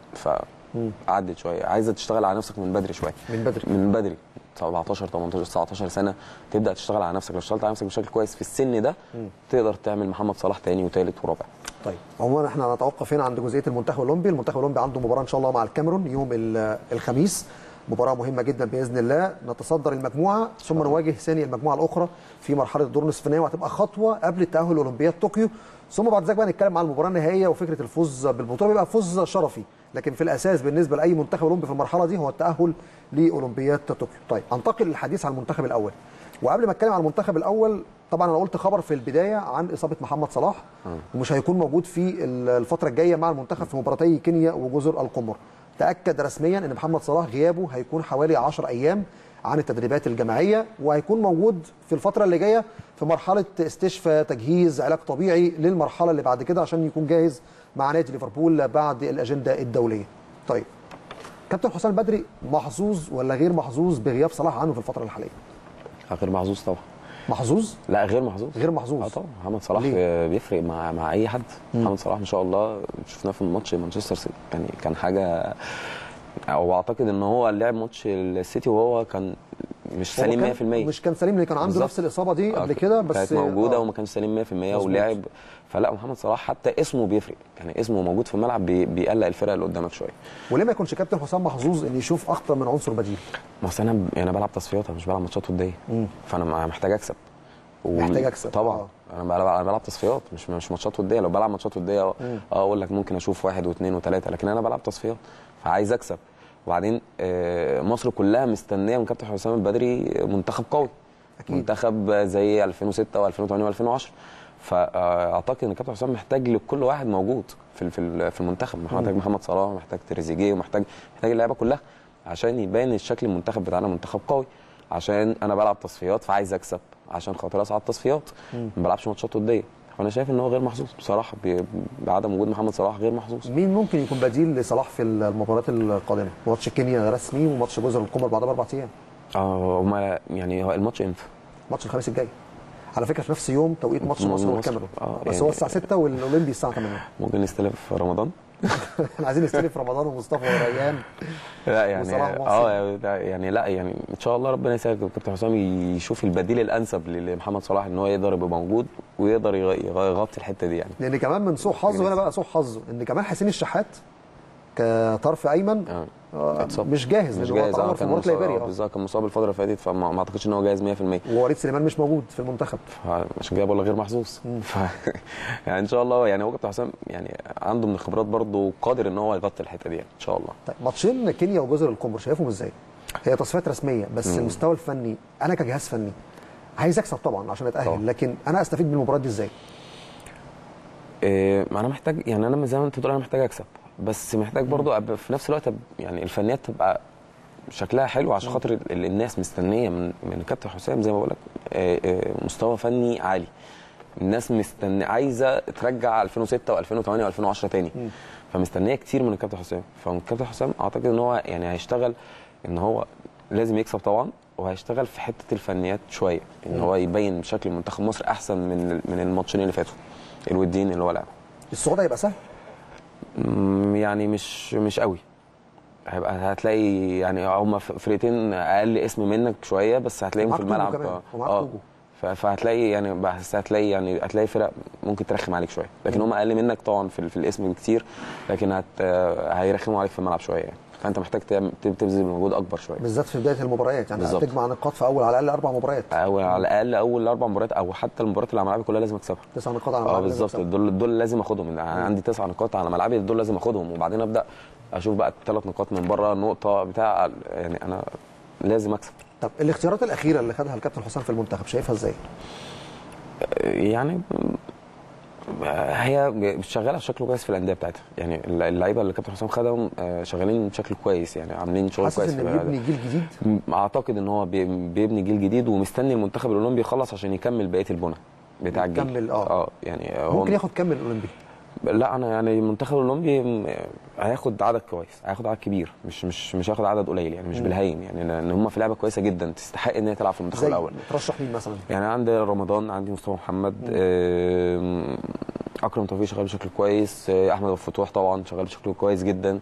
فعدت شويه عايزه تشتغل على نفسك من بدري شويه من بدري من بدري 17 18 19 سنه تبدا تشتغل على نفسك لو اشتغلت على نفسك بشكل كويس في السن ده تقدر تعمل محمد صلاح تاني وتالت ورابع طيب عموما احنا هنتوقف هنا عند جزئيه المنتخب الاولمبي، المنتخب الاولمبي عنده مباراه ان شاء الله مع الكاميرون يوم ال- الخميس مباراه مهمه جدا باذن الله نتصدر المجموعه ثم نواجه ثاني المجموعه الاخرى في مرحله الدور نصف النهائي وهتبقى خطوه قبل التاهل لاولمبياد طوكيو ثم بعد ذلك بقى نتكلم عن المباراه النهائيه وفكره الفوز بالبطوله بيبقى فوز شرفي لكن في الاساس بالنسبه لاي منتخب اولمبي في المرحله دي هو التاهل لاولمبياد طوكيو طيب انتقل للحديث عن المنتخب الاول وقبل ما اتكلم عن المنتخب الاول طبعا انا قلت خبر في البدايه عن اصابه محمد صلاح ومش هيكون موجود في الفتره الجايه مع المنتخب في مباراتي كينيا وجزر القمر تاكد رسميا ان محمد صلاح غيابه هيكون حوالي 10 ايام عن التدريبات الجماعيه وهيكون موجود في الفتره اللي جايه في مرحله استشفاء تجهيز علاج طبيعي للمرحله اللي بعد كده عشان يكون جاهز مع نادي ليفربول بعد الاجنده الدوليه طيب كابتن حسام البدري محظوظ ولا غير محظوظ بغياب صلاح عنه في الفتره الحاليه غير محظوظ طبعا محظوظ لا غير محظوظ غير محظوظ اه طبعا محمد صلاح ليه؟ بيفرق مع مع اي حد محمد صلاح ما شاء الله شفناه في ماتش مانشستر سيتي يعني كان حاجه او اعتقد ان هو لعب ماتش السيتي وهو كان مش هو سليم كان- 100% مش كان سليم لان كان عنده بالظبط. نفس الاصابه دي آه، قبل كده بس كانت موجوده آه. وما كانش سليم 100% مظبوط. ولعب فلا محمد صلاح حتى اسمه بيفرق يعني اسمه موجود في الملعب بي- بيقلق الفرقه اللي قدامك شويه وليه ما يكونش كابتن حسام محظوظ ان يشوف اكتر من عنصر بديل ما أصل انا انا بلعب تصفيات انا مش بلعب ماتشات وديه فانا مع- محتاج اكسب و- محتاج أكسب، طبعا آه. انا بلعب انا بلعب تصفيات مش مش ماتشات وديه لو بلعب ماتشات وديه اه آه، اقول لك ممكن اشوف واحد واثنين وثلاثه لكن انا بلعب تصفيات فعايز اكسب وبعدين آه، مصر كلها مستنيه من كابتن حسام البدري منتخب قوي أكيد. منتخب زي 2006 و2008 و2010 فاعتقد ان كابتن حسام محتاج لكل واحد موجود في في في المنتخب محتاج محمد صلاح محتاج تريزيجيه ومحتاج محتاج اللعيبه كلها عشان يبين الشكل المنتخب بتاعنا منتخب قوي عشان انا بلعب تصفيات فعايز اكسب عشان خاطر اصعد تصفيات ما بلعبش ماتشات وديه فانا شايف ان هو غير محظوظ بصراحه ب- بعدم وجود محمد صلاح غير محظوظ مين ممكن يكون بديل لصلاح في المباريات القادمه ماتش كينيا رسمي وماتش جزر القمر بعد اربع ايام اه هما يعني هو الماتش امتى؟ ماتش الخميس الجاي على فكره في نفس يوم توقيت ماتش م- مصر مصر. والكاميرون آه، بس يعني- هو الساعه 6 والاولمبي الساعه 8 ممكن نستلف رمضان احنا عايزين نستلف رمضان ومصطفى وريان لا يعني وصلاح محسن. اه لا، يعني لا يعني ان شاء الله ربنا يسهل كابتن حسام يشوف البديل الانسب لمحمد صلاح ان هو يقدر يبقى موجود ويقدر يغ- يغطي الحته دي يعني لان كمان من سوء حظه هنا بقى سوء حظه ان كمان حسين الشحات كطرف ايمن اه آه، اتصاب. مش جاهز مش لان هو جاهز تعور اه في كان مباراه مصاب ليبيريا آه، آه. بالظبط كان مصاب الفتره اللي فاتت فما ما اعتقدش ان هو جاهز 100% ووليد سليمان مش موجود في المنتخب عشان كده بقول لك غير محظوظ ف... يعني ان شاء الله يعني هو كابتن حسام يعني عنده من الخبرات برضه قادر ان هو يغطي الحته دي يعني ان شاء الله طيب ماتشين كينيا وجزر القمر شايفهم ازاي؟ هي تصفيات رسميه بس مم. المستوى الفني انا كجهاز فني عايز اكسب طبعا عشان اتاهل طبعا. لكن انا استفيد من المباراه دي ازاي؟ إيه ما انا محتاج يعني انا زي ما انت بتقول انا محتاج اكسب بس محتاج برضو أبقى في نفس الوقت أب- يعني الفنيات تبقى شكلها حلو عشان خاطر ال- الناس مستنيه من من كابتن حسام زي ما بقول لك إيه إيه مستوى فني عالي الناس مستنيه عايزه ترجع 2006 و2008 و2010 تاني فمستنيه كتير من الكابتن حسام فالكابتن حسام اعتقد ان هو يعني هيشتغل ان هو لازم يكسب طبعا وهيشتغل في حته الفنيات شويه ان هو يبين شكل منتخب مصر احسن من من الماتشين اللي فاتوا الودين اللي هو لعبه الصعود هيبقى سهل مم، يعني مش مش قوي هيبقى هتلاقي يعني هم فرقتين اقل اسم منك شويه بس هتلاقيهم في ومعاك توجو الملعب كمان، آه، ومعاك اه توجو. ف- فهتلاقي يعني بس هتلاقي يعني هتلاقي فرق ممكن ترخم عليك شويه لكن هم اقل منك طبعا في, في الاسم بكتير لكن هت آه، هيرخموا عليك في الملعب شويه يعني فانت محتاج تعمل- تبذل مجهود اكبر شويه بالذات في بدايه المباريات يعني بالظبط. هتجمع نقاط في اول على الاقل اربع مباريات او على الاقل اول اربع مباريات او حتى المباريات اللي على ملعبي كلها لازم اكسبها تسع نقاط على اه ملعب بالظبط دول دول لازم اخدهم انا عندي تسع نقاط على ملعبي دول لازم اخدهم وبعدين ابدا اشوف بقى الثلاث نقاط من بره نقطه بتاع يعني انا لازم اكسب طب الاختيارات الاخيره اللي خدها الكابتن حسام في المنتخب شايفها ازاي؟ يعني هي شغاله بشكل كويس في الانديه بتاعتها يعني اللعيبه اللي كابتن حسام خدهم آه، شغالين بشكل كويس يعني عاملين شغل حاسس كويس ان في بيبني جيل جديد اعتقد ان هو بي- بيبني جيل جديد ومستني المنتخب الاولمبي يخلص عشان يكمل بقيه البنى بتاع الجيل يكمل، آه. اه يعني هو ممكن ياخد كام من الاولمبي؟ لا انا يعني المنتخب الاولمبي م- هياخد عدد كويس هياخد عدد كبير مش مش مش هياخد عدد قليل يعني مش بالهين يعني لان هم في لعبه كويسه جدا تستحق ان هي تلعب في المنتخب زي الاول ترشح مين مثلا؟ يعني عندي رمضان عندي مصطفى محمد آم، اكرم توفيق شغال بشكل كويس آه، احمد أبو الفتوح طبعا شغال بشكل كويس جدا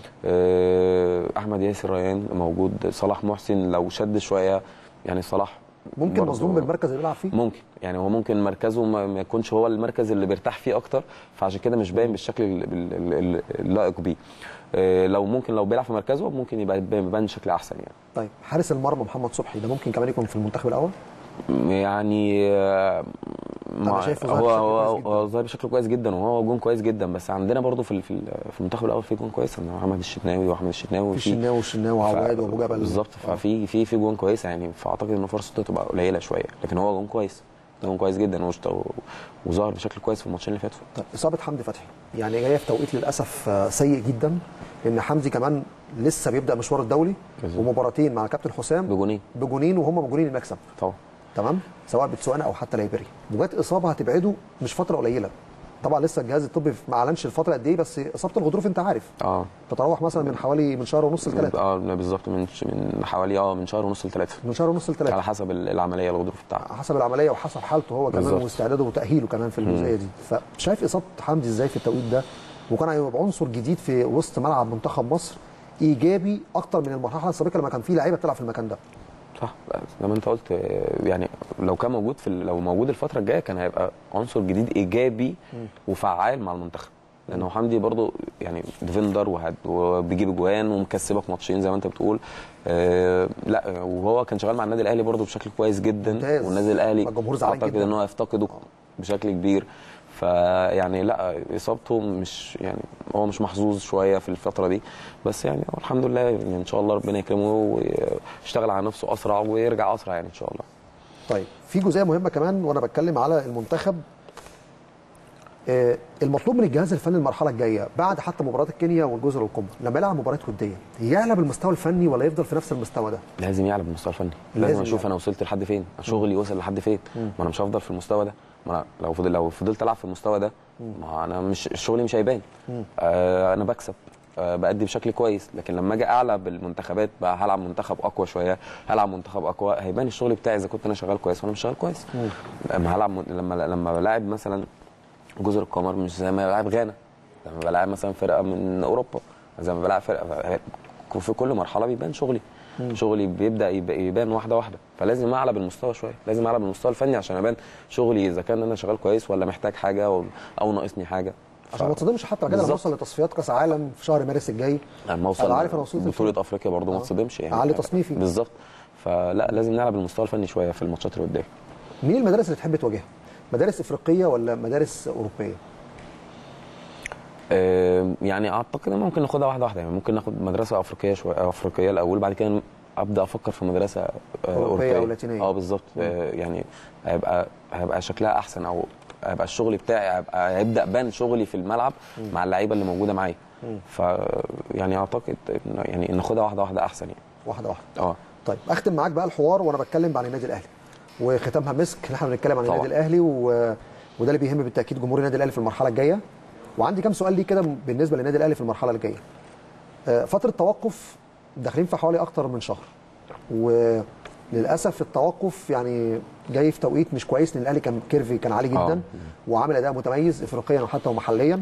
آه، احمد ياسر ريان موجود صلاح محسن لو شد شويه يعني صلاح ممكن برضه- مظلوم بالمركز اللي بيلعب فيه؟ ممكن يعني هو ممكن مركزه ما ما يكونش هو المركز اللي بيرتاح فيه اكتر فعشان كده مش باين بالشكل ال- ال- ال- اللائق بيه آه، لو ممكن لو بيلعب في مركزه ممكن يبقى يبان بشكل احسن يعني طيب حارس المرمى محمد صبحي ده ممكن كمان يكون في المنتخب الاول؟ يعني آه، مع- شايفه ظاهر هو بشكل كويس هو جدا. هو ظاهر بشكل كويس جدا وهو جون كويس جدا بس عندنا برضو في ال- في ال- في المنتخب الاول في جون كويس ان محمد الشناوي واحمد الشناوي في وفي- الشناوي والشناوي وعواد وابو جبل بالظبط ففي في في جون كويسه يعني فاعتقد ان فرصته تبقى قليله شويه لكن هو جون كويس جون كويس جدا واشت- وظهر بشكل كويس في الماتشين اللي فاتوا طيب اصابه حمدي فتحي يعني جايه في توقيت للاسف آه، سيء جدا لان حمدي كمان لسه بيبدا مشواره الدولي بالظبط. ومباراتين مع الكابتن حسام بجونين بجونين وهم بجونين المكسب طبعا تمام سواء بتسوانا او حتى ليبري وجات اصابه هتبعده مش فتره قليله طبعا لسه الجهاز الطبي ما اعلنش الفتره قد ايه بس اصابه الغضروف انت عارف اه تتراوح مثلا من حوالي من شهر ونص لثلاثه اه بالظبط من من حوالي اه من شهر ونص لثلاثه من شهر ونص لثلاثه على حسب العمليه الغضروف بتاعها حسب العمليه وحسب حالته هو كمان بالظبط. واستعداده وتاهيله كمان في الجزئيه دي فشايف اصابه حمدي ازاي في التوقيت ده وكان هيبقى عنصر جديد في وسط ملعب منتخب مصر ايجابي اكتر من المرحله السابقه لما كان في لعيبه بتلعب في المكان ده صح زي ما انت قلت آه، يعني لو كان موجود في ال- لو موجود الفتره الجايه كان هيبقى عنصر جديد ايجابي وفعال مع المنتخب لانه حمدي برضو يعني ديفندر وهد- وبيجيب اجوان ومكسبك ماتشين زي ما انت بتقول آه لا وهو كان شغال مع النادي الاهلي برضو بشكل كويس جدا ممتاز. والنادي الاهلي الجمهور زعلان اعتقد جدا. ان هو يفتقده بشكل كبير فيعني لا اصابته مش يعني هو مش محظوظ شويه في الفتره دي بس يعني هو الحمد لله يعني ان شاء الله ربنا يكرمه ويشتغل على نفسه اسرع ويرجع اسرع يعني ان شاء الله طيب في جزئيه مهمه كمان وانا بتكلم على المنتخب آه، المطلوب من الجهاز الفني المرحله الجايه بعد حتى مباراه الكينيا والجزر والقمه لما يلعب مباريات وديه يعلى بالمستوى الفني ولا يفضل في نفس المستوى ده لازم يعلى بالمستوى الفني لازم لازم, اشوف يعلى. انا وصلت لحد فين شغلي وصل لحد فين ما انا مش هفضل في المستوى ده ما أنا لو فضل لو فضلت العب في المستوى ده ما انا مش شغلي مش هيبان آه انا بكسب آه بأدي بشكل كويس لكن لما اجي اعلى بالمنتخبات بقى هلعب منتخب اقوى شويه هلعب منتخب اقوى هيبان الشغل بتاعي اذا كنت انا شغال كويس ولا مش شغال كويس لما هلعب من- لما لما بلاعب مثلا جزر القمر مش زي ما بلاعب غانا لما بلاعب مثلا فرقه من اوروبا زي ما بلاعب فرقه في كل مرحله بيبان شغلي شغلي بيبدا يب- يبان واحده واحده فلازم اعلى بالمستوى شويه لازم اعلى بالمستوى الفني عشان ابان شغلي اذا كان انا شغال كويس ولا محتاج حاجه او, أو ناقصني حاجه عشان ما تصدمش حتى بعد كده لما بالظبط. نوصل لتصفيات كاس عالم في شهر مارس الجاي لما اوصل انا عارف انا وصلت بطوله لفين. افريقيا برضه ما آه. تصدمش يعني أعلي تصنيفي. بالظبط فلا لازم نلعب بالمستوى الفني شويه في الماتشات الوديه مين المدارس اللي تحب تواجهها؟ مدارس افريقيه ولا مدارس اوروبيه؟ آه، يعني اعتقد ان ممكن ناخدها واحده واحده يعني ممكن ناخد مدرسه افريقيه شويه افريقيه الاول بعد كده ابدا افكر في مدرسه آه، أوروبية اوروبيه أو لاتينية. اه بالظبط آه، يعني هيبقى هيبقى شكلها احسن او هيبقى الشغل بتاعي هيبقى هيبدا بان شغلي في الملعب مع اللعيبه اللي موجوده معايا ف يعني اعتقد إن يعني ناخدها واحده واحده احسن يعني واحده واحده اه طيب اختم معاك بقى الحوار وانا بتكلم عن النادي الاهلي وختامها مسك ان احنا بنتكلم عن طبعا. النادي الاهلي و... وده اللي بيهم بالتاكيد جمهور النادي الاهلي في المرحله الجايه وعندي كام سؤال ليك كده بالنسبه للنادي الاهلي في المرحله الجايه آه، فتره توقف داخلين في حوالي اكتر من شهر وللاسف التوقف يعني جاي في توقيت مش كويس لان الاهلي كان كيرفي كان عالي جدا آه. وعامل اداء متميز افريقيا وحتى ومحليا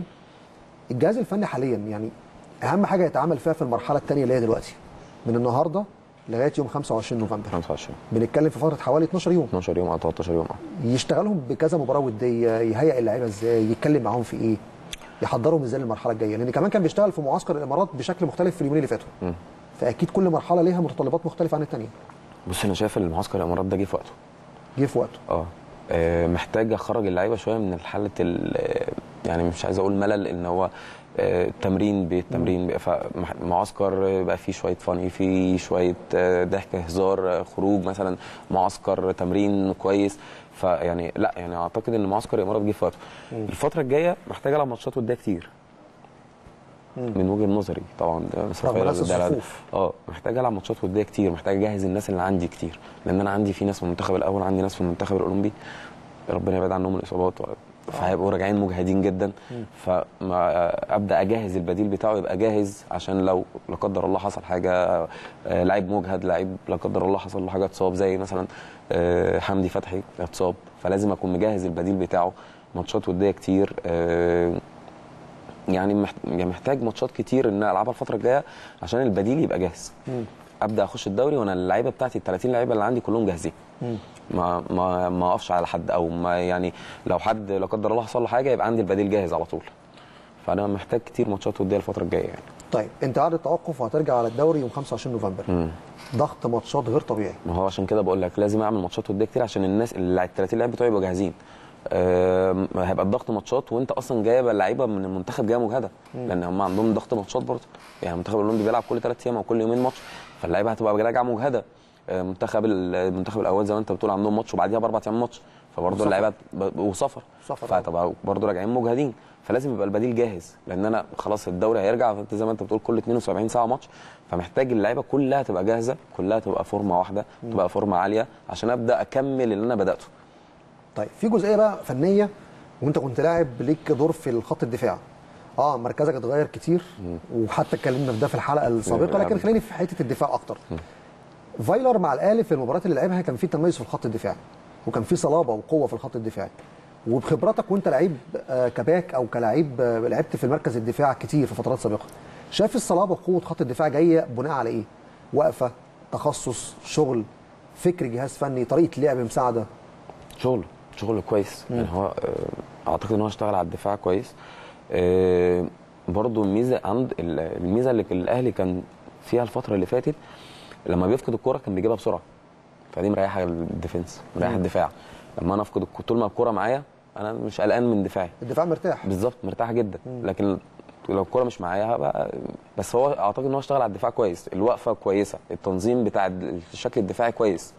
الجهاز الفني حاليا يعني اهم حاجه يتعامل فيها في المرحله الثانيه اللي هي دلوقتي من النهارده لغايه يوم 25 نوفمبر 25 بنتكلم في فتره حوالي 12 يوم 12 يوم او 13 يوم اه يشتغلهم بكذا مباراه وديه يهيئ اللعيبه ازاي يتكلم معاهم في ايه يحضرهم ازاي للمرحله الجايه لان كمان كان بيشتغل في معسكر الامارات بشكل مختلف في اليومين اللي فاتوا مم. فاكيد كل مرحله ليها متطلبات مختلفه عن الثانيه بص انا شايف ان المعسكر الامارات ده جه في وقته جه في وقته اه آه، محتاج اخرج اللعيبه شويه من حاله ال- آه، يعني مش عايز اقول ملل ان هو آه، تمرين بالتمرين بقى فمعسكر يبقى فيه شويه فاني فيه شويه آه، ضحك هزار آه، خروج مثلا معسكر تمرين كويس فيعني لا يعني اعتقد ان معسكر الامارات جه في وقته الفتره الجايه محتاج العب ماتشات وديه كتير من وجهه نظري طبعا ده بس رغم رفايل نفس ده- ده- الصفوف. اه محتاج العب ماتشات وديه كتير محتاج اجهز الناس اللي عندي كتير لان انا عندي في ناس في المنتخب الاول عندي ناس في المنتخب الاولمبي ربنا يبعد عنهم الاصابات و- فهيبقوا راجعين مجهدين جدا فما ابدا اجهز البديل بتاعه يبقى جاهز عشان لو لا قدر الله حصل حاجه آه، لعيب مجهد لعيب لا قدر الله حصل له حاجه اتصاب زي مثلا آه، حمدي فتحي اتصاب فلازم اكون مجهز البديل بتاعه ماتشات وديه كتير آه، يعني محت- يعني محتاج ماتشات كتير ان أنا العبها الفتره الجايه عشان البديل يبقى جاهز ابدا اخش الدوري وانا اللعيبه بتاعتي ال 30 لعيبه اللي عندي كلهم جاهزين ما ما ما اقفش على حد او ما يعني لو حد لا قدر الله حصل له حاجه يبقى عندي البديل جاهز على طول فانا محتاج كتير ماتشات وديه الفتره الجايه يعني طيب انت قاعد التوقف وهترجع على الدوري يوم 25 نوفمبر مم. ضغط ماتشات غير طبيعي ما هو عشان كده بقول لك لازم اعمل ماتشات وديه كتير عشان الناس اللي ال 30 لعيب بتوعي يبقوا جاهزين آم، هيبقى الضغط ماتشات وانت اصلا جايب اللعيبه من المنتخب جايه مجهده لان هم عندهم ضغط ماتشات برضه يعني المنتخب الاولمبي بيلعب كل ثلاث ايام او كل يومين ماتش فاللعيبه هتبقى راجعه مجهده آه، منتخب ال- المنتخب الاول زي ما انت بتقول عندهم ماتش وبعديها باربع ايام ماتش فبرضه وسفر. اللعيبه ب- وسفر سفر، فهتبقى برضه راجعين مجهدين فلازم يبقى البديل جاهز لان انا خلاص الدوري هيرجع فانت زي ما انت بتقول كل 72 ساعه ماتش فمحتاج اللعيبه كلها تبقى جاهزه كلها تبقى فورمه واحده تبقى فورمه عاليه عشان ابدا اكمل اللي انا بداته طيب في جزئيه بقى فنيه وانت كنت لاعب ليك دور في الخط الدفاع اه مركزك اتغير كتير وحتى اتكلمنا في ده في الحلقه السابقه لكن خليني في حته الدفاع اكتر فايلر مع الاهلي في المباريات اللي لعبها كان في تميز في الخط الدفاعي وكان في صلابه وقوه في الخط الدفاعي وبخبرتك وانت لعيب آه، كباك او كلاعب آه، لعبت في مركز الدفاع كتير في فترات سابقه شايف الصلابه وقوه خط الدفاع جايه بناء على ايه وقفه تخصص شغل فكر جهاز فني طريقه لعب مساعده شغل شغل كويس يعني هو آه، اعتقد ان هو اشتغل على الدفاع كويس آه، برضو الميزه عند ال- الميزه اللي الاهلي كان فيها الفتره اللي فاتت لما بيفقد الكره كان بيجيبها بسرعه فدي مريحه الديفنس مريحه الدفاع لما انا افقد الك- طول ما الكره معايا انا مش قلقان من دفاعي الدفاع مرتاح بالظبط مرتاح جدا لكن لو الكره مش معايا هبقى بس هو اعتقد ان هو اشتغل على الدفاع كويس الوقفه كويسه التنظيم بتاع ال- الشكل الدفاعي كويس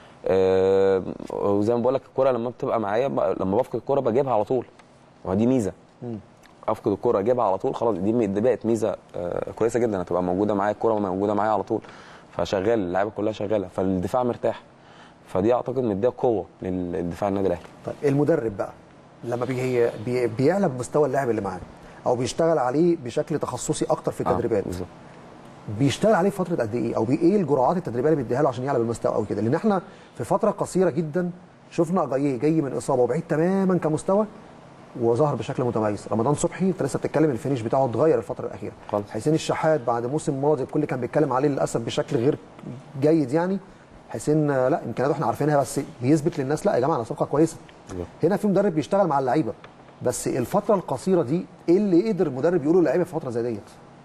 آه وزي ما بقول لك الكره لما بتبقى معايا ب- لما بفقد الكره بجيبها على طول ودي ميزه افقد الكره اجيبها على طول خلاص دي م- دي بقت ميزه آه كويسه جدا هتبقى موجوده معايا الكره موجوده معايا على طول فشغال اللعيبه كلها شغاله فالدفاع مرتاح فدي اعتقد مديها قوه للدفاع النادي الاهلي طيب المدرب بقى لما بي بي بيعلى بمستوى اللاعب اللي معاه او بيشتغل عليه بشكل تخصصي اكتر في آه، التدريبات بالظبط بيشتغل عليه فتره قد ايه او بي- ايه الجرعات التدريبيه اللي بيديها له عشان يعلى بالمستوى او كده لان احنا في فتره قصيره جدا شفنا جاي جاي من اصابه وبعيد تماما كمستوى وظهر بشكل متميز رمضان صبحي انت لسه بتتكلم الفينش بتاعه اتغير الفتره الاخيره خالص. حسين الشحات بعد موسم ماضي الكل كان بيتكلم عليه للاسف بشكل غير جيد يعني حسين آه، لا امكانياته احنا عارفينها بس بيثبت للناس لا يا جماعه انا صفقه كويسه بالظبط. هنا في مدرب بيشتغل مع اللعيبه بس الفتره القصيره دي ايه اللي قدر المدرب يقوله للعيبه في فتره زي ديت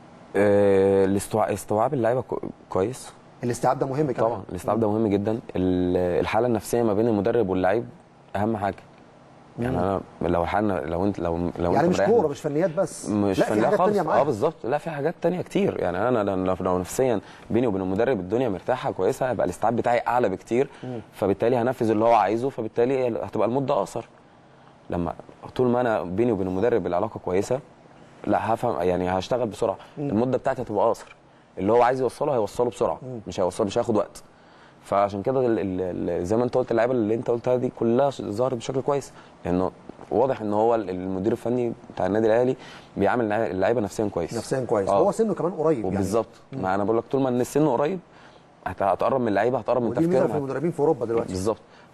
آه، الاستوع- استوعاب اللعيبه كو- كويس الاستيعاب ده مهم كمان طبعا الاستيعاب ده مهم جدا ال- الحاله النفسيه ما بين المدرب واللعيب اهم حاجه يعني انا لو الحاله لو انت لو لو يعني انت مش مريح كوره مش فنيات بس مش لا في فنية حاجات خالص. تانية اه معاك بالظبط لا في حاجات تانية كتير يعني انا لو, لو نفسيا بيني وبين المدرب الدنيا مرتاحه كويسه هيبقى الاستيعاب بتاعي اعلى بكتير فبالتالي هنفذ اللي هو عايزه فبالتالي هتبقى المده اقصر لما طول ما انا بيني وبين المدرب العلاقه كويسه لا هفهم يعني هشتغل بسرعه المده بتاعتي هتبقى اقصر اللي هو عايز يوصله هيوصله بسرعه مش هيوصله مش هياخد وقت فعشان كده ال- ال- ال- زي ما انت قلت اللعيبه اللي انت قلتها دي كلها ش- ظهرت بشكل كويس لانه واضح ان هو ال- المدير الفني بتاع النادي الاهلي بيعامل اللع- اللعيبه نفسيا كويس نفسيا كويس آه. هو سنه كمان قريب يعني وبالظبط ما انا بقول لك طول ما ان السن قريب هت- هتقرب من اللعيبه هتقرب من ودي الميزه في تفكيرهم المدربين في اوروبا دلوقتي بالظبط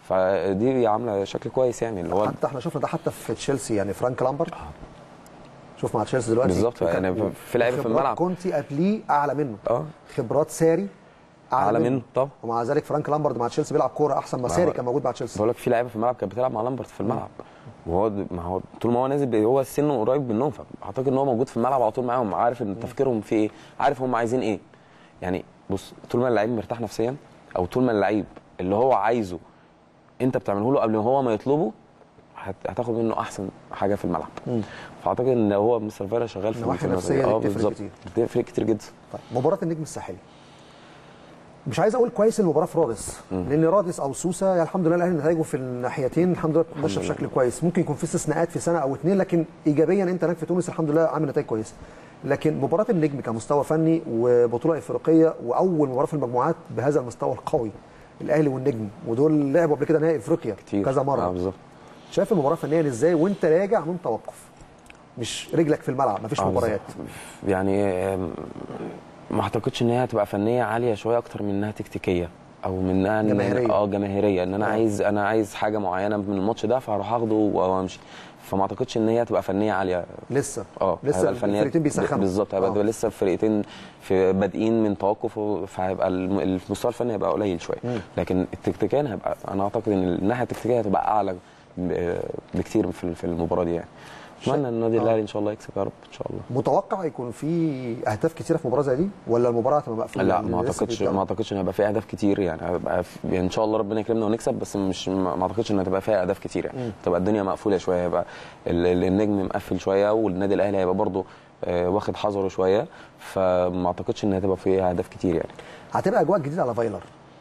فدي عامله شكل كويس يعني اللي هو حتى احنا شفنا ده حتى في تشيلسي يعني فرانك لامبرد شوف مع تشيلسي دلوقتي بالظبط، يعني وكان- في لعيبة في وخبرات الملعب. كونتي قبليه اعلى منه اه خبرات ساري اعلى منه طبعا ومع ذلك فرانك لامبرد مع تشيلسي بيلعب كوره احسن مساري هو- كان موجود مع تشيلسي بقول لك في لعيبه في الملعب كانت بتلعب مع لامبرت في الملعب وهو ما هو طول ما هو نازل بي- هو سنه قريب منهم فاعتقد ان هو موجود في الملعب على طول معاهم عارف ان تفكيرهم في ايه عارف هم عايزين ايه يعني بص طول ما اللعيب مرتاح نفسيا او طول ما اللعيب اللي هو عايزه انت بتعمله له قبل ما هو ما يطلبه هت- هتاخد منه احسن حاجه في الملعب فاعتقد ان هو مستر فيرا شغال في النواحي في النقطة النفسية دي. دي اه بتفرق بالظبط كتير. بتفرق كتير جدا طيب مباراه النجم الساحلي مش عايز اقول كويس المباراه في رادس لان رادس او سوسه يعني الحمد لله الاهلي نتائجه في الناحيتين الحمد لله ماشيه لله. بشكل كويس ممكن يكون في استثناءات في سنه او اتنين لكن ايجابيا انت هناك في تونس الحمد لله عامل نتائج كويسه لكن مباراه النجم كمستوى فني وبطوله افريقيه واول مباراه في المجموعات بهذا المستوى القوي الاهلي والنجم ودول لعبوا قبل كده نهائي افريقيا كتير كذا اه مره بالظبط شايف المباراه فنيا ازاي وانت راجع من توقف مش رجلك في الملعب مفيش آه، مباريات بالظبط. يعني آم، ما اعتقدش ان هي هتبقى فنيه عاليه شويه اكتر من انها تكتيكيه او من انها إن- جماهيرية. اه جماهيريه ان انا آه. عايز انا عايز حاجه معينه من الماتش ده فهروح اخده وامشي فما اعتقدش ان هي هتبقى فنيه عاليه لسه اه لسه هيبقى الفنيات الفرقتين بيسخنوا بالظبط هيبقى آه. لسه الفرقتين في بادئين من توقف فهيبقى الم- المستوى الفني هيبقى قليل شويه لكن التكتيكيا هيبقى انا اعتقد ان الناحيه التكتيكيه هتبقى اعلى ب- بكتير في في المباراه دي يعني اتمنى ان النادي آه. الاهلي ان شاء الله يكسب يا رب ان شاء الله متوقع يكون في اهداف كتيره في مباراه زي دي ولا المباراه هتبقى مقفوله لا لأن ما لسه اعتقدش بيبدأوا؟ ما اعتقدش ان هيبقى فيها اهداف كتير يعني هيبقى في يعني ان شاء الله ربنا يكرمنا ونكسب بس مش ما ما اعتقدش ان هتبقى فيها اهداف كتير يعني تبقى الدنيا مقفوله شويه هيبقى ال- ال- النجم مقفل شويه والنادي الاهلي هيبقى برضه آه، واخد حذره شويه فما اعتقدش ان هتبقى فيها اهداف كتير يعني هتبقى اجواء جديده على فايلر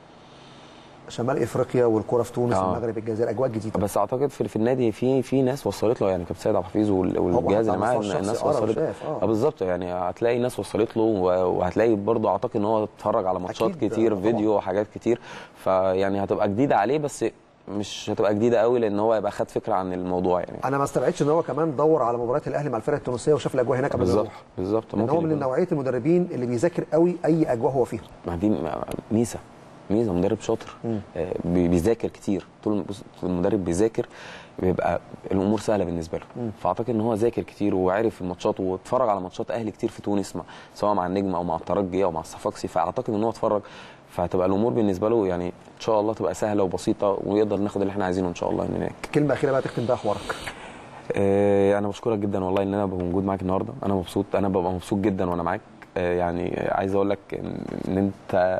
شمال افريقيا والكره في تونس آه. المغرب الجزائر اجواء جديده بس اعتقد في, في النادي في في ناس وصلت له يعني كابتن سيد عبد الحفيظ وال- والجهاز حتى اللي على معاه المستوى الناس الشخصي قرا وصلت وشاف، آه. اه بالظبط يعني هتلاقي ناس وصلت له و- وهتلاقي برضه اعتقد ان هو اتفرج على ماتشات أكيد، كتير طبعاً. فيديو وحاجات كتير فيعني هتبقى جديده عليه بس مش هتبقى جديده قوي لان هو يبقى خد فكره عن الموضوع يعني انا ما استبعدش ان هو كمان دور على مباريات الاهلي مع الفرق التونسيه وشاف الاجواء هناك قبل ما بالظبط يروح. بالظبط لان هو من يكون- نوعيه المدربين اللي بيذاكر قوي اي اجواء هو فيها ما دي ميزه ميزه مدرب شاطر آه، بي- بيذاكر كتير طول بص، المدرب بيذاكر بيبقى الامور سهله بالنسبه له فاعتقد ان هو ذاكر كتير وعرف الماتشات واتفرج على ماتشات اهلي كتير في تونس مع سواء مع النجم او مع الترجي او مع الصفاقسي فاعتقد ان هو اتفرج فهتبقى الامور بالنسبه له يعني ان شاء الله تبقى سهله وبسيطه ويقدر ناخد اللي احنا عايزينه ان شاء الله من هناك كلمه اخيره بقى تختم بيها حوارك آه، انا بشكرك جدا والله ان انا ببقى موجود معاك النهارده انا مبسوط انا ببقى مبسوط جدا وانا معاك آه، يعني عايز اقول لك ان إن انت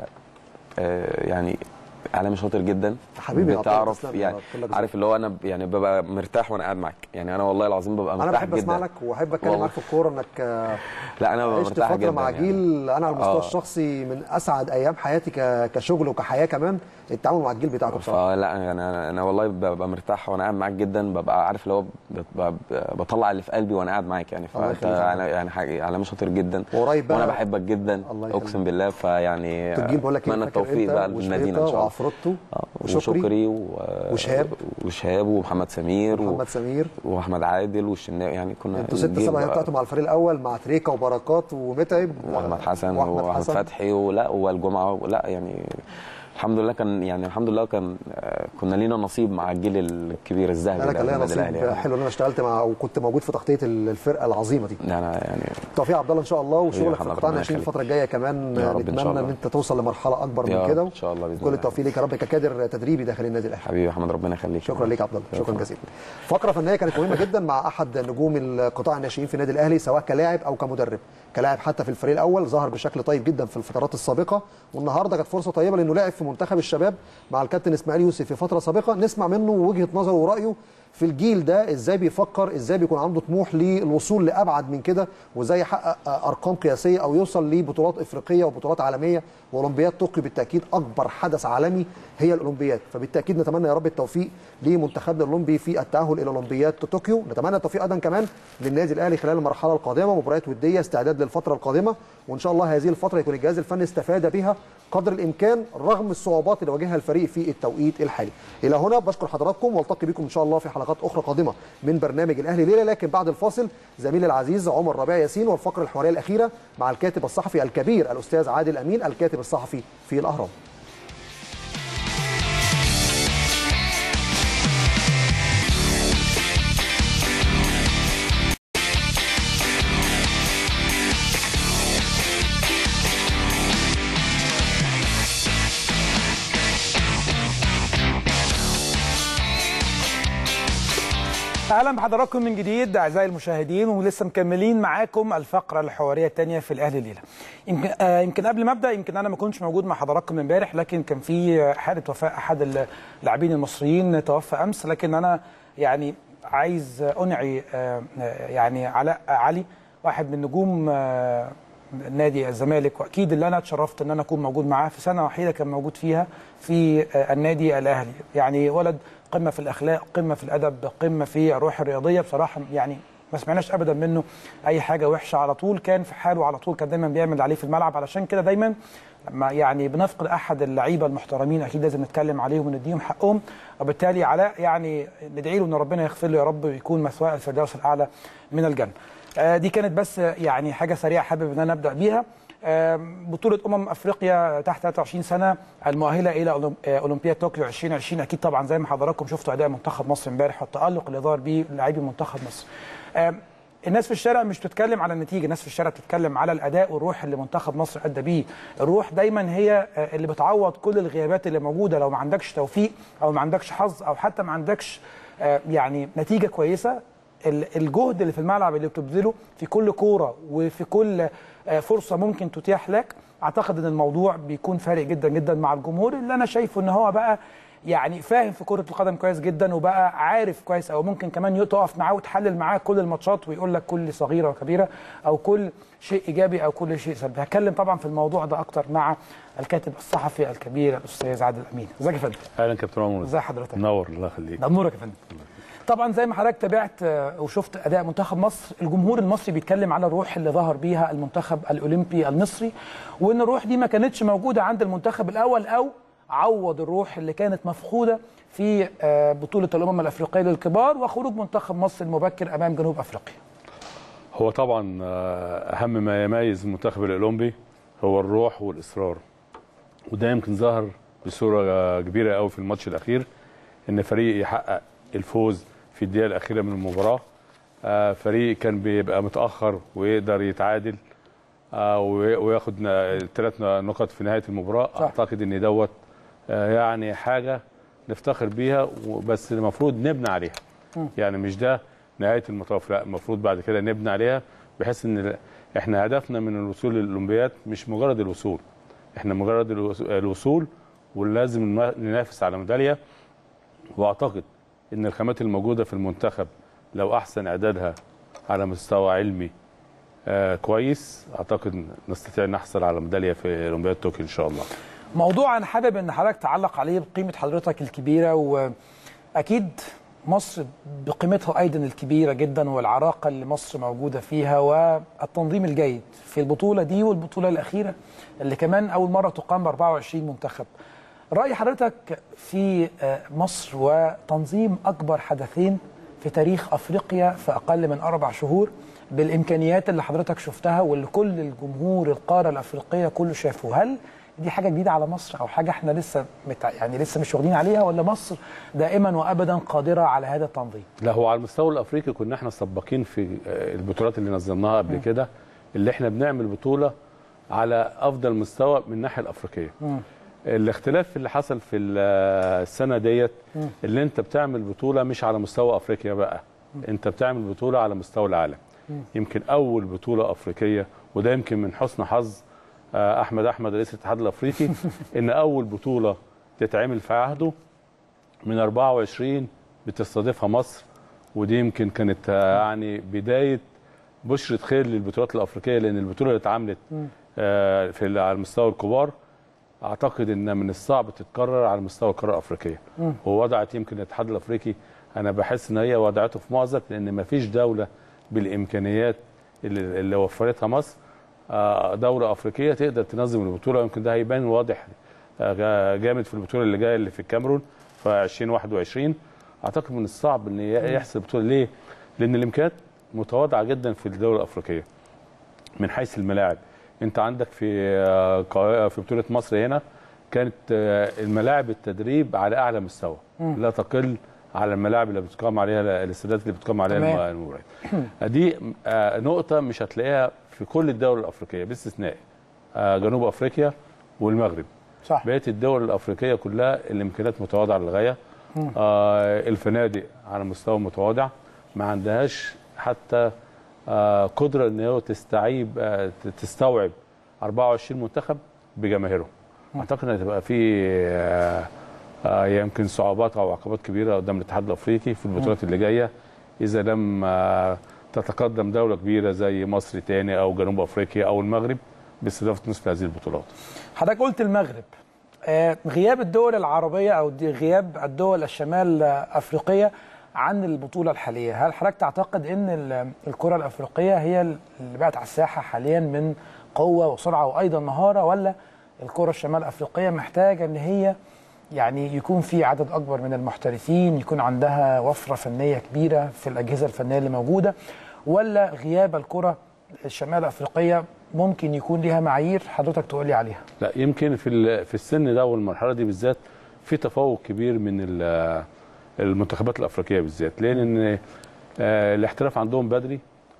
آه، يعني عالمي شاطر جدا حبيبي يا عطية، بتعرف تسلم يا يعني رب، كلك عارف اللي هو انا ب- يعني ببقى مرتاح وانا قاعد معاك يعني انا والله العظيم ببقى انا مرتاح بحب جدا اسمع لك واحب اتكلم والله. معاك في الكوره انك آه، لا انا ببقى عشت مرتاح فتره جدا مع يعني. جيل انا على المستوى آه. الشخصي من اسعد ايام حياتي ك- كشغل وكحياه كمان التعامل مع الجيل بتاعكم بصراحه فلا يعني انا انا والله ببقى مرتاح وانا قاعد معاك جدا ببقى عارف اللي هو ببقى بطلع اللي في قلبي وانا قاعد معاك يعني الله فانت يخليك يا عم. يعني حاجه علامه شاطر جدا وقريب بقى- وانا بحبك جدا الله يخليك. اقسم بالله فيعني الجيل بقول لك ايه اتمنى فاكر التوفيق أنت بقى للنادينا ان وشريطة شاء الله وعفروتو آه، وشكري وشكري و... وشهاب. وشهاب ومحمد سمير و... محمد سمير واحمد عادل والشناوي يعني كنا انتوا ستة الجيل سبعة بقى- طلعتوا مع الفريق الاول مع تريكا وبركات ومتعب واحمد حسن واحمد واحمد حسن فتحي ولا والجمعه لا يعني الحمد لله كان يعني الحمد لله كان آه، كنا لينا نصيب مع الجيل الكبير الذهبي انا ده كان ليا للنادي الأهلي نصيب يعني. حلو ان انا اشتغلت مع وكنت موجود في تغطيه الفرقه العظيمه دي لا انا يعني توفيق يا عبد الله ان شاء الله وشغلك في حضرتك القطاع ربنا الناشئين يخليك. الفتره الجايه كمان يا رب إن شاء نتمنى ان الله. انت توصل لمرحله اكبر يا من رب كده إن شاء الله بإذن كل الله. التوفيق ليك يا رب ككادر تدريبي داخل النادي الاهلي حبيبي محمد ربنا يخليك شكرا ليك يا عبد الله شكرا جزيلا فقره فنيه كانت مهمه جدا مع احد نجوم القطاع الناشئين في النادي الاهلي سواء كلاعب او كمدرب كلاعب حتى في الفريق الاول ظهر بشكل طيب جدا في الفترات السابقه والنهارده كانت فرصه طيبه لانه لعب في منتخب الشباب مع الكابتن اسماعيل يوسف في فتره سابقه نسمع منه وجهه نظره ورايه في الجيل ده ازاي بيفكر ازاي بيكون عنده طموح للوصول لابعد من كده وازاي يحقق ارقام قياسيه او يوصل لبطولات افريقيه وبطولات عالميه واولمبياد طوكيو بالتاكيد اكبر حدث عالمي هي الاولمبياد فبالتاكيد نتمنى يا رب التوفيق لمنتخبنا الاولمبي في التاهل الى اولمبياد طوكيو نتمنى التوفيق ايضا كمان للنادي الاهلي خلال المرحله القادمه مباريات وديه استعداد للفتره القادمه وان شاء الله هذه الفتره يكون الجهاز الفني استفاد بها قدر الامكان رغم الصعوبات اللي واجهها الفريق في التوقيت الحالي الى هنا بشكر حضراتكم والتقي بكم ان شاء الله في حلقات اخرى قادمه من برنامج الاهلي ليله لكن بعد الفاصل زميلي العزيز عمر ربيع ياسين والفقره الحواريه الاخيره مع الكاتب الصحفي الكبير الاستاذ عادل امين الكاتب الصحفي في الاهرام اهلا بحضراتكم من جديد اعزائي المشاهدين ولسه مكملين معاكم الفقره الحواريه الثانيه في الاهلي الليله يمكن آه يمكن قبل ما ابدا يمكن انا ما كنتش موجود مع حضراتكم امبارح لكن كان في حاله وفاه احد اللاعبين المصريين توفى امس لكن انا يعني عايز انعي آه يعني علاء علي واحد من نجوم آه نادي الزمالك واكيد اللي انا اتشرفت ان انا اكون موجود معاه في سنه وحيده كان موجود فيها في النادي الاهلي يعني ولد قمه في الاخلاق قمه في الادب قمه في الروح الرياضيه بصراحه يعني ما سمعناش ابدا منه اي حاجه وحشه على طول كان في حاله على طول كان دايما بيعمل عليه في الملعب علشان كده دايما لما يعني بنفقد احد اللعيبه المحترمين اكيد لازم نتكلم عليهم ونديهم حقهم وبالتالي علاء يعني ندعي له ان ربنا يغفر له يا رب ويكون مثواه الفردوس الاعلى من الجنه. دي كانت بس يعني حاجه سريعه حابب ان انا ابدا بيها بطوله امم افريقيا تحت 23 سنه المؤهله الى اولمبياد طوكيو 2020 اكيد طبعا زي ما حضراتكم شفتوا اداء منتخب مصر امبارح والتالق اللي ظهر بيه لاعبي منتخب مصر الناس في الشارع مش بتتكلم على النتيجه الناس في الشارع بتتكلم على الاداء والروح اللي منتخب مصر ادى بيه الروح دايما هي اللي بتعوض كل الغيابات اللي موجوده لو ما عندكش توفيق او ما عندكش حظ او حتى ما عندكش يعني نتيجه كويسه الجهد اللي في الملعب اللي بتبذله في كل كوره وفي كل فرصه ممكن تتيح لك اعتقد ان الموضوع بيكون فارق جدا جدا مع الجمهور اللي انا شايفه ان هو بقى يعني فاهم في كره القدم كويس جدا وبقى عارف كويس او ممكن كمان تقف معاه وتحلل معاه كل الماتشات ويقول لك كل صغيره وكبيره او كل شيء ايجابي او كل شيء سلبي هتكلم طبعا في الموضوع ده اكتر مع الكاتب الصحفي الكبير الاستاذ عادل امين ازيك يا فندم اهلا كابتن عمر ازي حضرتك منور الله يخليك نورك يا فندم طبعا زي ما حضرتك تابعت وشفت اداء منتخب مصر الجمهور المصري بيتكلم على الروح اللي ظهر بيها المنتخب الاولمبي المصري وان الروح دي ما كانتش موجوده عند المنتخب الاول او عوض الروح اللي كانت مفقوده في بطوله الامم الافريقيه للكبار وخروج منتخب مصر المبكر امام جنوب افريقيا هو طبعا اهم ما يميز المنتخب الاولمبي هو الروح والاصرار وده يمكن ظهر بصوره كبيره قوي في الماتش الاخير ان فريق يحقق الفوز في الدقيقه الاخيره من المباراه آه فريق كان بيبقى متاخر ويقدر يتعادل آه وياخد ثلاث نقط في نهايه المباراه صح. اعتقد ان دوت آه يعني حاجه نفتخر بيها بس المفروض نبني عليها م. يعني مش ده نهايه المطاف لا المفروض بعد كده نبني عليها بحيث ان احنا هدفنا من الوصول للاولمبياد مش مجرد الوصول احنا مجرد الوصول ولازم ننافس على ميداليه واعتقد ان الخامات الموجوده في المنتخب لو احسن اعدادها على مستوى علمي آه كويس اعتقد نستطيع نحصل على ميداليه في اولمبياد طوكيو ان شاء الله. موضوع انا حابب ان حضرتك تعلق عليه بقيمه حضرتك الكبيره واكيد مصر بقيمتها ايضا الكبيره جدا والعراقه اللي مصر موجوده فيها والتنظيم الجيد في البطوله دي والبطوله الاخيره اللي كمان اول مره تقام ب 24 منتخب. رأي حضرتك في مصر وتنظيم أكبر حدثين في تاريخ أفريقيا في أقل من أربع شهور بالإمكانيات اللي حضرتك شفتها واللي كل الجمهور القارة الأفريقية كله شافه هل دي حاجة جديدة على مصر أو حاجة احنا لسه متع... يعني لسه مش واخدين عليها ولا مصر دائما وأبدا قادرة على هذا التنظيم؟ لا هو على المستوى الأفريقي كنا احنا سباقين في البطولات اللي نظمناها قبل كده اللي احنا بنعمل بطولة على أفضل مستوى من الناحية الأفريقية. م. الاختلاف اللي حصل في السنه ديت اللي انت بتعمل بطوله مش على مستوى افريقيا بقى انت بتعمل بطوله على مستوى العالم يمكن اول بطوله افريقيه وده يمكن من حسن حظ احمد احمد رئيس الاتحاد الافريقي ان اول بطوله تتعمل في عهده من 24 بتستضيفها مصر ودي يمكن كانت يعني بدايه بشره خير للبطولات الافريقيه لان البطوله اللي اتعملت في على المستوى الكبار اعتقد ان من الصعب تتكرر على مستوى القاره الافريقيه ووضعت يمكن الاتحاد الافريقي انا بحس ان هي وضعته في مأزق لان ما فيش دوله بالامكانيات اللي, اللي وفرتها مصر دوله افريقيه تقدر تنظم البطوله يمكن ده هيبان واضح جامد في البطوله اللي جايه اللي في الكاميرون في 2021 اعتقد من الصعب ان يحصل بطوله ليه؟ لان الامكانيات متواضعه جدا في الدوله الافريقيه من حيث الملاعب انت عندك في في بطوله مصر هنا كانت الملاعب التدريب على اعلى مستوى لا تقل على الملاعب اللي بتقام عليها الاستادات اللي بتقام عليها المباريات دي نقطه مش هتلاقيها في كل الدول الافريقيه باستثناء جنوب افريقيا والمغرب صح بقيه الدول الافريقيه كلها الامكانيات متواضعه للغايه آه الفنادق على مستوى متواضع ما عندهاش حتى آه، قدره ان هو تستعيب آه، تستوعب 24 منتخب بجماهيرهم اعتقد ان هتبقى في آه، آه، يمكن صعوبات او عقبات كبيره قدام الاتحاد الافريقي في البطولات اللي جايه اذا لم آه، تتقدم دوله كبيره زي مصر تاني او جنوب افريقيا او المغرب باستضافه مثل هذه البطولات حضرتك قلت المغرب آه، غياب الدول العربيه او دي- غياب الدول الشمال افريقيه عن البطوله الحاليه هل حضرتك تعتقد ان ال- الكره الافريقيه هي اللي بقت على الساحه حاليا من قوه وسرعه وايضا مهاره ولا الكره الشمال افريقيه محتاجه ان هي يعني يكون في عدد اكبر من المحترفين يكون عندها وفره فنيه كبيره في الاجهزه الفنيه اللي موجوده ولا غياب الكره الشمال افريقيه ممكن يكون ليها معايير حضرتك تقول لي عليها لا يمكن في ال- في السن ده والمرحله دي بالذات في تفوق كبير من ال- المنتخبات الافريقيه بالذات لان آه، الاحتراف عندهم بدري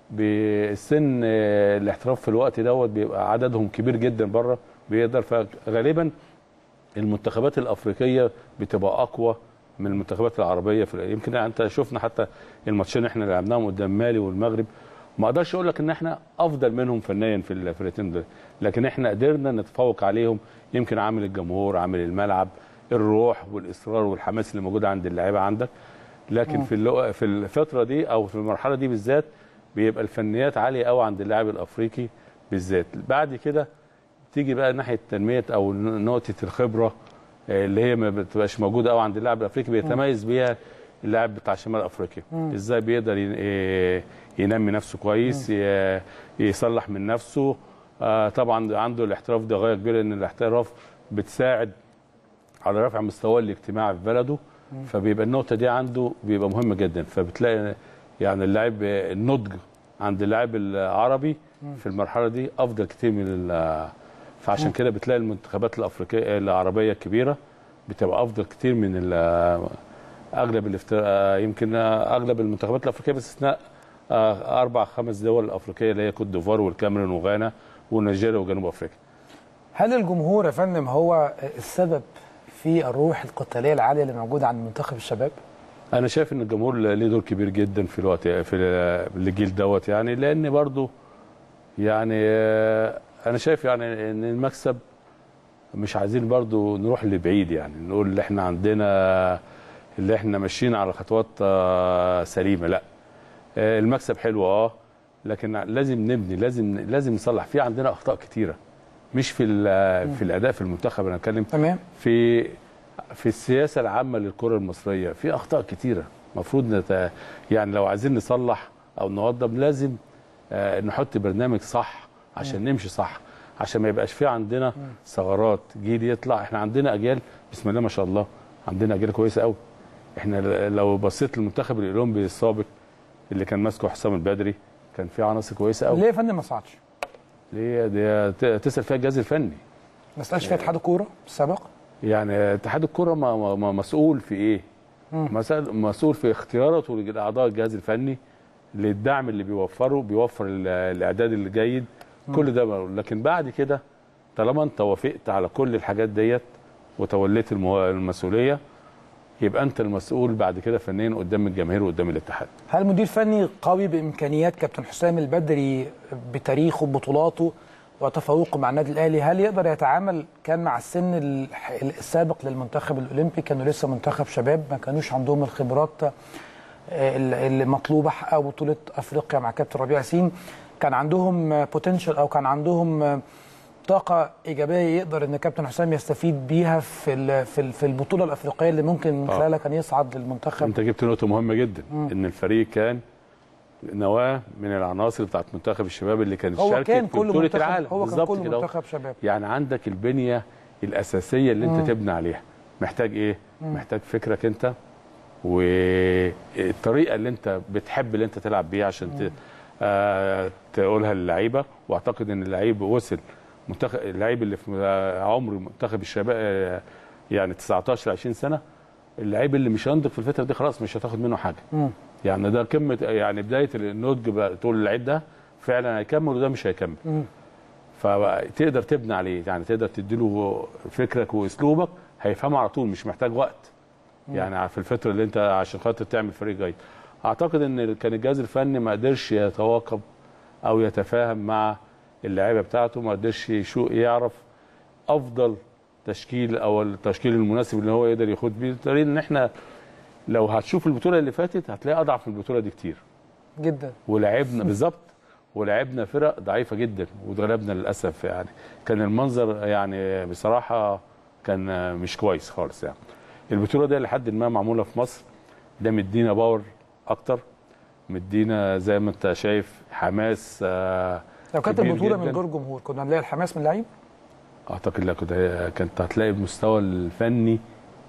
بالسن آه، الاحتراف في الوقت دوت بيبقى عددهم كبير جدا بره بيقدر فغالبا المنتخبات الافريقيه بتبقى اقوى من المنتخبات العربيه في يمكن انت شفنا حتى الماتشين اللي احنا لعبناهم قدام مالي والمغرب ما اقدرش اقول لك ان احنا افضل منهم فنيا في الفرقتين دول لكن احنا قدرنا نتفوق عليهم يمكن عامل الجمهور عامل الملعب الروح والاصرار والحماس اللي موجود عند اللعيبه عندك لكن في اللو... في الفتره دي او في المرحله دي بالذات بيبقى الفنيات عاليه قوي عند اللاعب الافريقي بالذات بعد كده تيجي بقى ناحيه تنميه او نقطه الخبره آه، اللي هي ما بتبقاش موجوده قوي عند اللاعب الافريقي بيتميز بيها اللاعب بتاع شمال افريقيا ازاي بيقدر ين- آه، ينمي نفسه كويس ي- يصلح من نفسه آه، طبعا عنده الاحتراف ده غايه كبيره ان الاحتراف بتساعد على رفع مستواه الاجتماعي في بلده فبيبقى النقطه دي عنده بيبقى مهمه جدا فبتلاقي يعني اللاعب النضج عند اللاعب العربي في المرحله دي افضل كتير من ال- فعشان كده بتلاقي المنتخبات الافريقيه العربيه الكبيره بتبقى افضل كتير من ال- اغلب الافتر... يمكن اغلب المنتخبات الافريقيه باستثناء آه، اربع خمس دول افريقيه اللي هي كوت ديفوار والكاميرون وغانا ونيجيريا وجنوب افريقيا هل الجمهور يا فندم هو السبب في الروح القتاليه العاليه اللي موجوده عند منتخب الشباب؟ انا شايف ان الجمهور ليه دور كبير جدا في الوقت في الجيل دوت يعني لان برضو يعني آه، انا شايف يعني ان المكسب مش عايزين برضو نروح لبعيد يعني نقول اللي احنا عندنا اللي احنا ماشيين على خطوات آه، سليمه لا آه، المكسب حلو اه لكن لازم نبني لازم لازم نصلح في عندنا اخطاء كتيره مش في ال- في الاداء في المنتخب انا اتكلم تمام في في السياسه العامه للكره المصريه في اخطاء كتيره المفروض نت... يعني لو عايزين نصلح او نوضب لازم آه، نحط برنامج صح عشان نمشي صح عشان ما يبقاش في عندنا ثغرات جيل يطلع احنا عندنا اجيال بسم الله ما شاء الله عندنا اجيال كويسه قوي احنا ل- لو بصيت للمنتخب الاولمبي السابق اللي كان ماسكه حسام البدري كان في عناصر كويسه قوي ليه يا فندم ما صعدش؟ ليه دي ت- تسال فيها الجهاز الفني ما سالش فيها اتحاد الكوره السابق؟ يعني اتحاد الكره ما ما- ما مسؤول في ايه؟ مسؤول مسؤول في اختياراته لاعضاء الجهاز الفني للدعم اللي بيوفره بيوفر ال- الاعداد الجيد كل ده بقول. لكن بعد كده طالما انت وافقت على كل الحاجات ديت وتوليت المو- المسؤوليه يبقى انت المسؤول بعد كده فنيا قدام الجماهير وقدام الاتحاد هل مدير فني قوي بامكانيات كابتن حسام البدري بتاريخه ببطولاته وتفوقه مع النادي الاهلي هل يقدر يتعامل كان مع السن الح- السابق للمنتخب الاولمبي كانوا لسه منتخب شباب ما كانوش عندهم الخبرات آه، اللي مطلوبه حققوا بطوله افريقيا مع كابتن ربيع ياسين كان عندهم بوتنشال او كان عندهم آه، طاقه ايجابيه يقدر ان كابتن حسام يستفيد بيها في ال- في ال- في البطوله الافريقيه اللي ممكن من آه. خلالها كان يصعد للمنتخب انت جبت نقطه مهمه جدا ان الفريق كان نواه من العناصر بتاعت منتخب الشباب اللي كان هو شاركت كان في كله بطوله منتخب العالم هو كان بالظبط كله كده منتخب شباب يعني عندك البنيه الاساسيه اللي انت تبني عليها محتاج ايه محتاج فكرك انت والطريقه اللي انت بتحب اللي انت تلعب بيها عشان ت... آه تقولها للعيبه واعتقد ان اللعيب وصل منتخب اللعيب اللي في آه، عمر منتخب الشباب آه، يعني 19 20 سنه اللعيب اللي مش هينضج في الفتره دي خلاص مش هتاخد منه حاجه مم. يعني ده قمه يعني بدايه النضج بقى تقول اللعيب ده فعلا هيكمل وده مش هيكمل مم. فتقدر تبني عليه يعني تقدر تديله فكرك واسلوبك هيفهمه على طول مش محتاج وقت يعني في الفتره اللي انت عشان خاطر تعمل فريق جيد اعتقد ان كان الجهاز الفني ما قدرش يتواكب او يتفاهم مع اللعيبه بتاعته ما قدرش يشو يعرف افضل تشكيل او التشكيل المناسب اللي هو يقدر ياخد بيه دليل ان احنا لو هتشوف البطوله اللي فاتت هتلاقي اضعف من البطوله دي كتير جدا ولعبنا بالظبط ولعبنا فرق ضعيفه جدا واتغلبنا للاسف يعني كان المنظر يعني بصراحه كان مش كويس خالص يعني البطوله دي لحد ما معموله في مصر ده مدينا باور اكتر مدينا زي ما انت شايف حماس آه، لو كانت كبير البطوله من جداً. غير جمهور كنا هنلاقي الحماس من اللعيب اعتقد لا كنت كنت هتلاقي المستوى الفني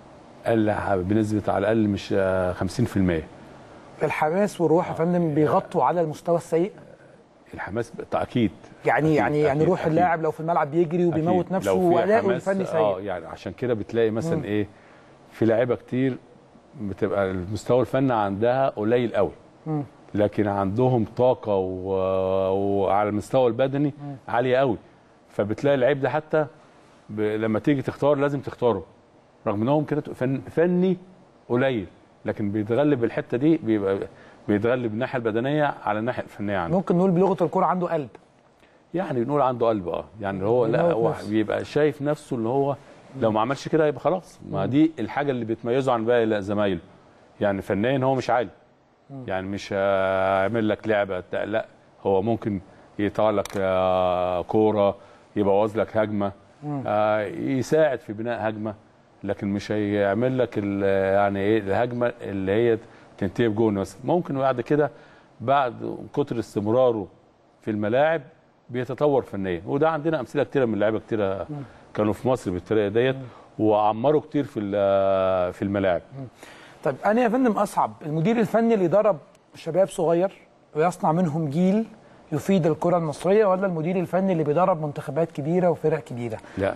قل بنسبه على الاقل مش آه، 50% الحماس والروح يا فندم بيغطوا على المستوى السيء الحماس اكيد يعني أكيد، يعني يعني أكيد، روح أكيد. اللاعب لو في الملعب بيجري وبيموت أكيد. نفسه لو في واداؤه حماس- الفني اه سيء يعني عشان كده بتلاقي مثلا مم. ايه في لعيبه كتير بتبقى المستوى الفني عندها قليل قوي مم. لكن عندهم طاقه و... وعلى المستوى البدني عاليه قوي فبتلاقي اللعيب ده حتى ب... لما تيجي تختار لازم تختاره رغم ان هو ممكن تبقى فن... فني قليل لكن بيتغلب الحته دي بيبقى بيتغلب الناحيه البدنيه على الناحيه الفنيه عنده ممكن نقول بلغه الكوره عنده قلب يعني بنقول عنده قلب اه يعني هو لا بيموت هو نفسه. بيبقى شايف نفسه اللي هو لو ما عملش كده يبقى خلاص ما دي الحاجه اللي بتميزه عن باقي زمايله يعني فنيا هو مش عالي يعني مش هيعمل لك لعبه بتاع- لا هو ممكن يقطع لك آه، كوره يبوظ لك هجمه آه، يساعد في بناء هجمه لكن مش هيعمل لك ال- يعني ايه الهجمه اللي هي تنتهي بجون مثلا ممكن بعد كده بعد كتر استمراره في الملاعب بيتطور فنيا وده عندنا امثله كتيره من لعيبه كتيره كانوا في مصر بالطريقه ديت وعمروا كتير في ال- في الملاعب طيب انا يا فندم اصعب المدير الفني اللي يدرب شباب صغير ويصنع منهم جيل يفيد الكره المصريه ولا المدير الفني اللي بيدرب منتخبات كبيره وفرق كبيره لا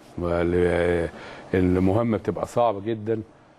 وال- المهمه بتبقى صعبه جدا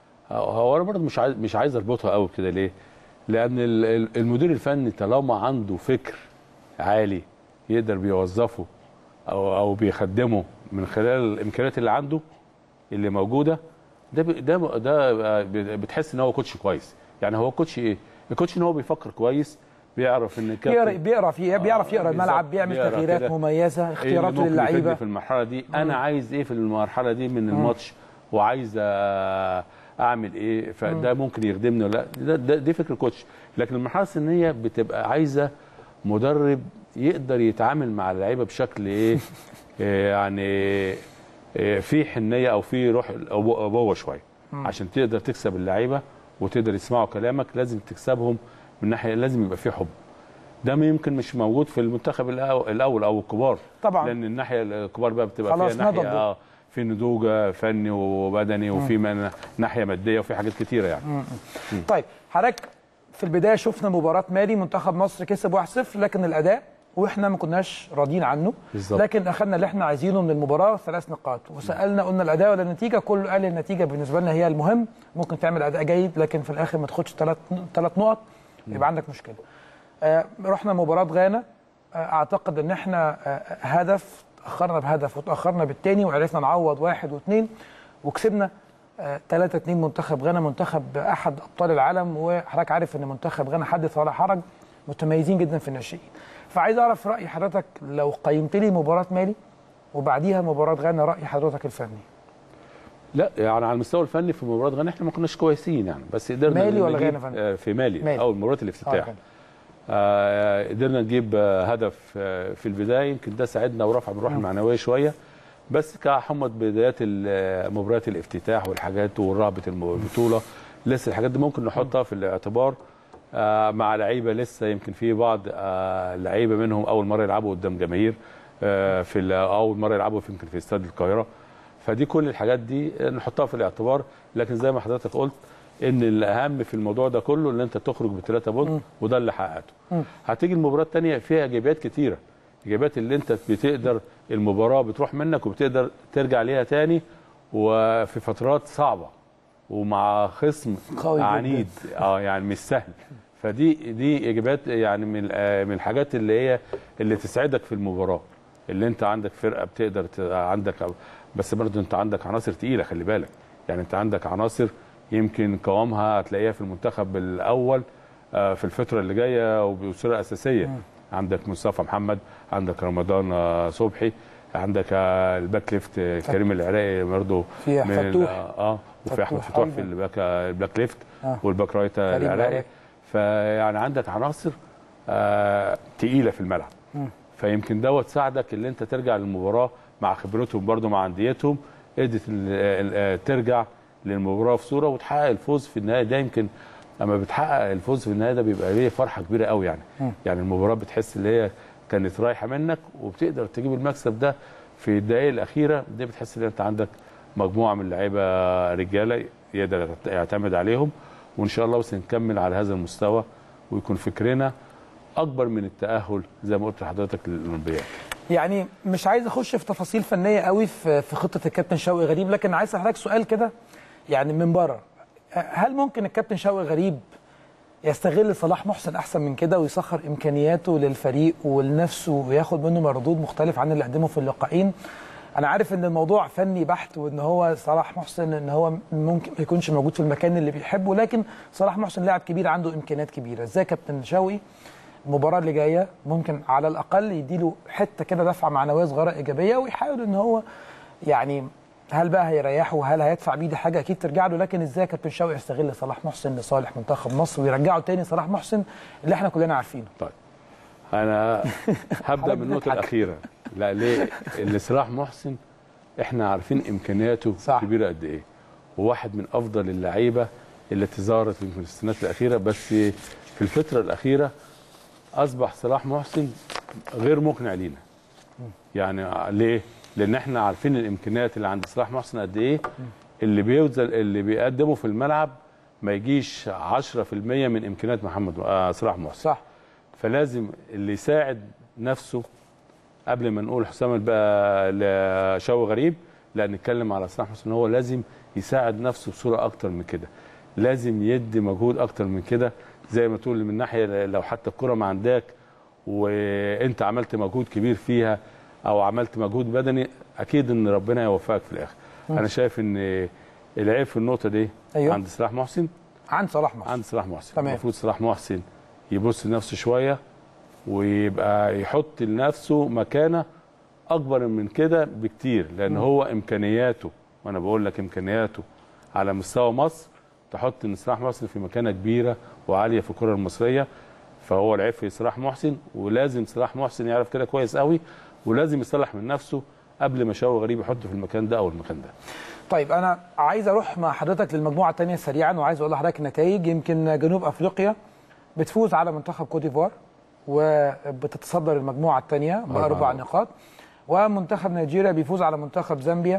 هو انا برضه مش عايز مش عايز اربطها قوي كده ليه؟ لان ال- ال- المدير الفني طالما عنده فكر عالي يقدر بيوظفه او او بيخدمه من خلال الامكانيات اللي عنده اللي موجوده ده بي- ده ده بتحس ان هو كوتش كويس يعني هو كوتش ايه؟ الكوتش ان هو بيفكر كويس بيعرف ان بيقرا الكابتن بيقرا في بيعرف يقرا آه، الملعب بالظبط. بيعمل بيقرا تغييرات كده. مميزه ايه اللي اختياراته ممكن يفيدني للعيبه في المرحله دي انا عايز ايه في المرحله دي من الماتش وعايز آه، اعمل ايه فده ممكن يخدمني ولا لا ده, ده دي فكر كوتش لكن المرحله السنيه بتبقى عايزه مدرب يقدر يتعامل مع اللعيبه بشكل ايه آه، يعني آه، في حنيه او في روح الأبو- ابوه شويه عشان تقدر تكسب اللعيبه وتقدر يسمعوا كلامك لازم تكسبهم من ناحيه لازم يبقى في حب ده ما يمكن مش موجود في المنتخب الأو- الاول او الكبار طبعا. لان الناحيه الكبار بقى بتبقى خلاص فيها ناحيه نضجوا. اه في نضوج فني وبدني وفي من- ناحيه ماديه وفي حاجات كتيره يعني طيب حضرتك في البدايه شفنا مباراه مالي منتخب مصر كسب 1-0 لكن الاداء واحنا ما كناش راضيين عنه بالظبط. لكن اخذنا اللي احنا عايزينه من المباراه ثلاث نقاط وسالنا قلنا الاداء ولا النتيجه كله قال النتيجه بالنسبه لنا هي المهم ممكن تعمل اداء جيد لكن في الاخر ما تاخدش ثلاث ثلاث نقط يبقى عندك مشكله آه رحنا مباراه غانا آه اعتقد ان احنا آه هدف تاخرنا بهدف وتاخرنا بالتاني وعرفنا نعوض واحد واثنين وكسبنا 3 2 منتخب غانا منتخب احد ابطال العالم وحضرتك عارف ان منتخب غانا حدث ولا حرج متميزين جدا في الناشئين فعايز اعرف راي حضرتك لو قيمت لي مباراه مالي وبعديها مباراه غانا راي حضرتك الفني لا يعني على المستوى الفني في مباراه غانا احنا ما كناش كويسين يعني بس قدرنا مالي ولا نجيب- غانا فندم؟ آه، في مالي, مالي. اول مباراه الافتتاح آه قدرنا نجيب آه، هدف آه، في البدايه يمكن ده ساعدنا ورفع من الروح المعنويه شويه بس كحمد بدايات ال- مباريات الافتتاح والحاجات ورهبه الم- البطوله لسه الحاجات دي ممكن نحطها في الاعتبار آه مع لعيبه لسه يمكن في بعض آه لعيبه منهم اول مره يلعبوا قدام جماهير آه في ال- اول مره يلعبوا في- يمكن في استاد القاهره فدي كل الحاجات دي نحطها في الاعتبار لكن زي ما حضرتك قلت ان الاهم في الموضوع ده كله ان انت تخرج بثلاثه بونت وده اللي حققته هتيجي المباراه الثانيه فيها ايجابيات كتيره ايجابيات اللي انت بتقدر المباراه بتروح منك وبتقدر ترجع ليها تاني وفي فترات صعبه ومع خصم قوي جداً. عنيد اه يعني مش سهل فدي دي ايجابيات يعني من آه، من الحاجات اللي هي اللي تسعدك في المباراه اللي انت عندك فرقه بتقدر ت- عندك بس برضه انت عندك عناصر تقيله خلي بالك يعني انت عندك عناصر يمكن قوامها هتلاقيها في المنتخب الاول آه، في الفتره اللي جايه وبصوره اساسيه عندك مصطفى محمد عندك رمضان آه، صبحي عندك آه، الباك ليفت آه، كريم العراقي برضه في من ال- فتوح. اه آه، وفي احمد فتوح فتوح أيضاً. في الباك الباك ليفت آه. والباك رايت آه، كريم العراقي العراقي. فيعني عندك عناصر آه تقيله في الملعب فيمكن دوت ساعدك اللي انت ترجع للمباراه مع خبرتهم برضو مع انديتهم قدرت ال- ال- آه، ترجع للمباراه في صوره وتحقق الفوز في النهايه ده يمكن لما بتحقق الفوز في النهايه ده بيبقى ليه فرحه كبيره قوي يعني يعني المباراه بتحس ان هي كانت رايحه منك وبتقدر تجيب المكسب ده في الدقائق الاخيره دي بتحس ان انت عندك مجموعه من اللعيبه رجاله يقدر يعتمد عليهم وان شاء الله بس نكمل على هذا المستوى ويكون فكرنا اكبر من التاهل زي ما قلت لحضرتك للاولمبياد يعني مش عايز اخش في تفاصيل فنيه قوي في في خطه الكابتن شوقي غريب لكن عايز اسالك سؤال كده يعني من بره هل ممكن الكابتن شوقي غريب يستغل صلاح محسن احسن من كده ويسخر امكانياته للفريق ولنفسه وياخد منه مردود مختلف عن اللي قدمه في اللقاءين انا عارف ان الموضوع فني بحت وان هو صلاح محسن ان هو ممكن ما يكونش موجود في المكان اللي بيحبه لكن صلاح محسن لاعب كبير عنده امكانيات كبيره ازاي كابتن شوقي المباراه اللي جايه ممكن على الاقل يديله حته كده دفعه معنويه صغيره ايجابيه ويحاول ان هو يعني هل بقى هيريحه وهل هيدفع بيه دي حاجه اكيد ترجع له لكن ازاي كابتن شوقي يستغل صلاح محسن لصالح منتخب مصر ويرجعه تاني صلاح محسن اللي احنا كلنا عارفينه طيب انا هبدا حضرتك بالنقطه بتضحك. الاخيره لا ليه اللي صلاح محسن احنا عارفين امكانياته صح. كبيره قد ايه وواحد من افضل اللعيبه التي ظهرت يمكن في السنوات الاخيره بس في الفتره الاخيره اصبح صلاح محسن غير مقنع لينا يعني ليه لان احنا عارفين الامكانيات اللي عند صلاح محسن قد ايه اللي بيوزن اللي بيقدمه في الملعب ما يجيش 10% من امكانيات محمد آه صلاح محسن صح فلازم اللي يساعد نفسه قبل ما نقول حسام بقى لشو غريب لا نتكلم على صلاح محسن هو لازم يساعد نفسه بصوره اكتر من كده لازم يدي مجهود اكتر من كده زي ما تقول من ناحيه لو حتى الكره ما عندك وانت عملت مجهود كبير فيها او عملت مجهود بدني اكيد ان ربنا يوفقك في الاخر انا شايف ان العيب في النقطه دي أيوه. عند صلاح محسن عن صلاح محسن عند صلاح محسن تمام. المفروض صلاح محسن يبص لنفسه شويه ويبقى يحط لنفسه مكانه اكبر من كده بكتير لان هو امكانياته وانا بقول لك امكانياته على مستوى مصر تحط ان صلاح محسن في مكانه كبيره وعاليه في الكره المصريه فهو العيب في صلاح محسن ولازم صلاح محسن يعرف كده كويس قوي ولازم يصلح من نفسه قبل ما شوقي غريب يحطه في المكان ده او المكان ده طيب انا عايز اروح مع حضرتك للمجموعه الثانيه سريعا وعايز اقول لحضرتك نتائج يمكن جنوب افريقيا بتفوز على منتخب كوت ديفوار وبتتصدر المجموعه الثانيه باربع نقاط. نقاط ومنتخب نيجيريا بيفوز على منتخب زامبيا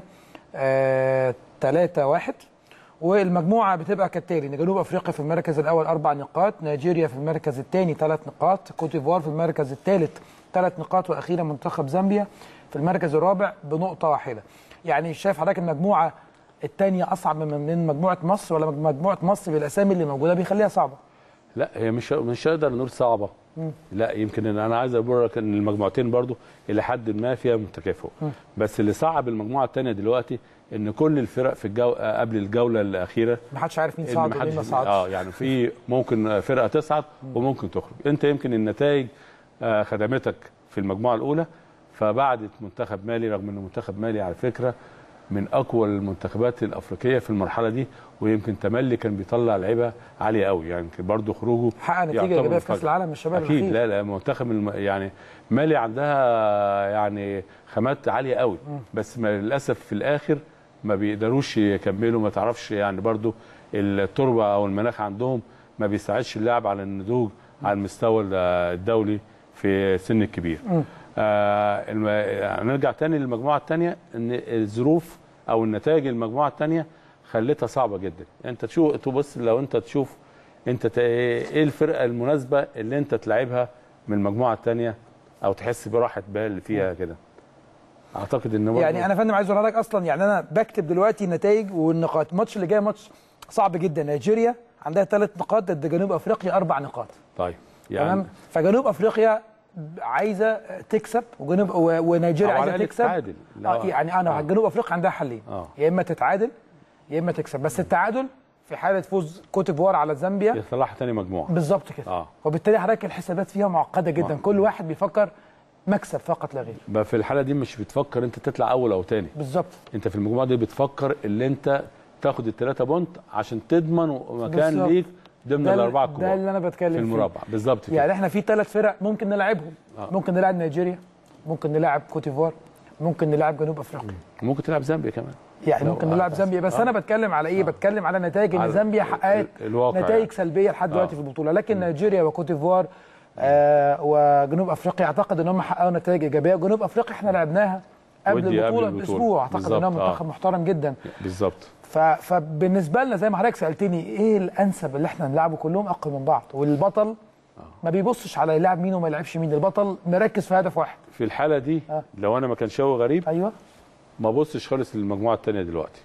3 1 والمجموعه بتبقى كالتالي ان جنوب افريقيا في المركز الاول اربع نقاط نيجيريا في المركز الثاني ثلاث نقاط كوت ديفوار في المركز الثالث ثلاث نقاط واخيرا منتخب زامبيا في المركز الرابع بنقطه واحده يعني شايف حضرتك المجموعه الثانيه اصعب من من مجموعه مصر ولا مجموعه مصر بالاسامي اللي موجوده بيخليها صعبه لا هي مش مش هقدر نقول صعبه لا يمكن إن انا عايز اقول لك ان المجموعتين برضو الى حد ما فيها متكافؤ بس اللي صعب المجموعه الثانيه دلوقتي ان كل الفرق في الجو آه، قبل الجوله الاخيره ما حدش عارف مين اللي صعد ومين ما محدش- صعدش اه يعني في ممكن فرقه تصعد وممكن تخرج انت يمكن النتائج آه، خدمتك في المجموعه الاولى فبعدت منتخب مالي رغم ان منتخب مالي على فكره من اقوى المنتخبات الافريقيه في المرحله دي ويمكن تملي كان بيطلع لعيبه عاليه قوي يعني يمكن برضه خروجه حقق نتيجه يعتبر ايجابيه في كاس مفاجأة. العالم الشباب اكيد الأخير. لا لا منتخب الم... يعني مالي عندها يعني خامات عاليه قوي بس ما للاسف في الاخر ما بيقدروش يكملوا ما تعرفش يعني برضو التربه او المناخ عندهم ما بيساعدش اللاعب على النضوج على المستوى الدولي في السن الكبير آه الم... نرجع تاني للمجموعه الثانيه ان الظروف او النتائج المجموعه الثانيه خلتها صعبه جدا انت تشوف تبص لو انت تشوف انت ت- ايه الفرقه المناسبه اللي انت تلعبها من المجموعه الثانيه او تحس براحه بال اللي فيها كده اعتقد ان برضه- يعني انا يا فندم عايز اقول لحضرتك اصلا يعني انا بكتب دلوقتي النتائج والنقاط الماتش اللي جاي ماتش صعب جدا نيجيريا عندها ثلاث نقاط ضد جنوب افريقيا اربع نقاط طيب يعني يعني تمام فجنوب افريقيا عايزه تكسب وجنوب و- ونيجيريا أو على عايزه الأقل تكسب تتعادل. لا. آه يعني انا آه. جنوب افريقيا عندها حلين آه. يا اما تتعادل يا اما تكسب بس التعادل في حاله فوز كوت ديفوار على زامبيا يطلعها تاني مجموعه بالظبط كده اه وبالتالي حضرتك الحسابات فيها معقده جدا آه. كل واحد بيفكر مكسب فقط لا غير بقى في الحاله دي مش بتفكر انت تطلع اول او تاني بالظبط انت في المجموعه دي بتفكر اللي انت تاخد الثلاثه بونت عشان تضمن مكان بالظبط. ليك ضمن ده, الاربعه ده الكبار اللي انا بتكلم في فيه. المربع بالظبط كده يعني احنا في ثلاث فرق ممكن نلعبهم آه. ممكن نلعب نيجيريا ممكن نلعب كوت ديفوار ممكن نلعب جنوب افريقيا ممكن تلعب زامبيا كمان يعني لو ممكن نلعب آه. زامبيا بس آه. انا بتكلم على ايه بتكلم على نتائج ان على زامبيا ال- حققت ال- الواقع نتائج يعني. سلبيه لحد دلوقتي آه. في البطوله لكن نيجيريا وكوت ديفوار آه وجنوب افريقيا اعتقد ان هم حققوا نتائج ايجابيه جنوب افريقيا احنا لعبناها قبل ودي قبل البطوله البطولة. باسبوع اعتقد انهم بالظبط، آه. منتخب محترم جدا بالظبط ف... فبالنسبه لنا زي ما حضرتك سالتني ايه الانسب اللي احنا نلعبه كلهم اقوى من بعض والبطل ما بيبصش على يلعب مين وما يلعبش مين البطل مركز في هدف واحد في الحاله دي آه. لو انا ما كان شوي غريب ايوه ما بصش خالص للمجموعه الثانيه دلوقتي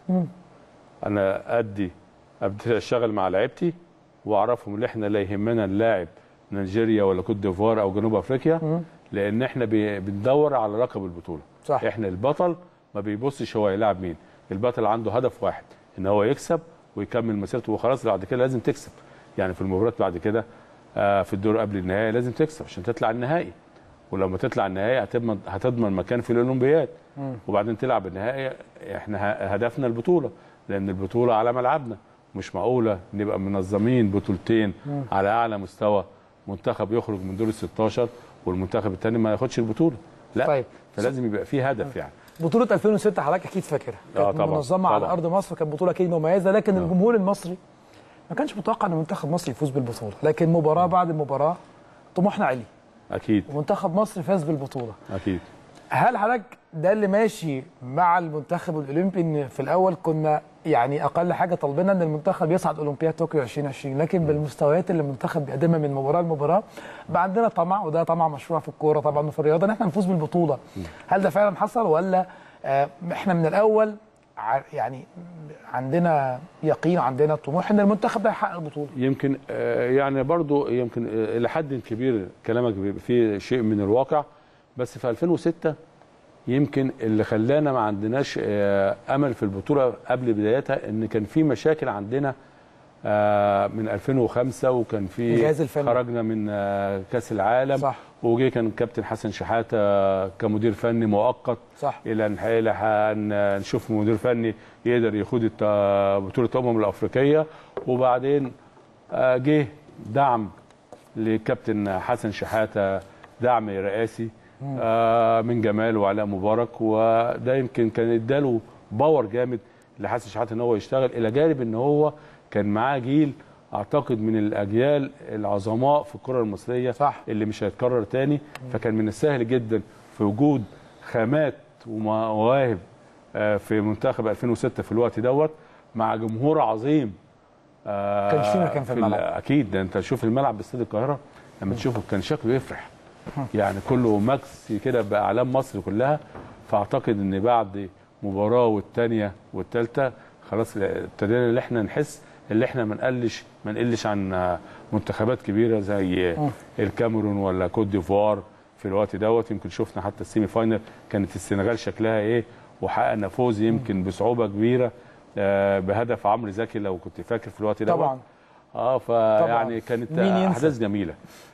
انا ادي ابتدي اشتغل مع لعيبتي واعرفهم ان احنا لا يهمنا نلاعب نيجيريا ولا كوت ديفوار او جنوب افريقيا لان احنا بي- بندور على لقب البطوله صح. احنا البطل ما بيبصش هو يلعب مين البطل عنده هدف واحد ان هو يكسب ويكمل مسيرته وخلاص بعد كده لازم تكسب يعني في المباريات بعد كده آه، في الدور قبل النهائي لازم تكسب عشان تطلع النهائي ولما تطلع النهائي هتضمن هتضمن مكان في الاولمبياد وبعدين تلعب النهائي احنا ه- هدفنا البطوله لان البطوله على ملعبنا مش معقوله نبقى منظمين بطولتين على اعلى مستوى منتخب يخرج من دور ال 16 والمنتخب الثاني ما ياخدش البطوله لا طيب. فلازم يبقى في هدف يعني بطولة 2006 حضرتك أكيد فاكرها آه كانت طبعاً، منظمة على طبعاً. أرض مصر كانت بطولة أكيد مميزة لكن الجمهور المصري ما كانش متوقع أن منتخب مصر يفوز بالبطولة لكن مباراة بعد مباراة طموحنا عالي اكيد ومنتخب مصر فاز بالبطولة اكيد هل حضرتك ده اللي ماشي مع المنتخب الأولمبي إن في الأول كنا يعني أقل حاجة طالبينها إن المنتخب يصعد أولمبياد طوكيو 2020 لكن بالمستويات اللي المنتخب بيقدمها من مباراة لمباراة بقى عندنا طمع وده طمع مشروع في الكورة طبعا وفي الرياضة إن احنا نفوز بالبطولة هل ده فعلا حصل ولا آه، احنا من الأول ع- يعني عندنا يقين وعندنا طموح ان المنتخب ده يحقق البطوله يمكن آه، يعني برضو يمكن آه، الى حد كبير كلامك بيبقى فيه شيء من الواقع بس في 2006 يمكن اللي خلانا ما عندناش آه، امل في البطوله قبل بدايتها ان كان في مشاكل عندنا آه، من 2005 وكان في الجهاز الفني. خرجنا من آه، كاس العالم صح. وجه كان كابتن حسن شحاته آه، كمدير فني مؤقت صح. الى ان الى ان نشوف مدير فني يقدر يخوض الت- بطوله الامم الافريقيه وبعدين آه، جه دعم لكابتن حسن شحاته دعم رئاسي آه، من جمال وعلاء مبارك وده يمكن كان اداله باور جامد لحسن شحاته ان هو يشتغل الى جانب ان هو كان معاه جيل اعتقد من الاجيال العظماء في الكره المصريه صح. اللي مش هيتكرر تاني فكان من السهل جدا في وجود خامات ومواهب آه، في منتخب 2006 في الوقت دوت مع جمهور عظيم آه، كان في مكان في ال- الملعب. اكيد ده انت شوف الملعب باستاد القاهره لما تشوفه كان شكله يفرح يعني كله ماكس كده باعلام مصر كلها فاعتقد ان بعد مباراه والثانيه والثالثه خلاص ابتدينا ان احنا نحس ان احنا ما نقلش ما نقلش عن آه، منتخبات كبيره زي الكاميرون ولا كوت ديفوار في الوقت دوت يمكن شفنا حتى السيمي فاينل كانت السنغال شكلها ايه وحققنا فوز يمكن بصعوبه كبيره آه، بهدف عمرو زكي لو كنت فاكر في الوقت دوت طبعا اه فيعني كانت مين ينسى؟ احداث جميله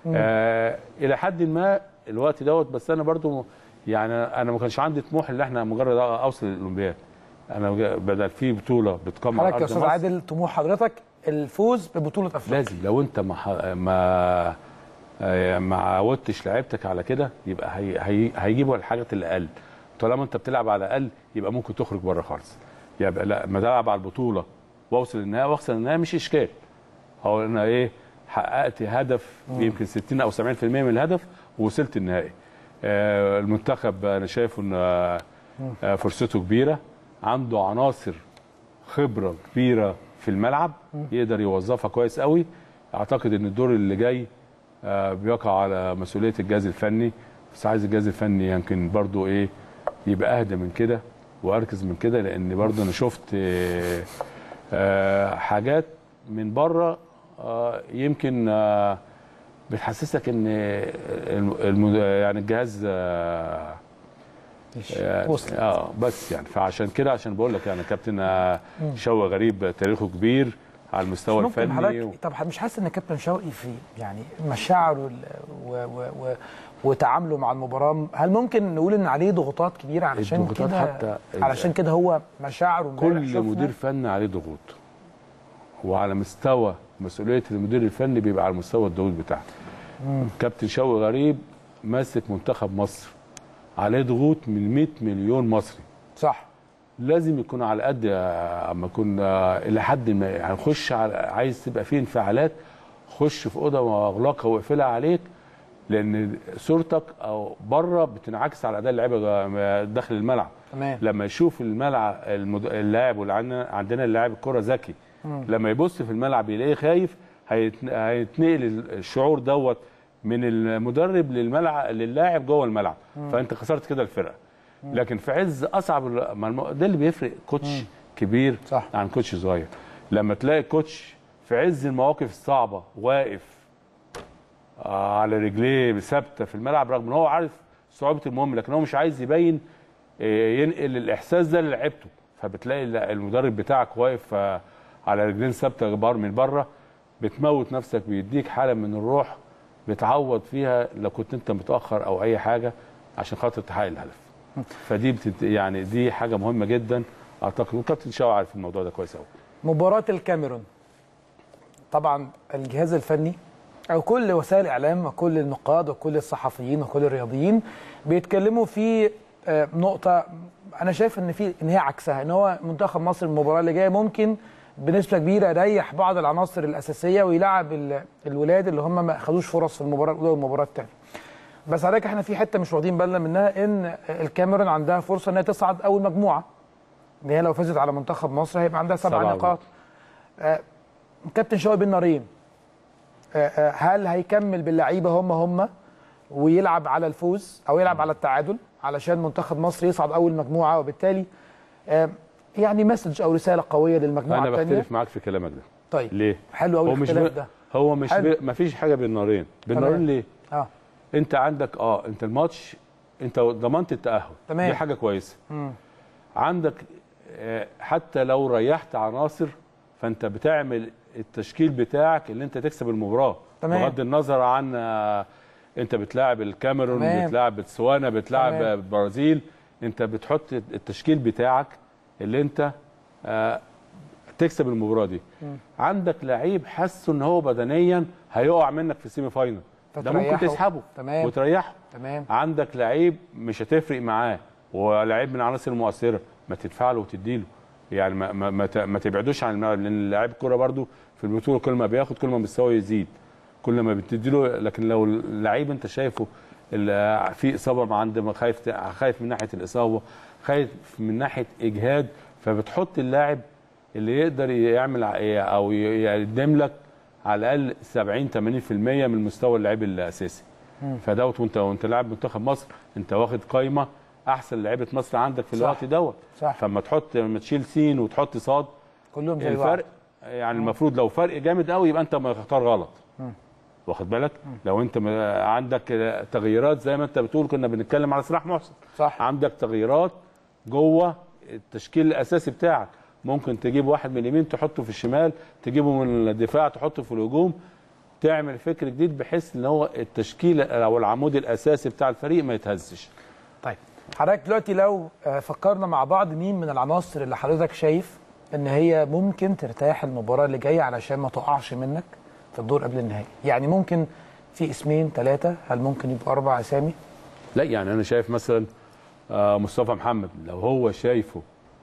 آه الى حد ما الوقت دوت بس انا برضو يعني انا ما كانش عندي طموح ان احنا مجرد اوصل للاولمبياد انا جا- بدل في بطوله بتقام على حضرتك يا ارض استاذ مصر عادل طموح حضرتك الفوز ببطوله افريقيا لازم لو انت ما ح- ما آه، ما عودتش لعيبتك على كده يبقى هي هي هيجيبوا الحاجات الاقل طالما انت بتلعب على الاقل يبقى ممكن تخرج بره خالص يبقى لا ما تلعب على البطوله واوصل النهائي واوصل النهائي مش اشكال هو انا ايه حققت هدف يمكن 60 او 70% من الهدف ووصلت النهائي آه، المنتخب انا شايفه ان آه، آه، فرصته كبيره عنده عناصر خبره كبيره في الملعب يقدر يوظفها كويس قوي اعتقد ان الدور اللي جاي آه، بيقع على مسؤوليه الجهاز الفني بس عايز الجهاز الفني يمكن برضو ايه يبقى اهدى من كده واركز من كده لان برضو انا شفت آه، آه، حاجات من بره آه، يمكن آه، بتحسسك ان الم- الم- يعني الجهاز آه، يعني وصل. اه بس يعني فعشان كده عشان بقول لك يعني كابتن آه، شوقي غريب تاريخه كبير على المستوى ممكن الفني حضرتك و... طب مش حاسس ان كابتن شوقي في يعني مشاعره ال- و و و وتعامله مع المباراه هل ممكن نقول ان عليه ضغوطات كبيره علشان الضغوطات كده حتى ال- علشان كده هو مشاعره امبارح كل شفنا. مدير فني عليه ضغوط وعلى مستوى مسؤوليه المدير الفني بيبقى على مستوى الضغوط بتاعته كابتن شوقي غريب ماسك منتخب مصر عليه ضغوط من 100 مليون مصري صح لازم يكون على قد آه، اما يكون آه، الى حد ما يعني خش على عايز تبقى فيه انفعالات خش في اوضه مغلقه واقفلها عليك لان صورتك او بره بتنعكس على اداء اللعيبه آه، داخل الملعب تمام لما يشوف الملعب المد... اللاعب واللي عندنا عندنا اللاعب الكره ذكي لما يبص في الملعب يلاقيه خايف هيتن... هيتنقل الشعور دوت من المدرب للملعب للاعب جوه الملعب فانت خسرت كده الفرقه لكن في عز اصعب ال- ما الم- ده اللي بيفرق كوتش كبير صح. عن كوتش صغير لما تلاقي كوتش في عز المواقف الصعبه واقف آه، على رجليه ثابته في الملعب رغم ان هو عارف صعوبه المهم لكن هو مش عايز يبين آه، ينقل الاحساس ده للعيبته فبتلاقي ال- المدرب بتاعك واقف آه، على رجلين ثابته بار من بره بتموت نفسك بيديك حاله من الروح بتعوض فيها لو كنت انت متاخر او اي حاجه عشان خاطر تحقق الهدف فدي بتت... يعني دي حاجه مهمه جدا اعتقد وكابتن شاو عارف الموضوع ده كويس قوي مباراة الكاميرون طبعا الجهاز الفني او كل وسائل الاعلام وكل النقاد وكل الصحفيين وكل الرياضيين بيتكلموا في آه، نقطة انا شايف ان في ان هي عكسها ان هو منتخب مصر المباراة اللي جاية ممكن بنسبة كبيرة يريح بعض العناصر الاساسية ويلعب ال- الولاد اللي هم ما اخذوش فرص في المباراة الاولى والمباراة الثانية بس حضرتك احنا في حتة مش واخدين بالنا منها ان الكاميرون عندها فرصة انها تصعد اول مجموعة ان هي لو فازت على منتخب مصر هيبقى عندها سبع سبعة نقاط كابتن شوقي بين نارين آه، آه، هل هيكمل باللعيبه هم هم ويلعب على الفوز او يلعب على التعادل علشان منتخب مصر يصعد اول مجموعه وبالتالي آه، يعني مسج او رساله قويه للمجموعه انا الثانيه بختلف معاك في كلامك ده طيب ليه حلو قوي هو مش الاختلاف ب... ده هو مش حلو. ب... ما فيش حاجه بين نارين بين تمام. نارين ليه اه انت عندك اه انت الماتش انت ضمنت التاهل تمام. دي حاجه كويسه عندك آه، حتى لو ريحت عناصر فانت بتعمل التشكيل بتاعك اللي انت تكسب المباراه تمام. بغض النظر عن آه، انت بتلاعب الكاميرون تمام. بتلاعب بتسوانا بتلاعب تمام. البرازيل انت بتحط التشكيل بتاعك اللي انت آه، تكسب المباراه دي عندك لعيب حاسه ان هو بدنيا هيقع منك في السيمي فاينل ده ممكن فتريحه. تسحبه تمام. وتريحه تمام عندك لعيب مش هتفرق معاه ولعيب من العناصر المؤثره ما تدفع له وتديله يعني ما ما ما, ت- ما تبعدوش عن الملعب لان لعيب الكوره برده في البطوله كل ما بياخد كل ما مستواه يزيد كل ما بتدي له لكن لو اللعيب انت شايفه ال- في اصابه ما عنده ما خايف خايف من ناحيه الاصابه خايف من ناحيه اجهاد فبتحط اللاعب اللي يقدر يعمل ع- او ي- يقدم لك على الاقل 70 80% من مستوى اللعيب الاساسي فدوت وانت وانت لاعب منتخب مصر انت واخد قايمه احسن لعيبه مصر عندك في صح. الوقت دوت صح. فما تحط لما تشيل سين وتحط صاد كلهم زي بعض الفرق يعني المفروض لو فرق جامد قوي يبقى انت مختار غلط واخد بالك لو انت م- عندك تغييرات زي ما انت بتقول كنا بنتكلم على صلاح محسن صح. عندك تغييرات جوه التشكيل الاساسي بتاعك ممكن تجيب واحد من اليمين تحطه في الشمال تجيبه من الدفاع تحطه في الهجوم تعمل فكر جديد بحيث ان هو التشكيل او العمود الاساسي بتاع الفريق ما يتهزش طيب حضرتك دلوقتي لو آه، فكرنا مع بعض مين من العناصر اللي حضرتك شايف ان هي ممكن ترتاح المباراه اللي جايه علشان ما تقعش منك في الدور قبل النهائي يعني ممكن في اسمين ثلاثه هل ممكن يبقوا اربع اسامي لا يعني انا شايف مثلا آه، مصطفى محمد لو هو شايفه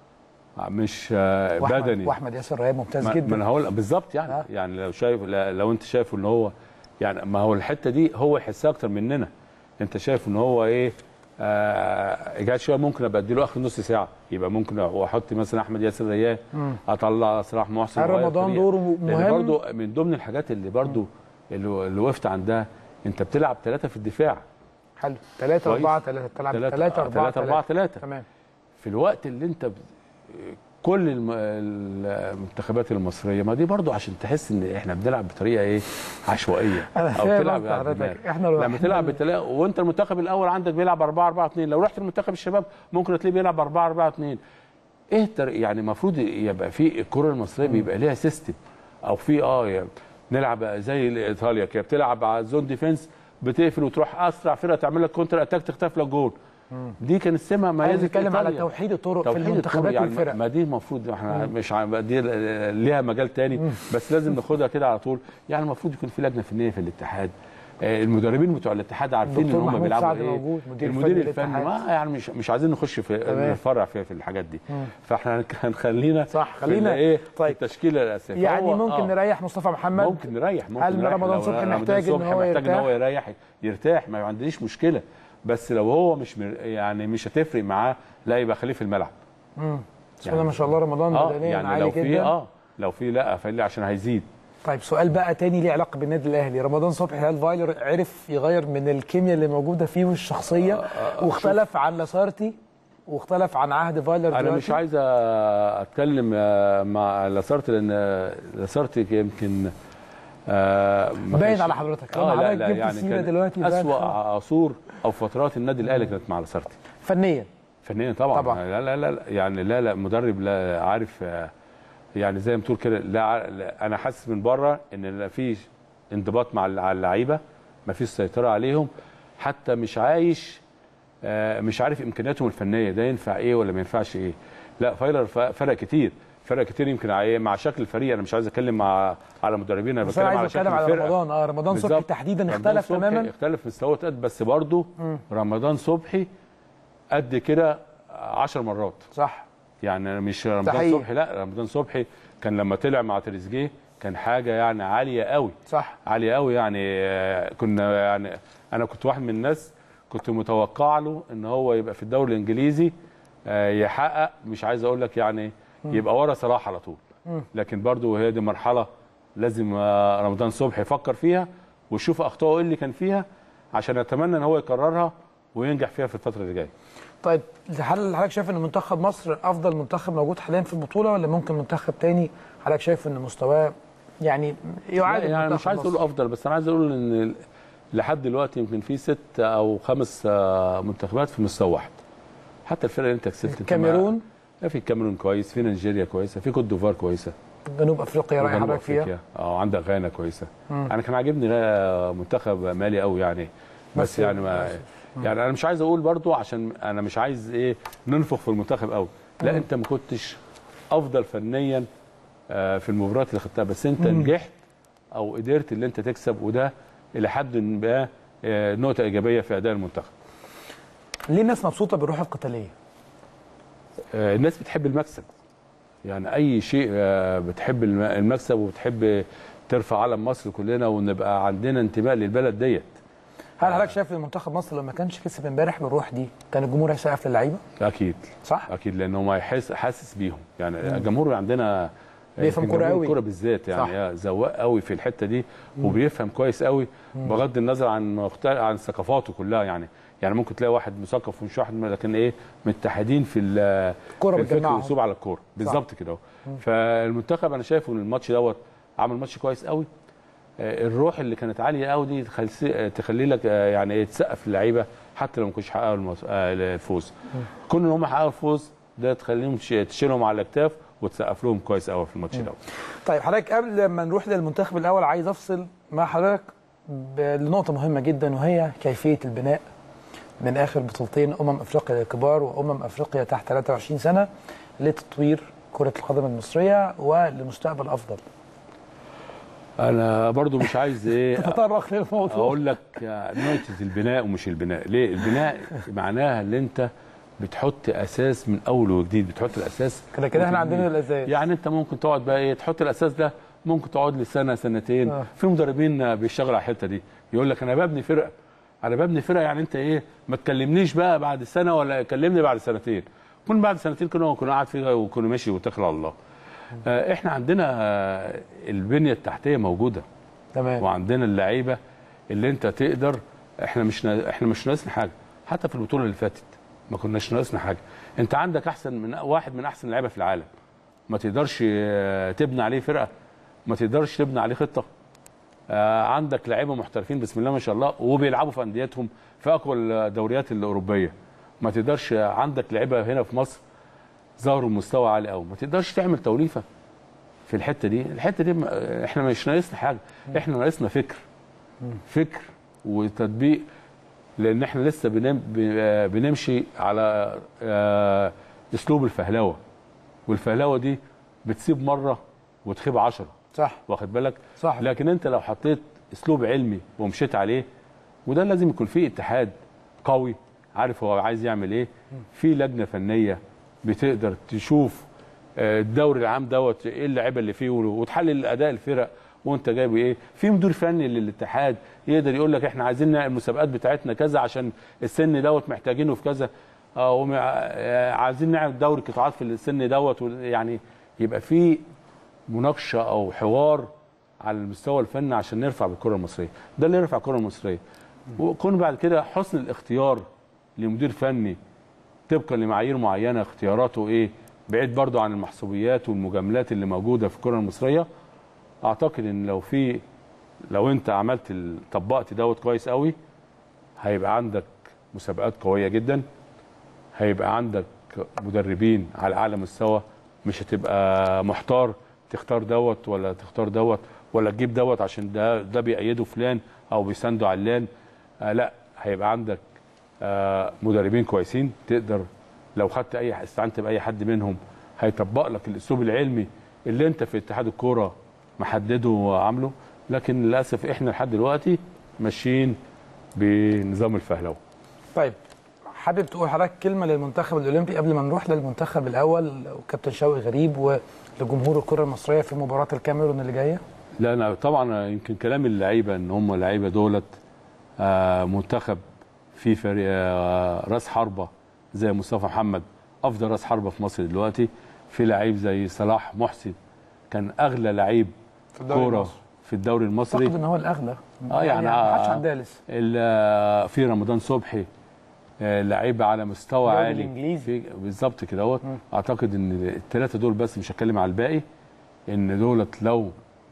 مش آه، واحمد بدني واحمد ياسر رياب ممتاز ما ما جدا انا هقول بالظبط يعني آه. يعني لو شايف لا- لو انت شايف ان هو يعني ما هو الحته دي هو يحسها اكتر مننا انت شايف ان هو ايه آه اجهاد شويه ممكن ابقى اديله اخر نص ساعه يبقى ممكن واحط مثلا احمد ياسر ريان اطلع صلاح محسن هل وغير رمضان الفريق. دوره لان مهم؟ برضو من ضمن الحاجات اللي برضو اللي, اللي وقفت عندها انت بتلعب ثلاثه في الدفاع حلو ثلاثة كويس. أربعة ثلاثة تلعب تلاتة- ثلاثة آه، أربعة تلاتة أربعة تلاتة. تمام في الوقت اللي انت ب... كل الم... المنتخبات المصريه ما دي برضو عشان تحس ان احنا بنلعب بطريقه ايه عشوائيه أنا او فاهم تلعب قصد على حضرتك. الدماغ. إحنا لو لما إحنا- تلعب بتلا... وانت المنتخب الاول عندك بيلعب 4 4 2 لو رحت المنتخب الشباب ممكن تلاقيه بيلعب 4 4 2 ايه التر... يعني المفروض يبقى في الكره المصريه بيبقى ليها سيستم او في اه يعني نلعب زي ايطاليا كده بتلعب على زون ديفense بتقفل وتروح اسرع فرقه تعمل لك كونتر اتاك تخطف لك جول دي كانت سمه عايز ميزه نتكلم على إيطاليا. توحيد الطرق في توحيد المنتخبات الطرق يعني والفرق ما دي المفروض احنا مش ع- دي ليها مجال تاني بس لازم ناخدها كده على طول يعني المفروض يكون في لجنه فنيه في الاتحاد آه، المدربين بتوع الاتحاد عارفين ان الدكتور هم محمود بيلعبوا سعد ايه موجود، مدير المدير فني الفني للاتحاد. ما يعني مش مش عايزين نخش في تمام. نتفرع في, في الحاجات دي فاحنا هنك- هنخلينا صح، في خلينا- ايه طيب. في التشكيله الاساسيه يعني فهو- ممكن آه. نريح مصطفى محمد ممكن نريح ممكن هل نريح. رمضان لو- صبحي رمضان محتاج إن صبحي هو محتاج ان هو يرتاح؟ يريح يرتاح ما عنديش مشكله بس لو هو مش مر... يعني مش هتفرق معاه لا يبقى خليه في الملعب بسم الله ما شاء الله رمضان اه بدنيا يعني عالي لو في جدا اه لو في لا فلي عشان هيزيد طيب سؤال بقى تاني ليه علاقه بالنادي الاهلي رمضان صبحي هل فايلر عرف يغير من الكيمياء اللي موجوده فيه والشخصيه واختلف عن لاسارتي واختلف عن عهد فايلر انا دلوقتي؟ مش عايز اتكلم آه، مع لاسارت لان آه، لاسارت يمكن آه، ما باين كانش- على حضرتك اه لا حضرتك لا جبت يعني السيرة كان دلوقتي باين اسوأ خالص. عصور او فترات النادي الاهلي كانت مع لاسارتي فنيا فنيا طبعا طبعاً. لا لا لا لا، يعني لا لا مدرب لا عارف آه، يعني زي ما تقول كده لا, ع- لا انا حاسس من بره ان لا فيش انضباط مع الل- على اللعيبه ما فيش سيطره عليهم حتى مش عايش آه، مش عارف امكانياتهم الفنيه ده ينفع ايه ولا ما ينفعش ايه لا فايلر ف- فرق كتير فرق كتير يمكن ع- مع شكل الفريق انا مش عايز اتكلم مع على مدربين انا بس انا بتكلم على عايز شكل اتكلم على الفرقه رمضان اه رمضان صبحي بالظبط. تحديدا رمضان اختلف صبحي تماما اختلف مستواه اتقد بس برضه رمضان صبحي قد كده 10 مرات صح يعني أنا مش رمضان حقيقي. صبحي لا رمضان صبحي كان لما طلع مع تريزيجيه كان حاجه يعني عاليه قوي صح عاليه قوي يعني آه، كنا يعني انا كنت واحد من الناس كنت متوقع له ان هو يبقى في الدوري الانجليزي آه، يحقق مش عايز اقول لك يعني يبقى ورا صلاح على طول لكن برضو هي دي مرحله لازم آه، رمضان صبحي يفكر فيها ويشوف اخطائه ايه اللي كان فيها عشان اتمنى ان هو يكررها وينجح فيها في الفتره اللي جايه طيب هل حضرتك شايف ان منتخب مصر افضل منتخب موجود حاليا في البطوله ولا ممكن منتخب تاني حضرتك شايف ان مستواه يعني لا، يعادل يعني مش منتخب عايز مصر؟ اقول افضل بس انا عايز اقول ان ال- لحد دلوقتي يمكن في ست او خمس آه، منتخبات في مستوى واحد حتى الفرقه اللي انت كسبت انت الكاميرون ما- في الكاميرون كويس في نيجيريا كويسه في كوت ديفوار كويسه جنوب افريقيا رايح وجنوب حضرتك فيها أفريقيا. اه عندك غانا كويسه انا كان عاجبني لا- منتخب مالي قوي يعني بس, بس- يعني ما يعني انا مش عايز اقول برضو عشان انا مش عايز ايه ننفخ في المنتخب قوي لا انت ما كنتش افضل فنيا آه، في المباريات اللي خدتها بس انت نجحت او قدرت اللي انت تكسب وده الى حد ما آه، نقطه ايجابيه في اداء المنتخب ليه الناس مبسوطه بالروح القتاليه؟ آه، الناس بتحب المكسب يعني اي شيء آه، بتحب الم- المكسب وبتحب ترفع علم مصر كلنا ونبقى عندنا انتماء للبلد ديت هل حضرتك شايف ان منتخب مصر لو ما كانش كسب امبارح بالروح دي كان الجمهور هيسقف للعيبه؟ اكيد صح؟ اكيد لان هو يحس حاسس بيهم يعني الجمهور عندنا بيفهم يمكن كورة جمهور قوي. الكوره بالذات يعني صح. آه، ذواق قوي في الحته دي وبيفهم كويس قوي بغض النظر عن مختلف عن ثقافاته كلها يعني يعني ممكن تلاقي واحد مثقف ومش واحد لكن ايه متحدين في ال- الكورة في الفكر بتجمعهم. والاسلوب على الكوره بالظبط كده اهو فالمنتخب انا شايفه ان الماتش دوت عمل ماتش كويس قوي آه، الروح اللي كانت عاليه قوي دي تخلي آه، تخلي لك آه، يعني إيه، تسقف للعيبه حتى لو ما كانوش حققوا المس- آه، الفوز كون ان هم حققوا الفوز ده تخليهم تش- تشيلهم على الاكتاف وتسقف لهم كويس قوي في الماتش دوت طيب حضرتك قبل ما نروح للمنتخب الاول عايز افصل مع حضرتك ب- لنقطه مهمه جدا وهي كيفيه البناء من اخر بطولتين امم افريقيا للكبار وامم افريقيا تحت 23 سنه لتطوير كره القدم المصريه ولمستقبل افضل انا برضو مش عايز ايه تتطرق للموضوع اقول لك نقطه البناء ومش البناء ليه البناء معناها ان انت بتحط اساس من اول وجديد بتحط الاساس كده كده احنا وتبنيه. عندنا الاساس يعني انت ممكن تقعد بقى ايه تحط الاساس ده ممكن تقعد لي سنه سنتين آه. في مدربين بيشتغلوا على الحته دي يقول لك انا ببني فرقه انا ببني فرقه يعني انت ايه ما تكلمنيش بقى بعد سنه ولا كلمني بعد سنتين كون بعد سنتين كنا كنا قاعد فيها وكنا ماشي واتكل على الله آه، احنا عندنا آه، البنيه التحتيه موجوده تمام وعندنا اللعيبه اللي انت تقدر احنا مش نا... احنا مش ناقصنا حاجه حتى في البطوله اللي فاتت ما كناش ناقصنا حاجه انت عندك احسن من واحد من احسن اللعيبه في العالم ما تقدرش آه، تبني عليه فرقه ما تقدرش تبني عليه خطه آه، عندك لعيبه محترفين بسم الله ما شاء الله وبيلعبوا في انديتهم في اقوى الدوريات الاوروبيه ما تقدرش عندك لعيبه هنا في مصر ظهروا بمستوى عالي قوي ما تقدرش تعمل توليفه في الحته دي الحته دي م- احنا مش ناقصنا حاجه احنا ناقصنا فكر فكر وتطبيق لان احنا لسه بنم ب- بنمشي على آه، اسلوب الفهلوه والفهلوه دي بتسيب مره وتخيب عشرة صح واخد بالك صح. لكن انت لو حطيت اسلوب علمي ومشيت عليه وده لازم يكون فيه اتحاد قوي عارف هو عايز يعمل ايه في لجنه فنيه بتقدر تشوف آه، الدوري العام دوت ايه اللعيبه اللي فيه وتحلل اداء الفرق وانت جايب ايه في مدير فني للاتحاد يقدر يقول لك احنا عايزين نعمل المسابقات بتاعتنا كذا عشان السن دوت محتاجينه في كذا اه ومع- آه، عايزين نعمل دوري قطاعات في السن دوت يعني يبقى في مناقشه او حوار على المستوى الفني عشان نرفع بالكره المصريه ده اللي يرفع الكره المصريه وكون بعد كده حسن الاختيار لمدير فني طبقا لمعايير معينه اختياراته ايه بعيد برضو عن المحسوبيات والمجاملات اللي موجوده في الكره المصريه اعتقد ان لو في لو انت عملت ال- طبقت دوت كويس قوي هيبقى عندك مسابقات قويه جدا هيبقى عندك مدربين على اعلى مستوى مش هتبقى محتار تختار دوت ولا تختار دوت ولا تجيب دوت عشان ده ده بيأيده فلان او بيسانده علان آه لا هيبقى عندك آه مدربين كويسين تقدر لو خدت اي استعنت باي حد منهم هيطبق لك الاسلوب العلمي اللي انت في اتحاد الكوره محدده وعامله لكن للاسف احنا لحد دلوقتي ماشيين بنظام الفهلوه طيب حابب تقول حضرتك كلمه للمنتخب الاولمبي قبل ما نروح للمنتخب الاول وكابتن شوقي غريب ولجمهور الكره المصريه في مباراه الكاميرون اللي جايه لا انا طبعا يمكن كلام اللعيبه ان هم اللعيبه دولت آه، منتخب في فريق آه، راس حربه زي مصطفى محمد افضل راس حربه في مصر دلوقتي في لعيب زي صلاح محسن كان اغلى لعيب في الدوري كوره المصري. في الدوري المصري اعتقد ان هو الاغلى اه يعني ما حدش آه، عداه لسه ال- في رمضان صبحي آه، لعيب على مستوى الدوري عالي الإنجليزي. في بالظبط كده اهوت اعتقد ان الثلاثه دول بس مش هتكلم على الباقي ان دولت لو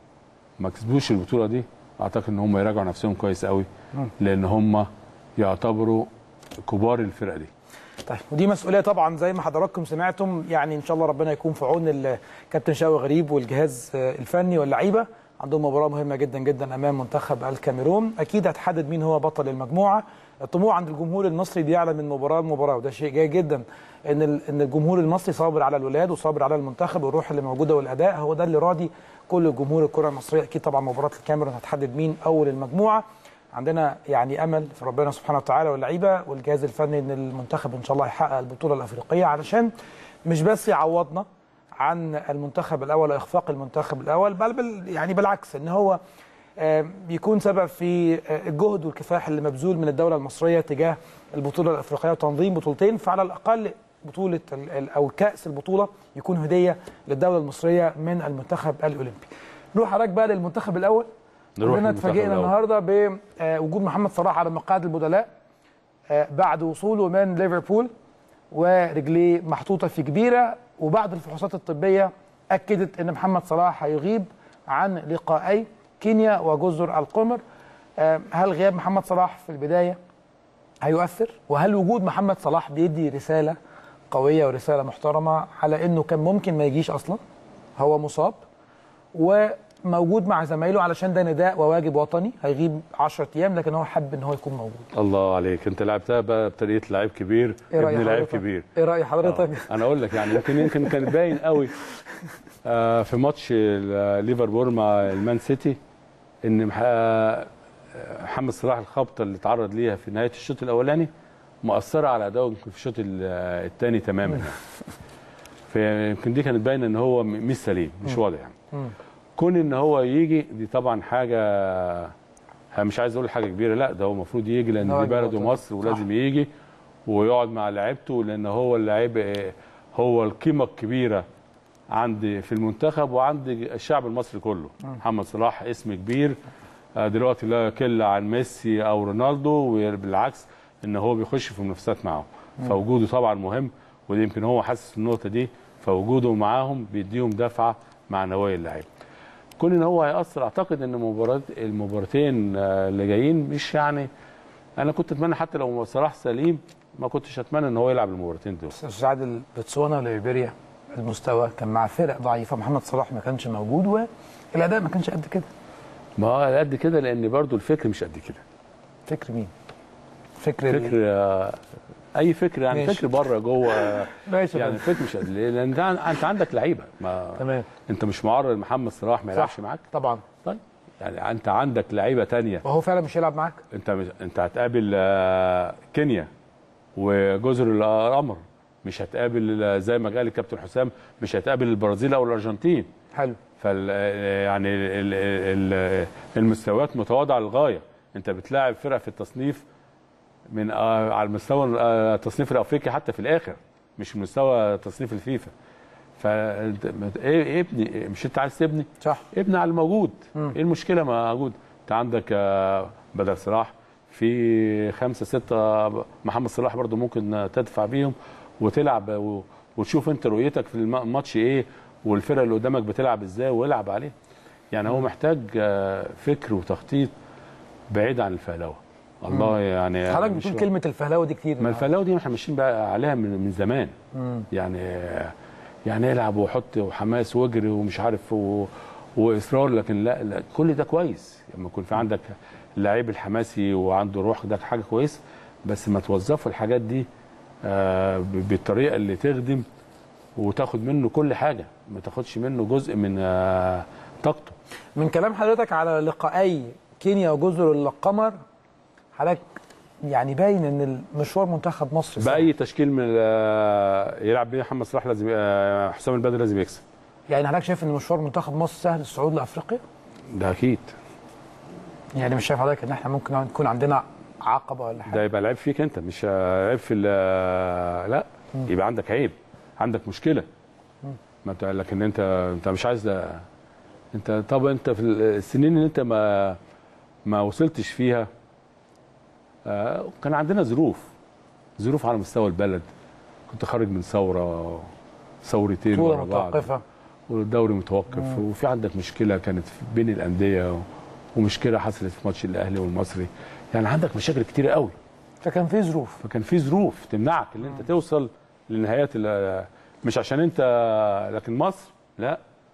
ما كسبوش البطوله دي اعتقد ان هم يراجعوا نفسهم كويس قوي لان هم يعتبروا كبار الفرقه دي طيب ودي مسؤوليه طبعا زي ما حضراتكم سمعتم يعني ان شاء الله ربنا يكون في عون الكابتن شوقي غريب والجهاز آه، الفني واللعيبه عندهم مباراه مهمه جدا جدا امام منتخب الكاميرون اكيد هتحدد مين هو بطل المجموعه الطموح عند الجمهور المصري بيعلى من مباراه لمباراه وده شيء جيد جدا ان ال- ان الجمهور المصري صابر على الولاد وصابر على المنتخب والروح اللي موجوده والاداء هو ده اللي راضي كل جمهور الكره المصريه اكيد طبعا مباراه الكاميرون هتحدد مين اول المجموعه عندنا يعني امل في ربنا سبحانه وتعالى واللعيبه والجهاز الفني ان المنتخب ان شاء الله يحقق البطوله الافريقيه علشان مش بس يعوضنا عن المنتخب الاول واخفاق المنتخب الاول بل بل يعني بالعكس ان هو آه، بيكون سبب في آه، الجهد والكفاح اللي مبذول من الدوله المصريه تجاه البطوله الافريقيه وتنظيم بطولتين فعلى الاقل بطوله ال- ال- او كاس البطوله يكون هديه للدوله المصريه من المنتخب الاولمبي. نروح حضرتك بقى للمنتخب الاول نروح كلنا للمنتخب اتفاجئنا الأول. النهارده بوجود محمد صلاح على مقاعد البدلاء آه، بعد وصوله من ليفربول ورجليه محطوطه في كبيره وبعد الفحوصات الطبيه اكدت ان محمد صلاح هيغيب عن لقائي كينيا وجزر القمر آه، هل غياب محمد صلاح في البدايه هيؤثر وهل وجود محمد صلاح بيدي رساله قويه ورساله محترمه على انه كان ممكن ما يجيش اصلا هو مصاب وموجود مع زمايله علشان ده نداء وواجب وطني هيغيب 10 ايام لكن هو حب ان هو يكون موجود الله عليك انت لعبتها بقى بطريقه لعيب كبير ايه راي ابن لعيب حضرتك كبير ايه راي حضرتك آه. انا اقول لك يعني يمكن يمكن كان باين قوي آه، في ماتش ال- ليفربول مع المان سيتي ان مح- آه، محمد صلاح الخبطه اللي اتعرض ليها في نهايه الشوط الاولاني مؤثره على اداؤه يمكن في الشوط الثاني تماما يعني. فيمكن دي كانت باينه ان هو م- مش سليم مش واضح يعني كون ان هو يجي دي طبعا حاجه ها مش عايز اقول حاجه كبيره لا ده هو المفروض يجي لان ده دي واجب بلده وطني. مصر ولازم يجي ويقعد مع لعيبته لان هو اللعيب آه، هو القيمه الكبيره عند في المنتخب وعند الشعب المصري كله محمد صلاح اسم كبير آه، دلوقتي لا يقل عن ميسي او رونالدو وبالعكس ان هو بيخش في منافسات معاهم فوجوده طبعا مهم ودي يمكن هو حاسس النقطه دي فوجوده معاهم بيديهم دفعه معنويه للعيبه كون ان هو هيأثر اعتقد ان مباراه المباراتين آه، اللي جايين مش يعني انا كنت اتمنى حتى لو صلاح سليم ما كنتش اتمنى ان هو يلعب المباراتين دول استاذ عادل بتسوانا وليبيريا المستوى كان مع فرق ضعيفه محمد صلاح ما كانش موجود والاداء ما كانش قد كده ما هو قد كده لان برضو الفكر مش قد كده فكر مين فكر ال- فكر آه، اي فكر يعني ماشي. فكر بره جوه ماشي يعني يعني فكر مش قد ليه؟ لان انت انت عندك لعيبه ما تمام انت مش معرض محمد صلاح ما يلعبش صح. معاك طبعا طيب يعني انت عندك لعيبه تانية وهو فعلا مش هيلعب معاك انت مش انت هتقابل آه، كينيا وجزر القمر مش هتقابل آه، زي ما قال الكابتن حسام مش هتقابل البرازيل او الارجنتين حلو فال آه، يعني ال- ال- ال- المستويات متواضعه للغايه انت بتلاعب فرق في التصنيف من آه، على المستوى آه، التصنيف الافريقي حتى في الاخر مش مستوى تصنيف الفيفا فانت ما- ايه إيه ابني مش انت عايز تبني صح ابني على الموجود ايه المشكله موجود انت عندك آه، بدل صلاح في خمسه سته محمد صلاح برضو ممكن تدفع بيهم وتلعب و- وتشوف انت رؤيتك في الم- الماتش ايه والفرقه اللي قدامك بتلعب ازاي والعب عليه يعني هو محتاج آه، فكر وتخطيط بعيد عن الفهلوه الله يعني حضرتك مش- بتقول كلمه الفهلاوه دي كتير ما الفهلاوه دي احنا ماشيين بقى عليها من, من زمان يعني يعني العب وحط وحماس واجري ومش عارف و... واصرار لكن لا, لا كل ده كويس لما يكون في عندك اللعيب الحماسي وعنده روح ده حاجه كويسه بس ما توظفوا الحاجات دي آه ب- بالطريقه اللي تخدم وتاخد منه كل حاجه ما تاخدش منه جزء من آه طاقته من كلام حضرتك على لقائي كينيا وجزر القمر حضرتك يعني باين ان المشوار منتخب مصر سهل. باي تشكيل من ال- يلعب بيه محمد صلاح لازم آه، حسام البدري لازم يكسب يعني حضرتك شايف ان مشوار منتخب مصر سهل الصعود لافريقيا ده اكيد يعني مش شايف حضرتك ان احنا ممكن يكون عندنا عقبه ولا ده حاجه يبقى العيب فيك انت مش عيب في ال- لا يبقى عندك عيب عندك مشكله ما انت لكن انت انت مش عايز ده انت طب انت في السنين اللي انت ما ما وصلتش فيها آه، كان عندنا ظروف ظروف على مستوى البلد كنت خارج من ثوره ثورتين بطوله ورا بعض متوقفه والدوري متوقف وفي عندك مشكله كانت في- بين الانديه و- ومشكله حصلت في ماتش الاهلي والمصري يعني عندك مشاكل كتيره قوي فكان في ظروف فكان في ظروف تمنعك ان انت توصل لنهايات ال- مش عشان انت لكن مصر لا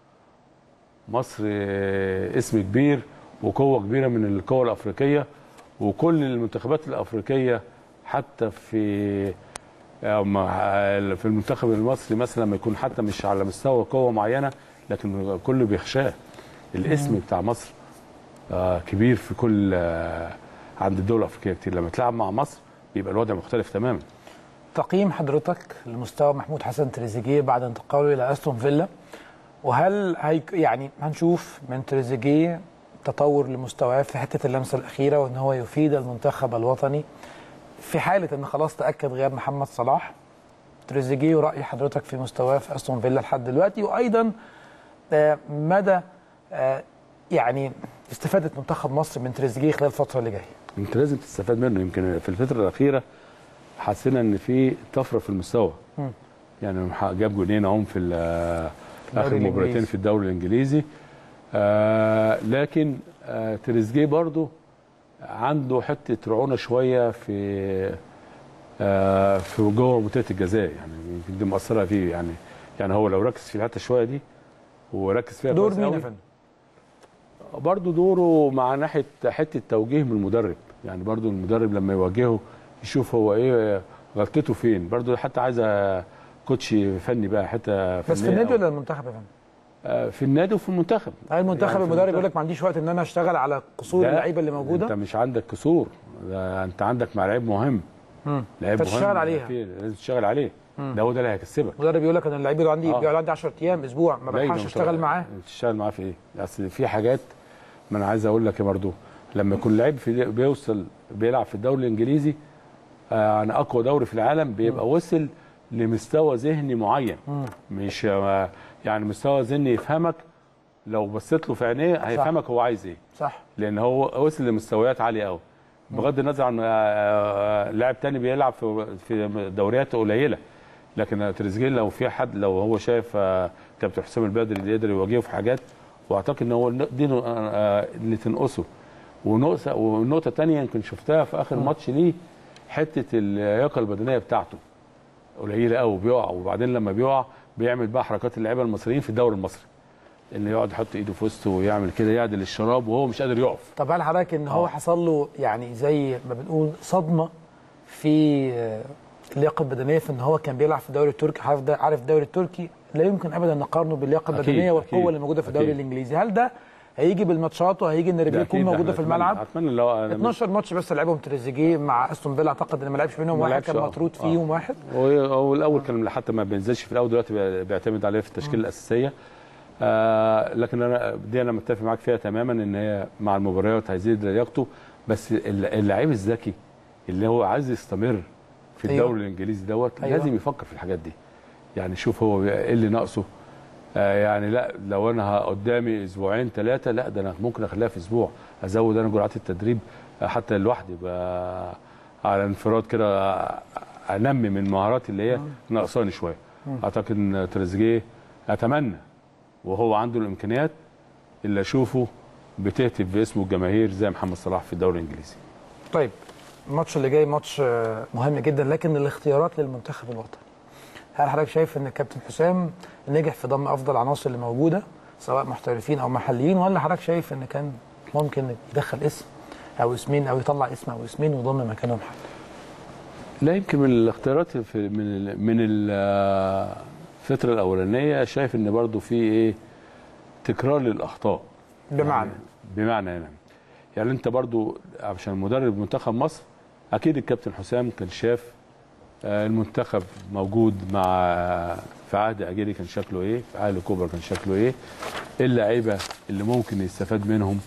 مصر آه، اسم كبير وقوه كبيره من القوى الافريقيه وكل المنتخبات الافريقيه حتى في آه، مع- في المنتخب المصري مثلا لما يكون حتى مش على مستوى قوه معينه لكن كله بيخشاه الاسم بتاع مصر آه، كبير في كل آه، عند الدول الافريقيه كتير لما تلعب مع مصر بيبقى الوضع مختلف تماما تقييم حضرتك لمستوى محمود حسن تريزيجيه بعد انتقاله الى استون فيلا وهل هي يعني هنشوف من تريزيجيه تطور لمستواه في حته اللمسه الاخيره وان هو يفيد المنتخب الوطني في حاله ان خلاص تاكد غياب محمد صلاح تريزيجيه وراي حضرتك في مستواه في استون فيلا لحد دلوقتي وايضا آه، مدى آه، يعني استفاده منتخب مصر من تريزيجيه خلال الفتره اللي جايه انت لازم تستفاد منه يمكن في الفتره الاخيره حسينا ان في طفره في المستوى مم. يعني جاب جولين اهم في ال- الدوري اخر مباراتين الإنجليزي. في الدوري الانجليزي آه لكن آه تريزيجيه برضو عنده حته رعونه شويه في آه في جوه منطقه الجزاء يعني يمكن دي مأثره فيه يعني يعني هو لو ركز في الحته شويه دي وركز فيها دور كويس مين يا قوي، فندم؟ برضه دوره مع ناحيه حته توجيه من المدرب يعني برضه المدرب لما يواجهه يشوف هو ايه غلطته فين برضه حتى عايزه كوتش فني بقى حته بس في فنية النادي أو- ولا المنتخب يا فندم؟ آه، في النادي وفي المنتخب هل المنتخب يعني في المدرب يقول المنتخب. لك ما عنديش وقت ان انا اشتغل على قصور لا، اللعيبه اللي انت موجوده مش عندك كسور ده انت عندك مع لعيب مهم مم. لعيب مهم فتشتغل عليها. في- لازم تشتغل عليه ده هو ده اللي هيكسبك المدرب يقول لك انا اللعيب اللي عندي آه. بيقعد عندي 10 ايام اسبوع ما لا، بلحقش ده اشتغل مش- معاه تشتغل معاه في ايه؟ اصل في حاجات ما انا عايز اقول لك برضه لما يكون لعيب في بيوصل بيلعب في الدوري الانجليزي آه، عن اقوى دوري في العالم بيبقى وصل لمستوى ذهني معين مش آه، يعني مستوى ذهني يفهمك لو بصيت له في عينيه هيفهمك هو عايز ايه صح لان هو وصل لمستويات عاليه قوي بغض النظر عن آه، آه، لاعب تاني بيلعب في في دوريات قليله لكن تريزيجيه لو في حد لو هو شايف آه، كابتن حسام البدري اللي يقدر يواجهه في حاجات واعتقد ان هو الن- دي نق- آه، اللي تنقصه ونقطه والنقطه الثانيه يمكن شفتها في اخر ماتش ليه حته اللياقه البدنيه بتاعته قليله قوي بيقع وبعدين لما بيقع بيعمل بقى حركات اللعيبه المصريين في الدوري المصري اللي يقعد يحط ايده في وسطه ويعمل كده يعدل الشراب وهو مش قادر يقف طب هل حضرتك ان هو آه. حصل له يعني زي ما بنقول صدمه في آه، اللياقه البدنيه في ان هو كان بيلعب في الدوري التركي عارف ده عارف الدوري التركي لا يمكن ابدا نقارنه باللياقه أكيد، البدنيه والقوه أكيد، اللي موجوده في الدوري أكيد. الانجليزي هل ده هيجي بالماتشات وهيجي ان رجليه ده تكون أكيد، موجوده إحنا في أتمنى- الملعب اتمنى لو انا 12 ماتش بس لعبهم تريزيجيه مع استون فيلا اعتقد ان ما لعبش منهم ما واحد لعبش، كان آه. مطرود آه. فيهم واحد هو هو الاول كان حتى ما بينزلش في الاول دلوقتي بي- بيعتمد عليه في التشكيله الاساسيه آه لكن انا دي انا متفق معاك فيها تماما ان هي مع المباريات هيزيد لياقته بس الل- اللعيب الذكي اللي هو عايز يستمر في أيوة. الدوري الانجليزي دوت أيوة. لازم يفكر في الحاجات دي يعني شوف هو ايه اللي ناقصه آه يعني لا لو انا ه- قدامي اسبوعين ثلاثه لا ده انا ممكن اخليها في اسبوع ازود انا جرعات التدريب آه، حتى لوحدي بقى على انفراد كده آه، انمي من مهاراتي اللي هي ناقصاني شويه اعتقد ان تريزيجيه اتمنى وهو عنده الامكانيات اللي اشوفه بتهتف باسمه الجماهير زي محمد صلاح في الدوري الانجليزي طيب الماتش اللي جاي ماتش آه، مهم جدا لكن الاختيارات للمنتخب الوطني هل حضرتك شايف ان الكابتن حسام نجح في ضم افضل العناصر اللي موجوده سواء محترفين او محليين ولا حضرتك شايف ان كان ممكن يدخل اسم او اسمين او يطلع اسم او اسمين ويضم مكانهم حد لا يمكن من الاختيارات في من ال من ال- الفتره الاولانيه شايف ان برضو في ايه تكرار للاخطاء بمعنى بمعنى يعني يعني انت برضو عشان مدرب منتخب مصر اكيد الكابتن حسام كان شاف آه، المنتخب موجود مع في عهد اجيري كان شكله ايه في عهد كوبر كان شكله ايه ايه اللعيبه اللي ممكن يستفاد منهم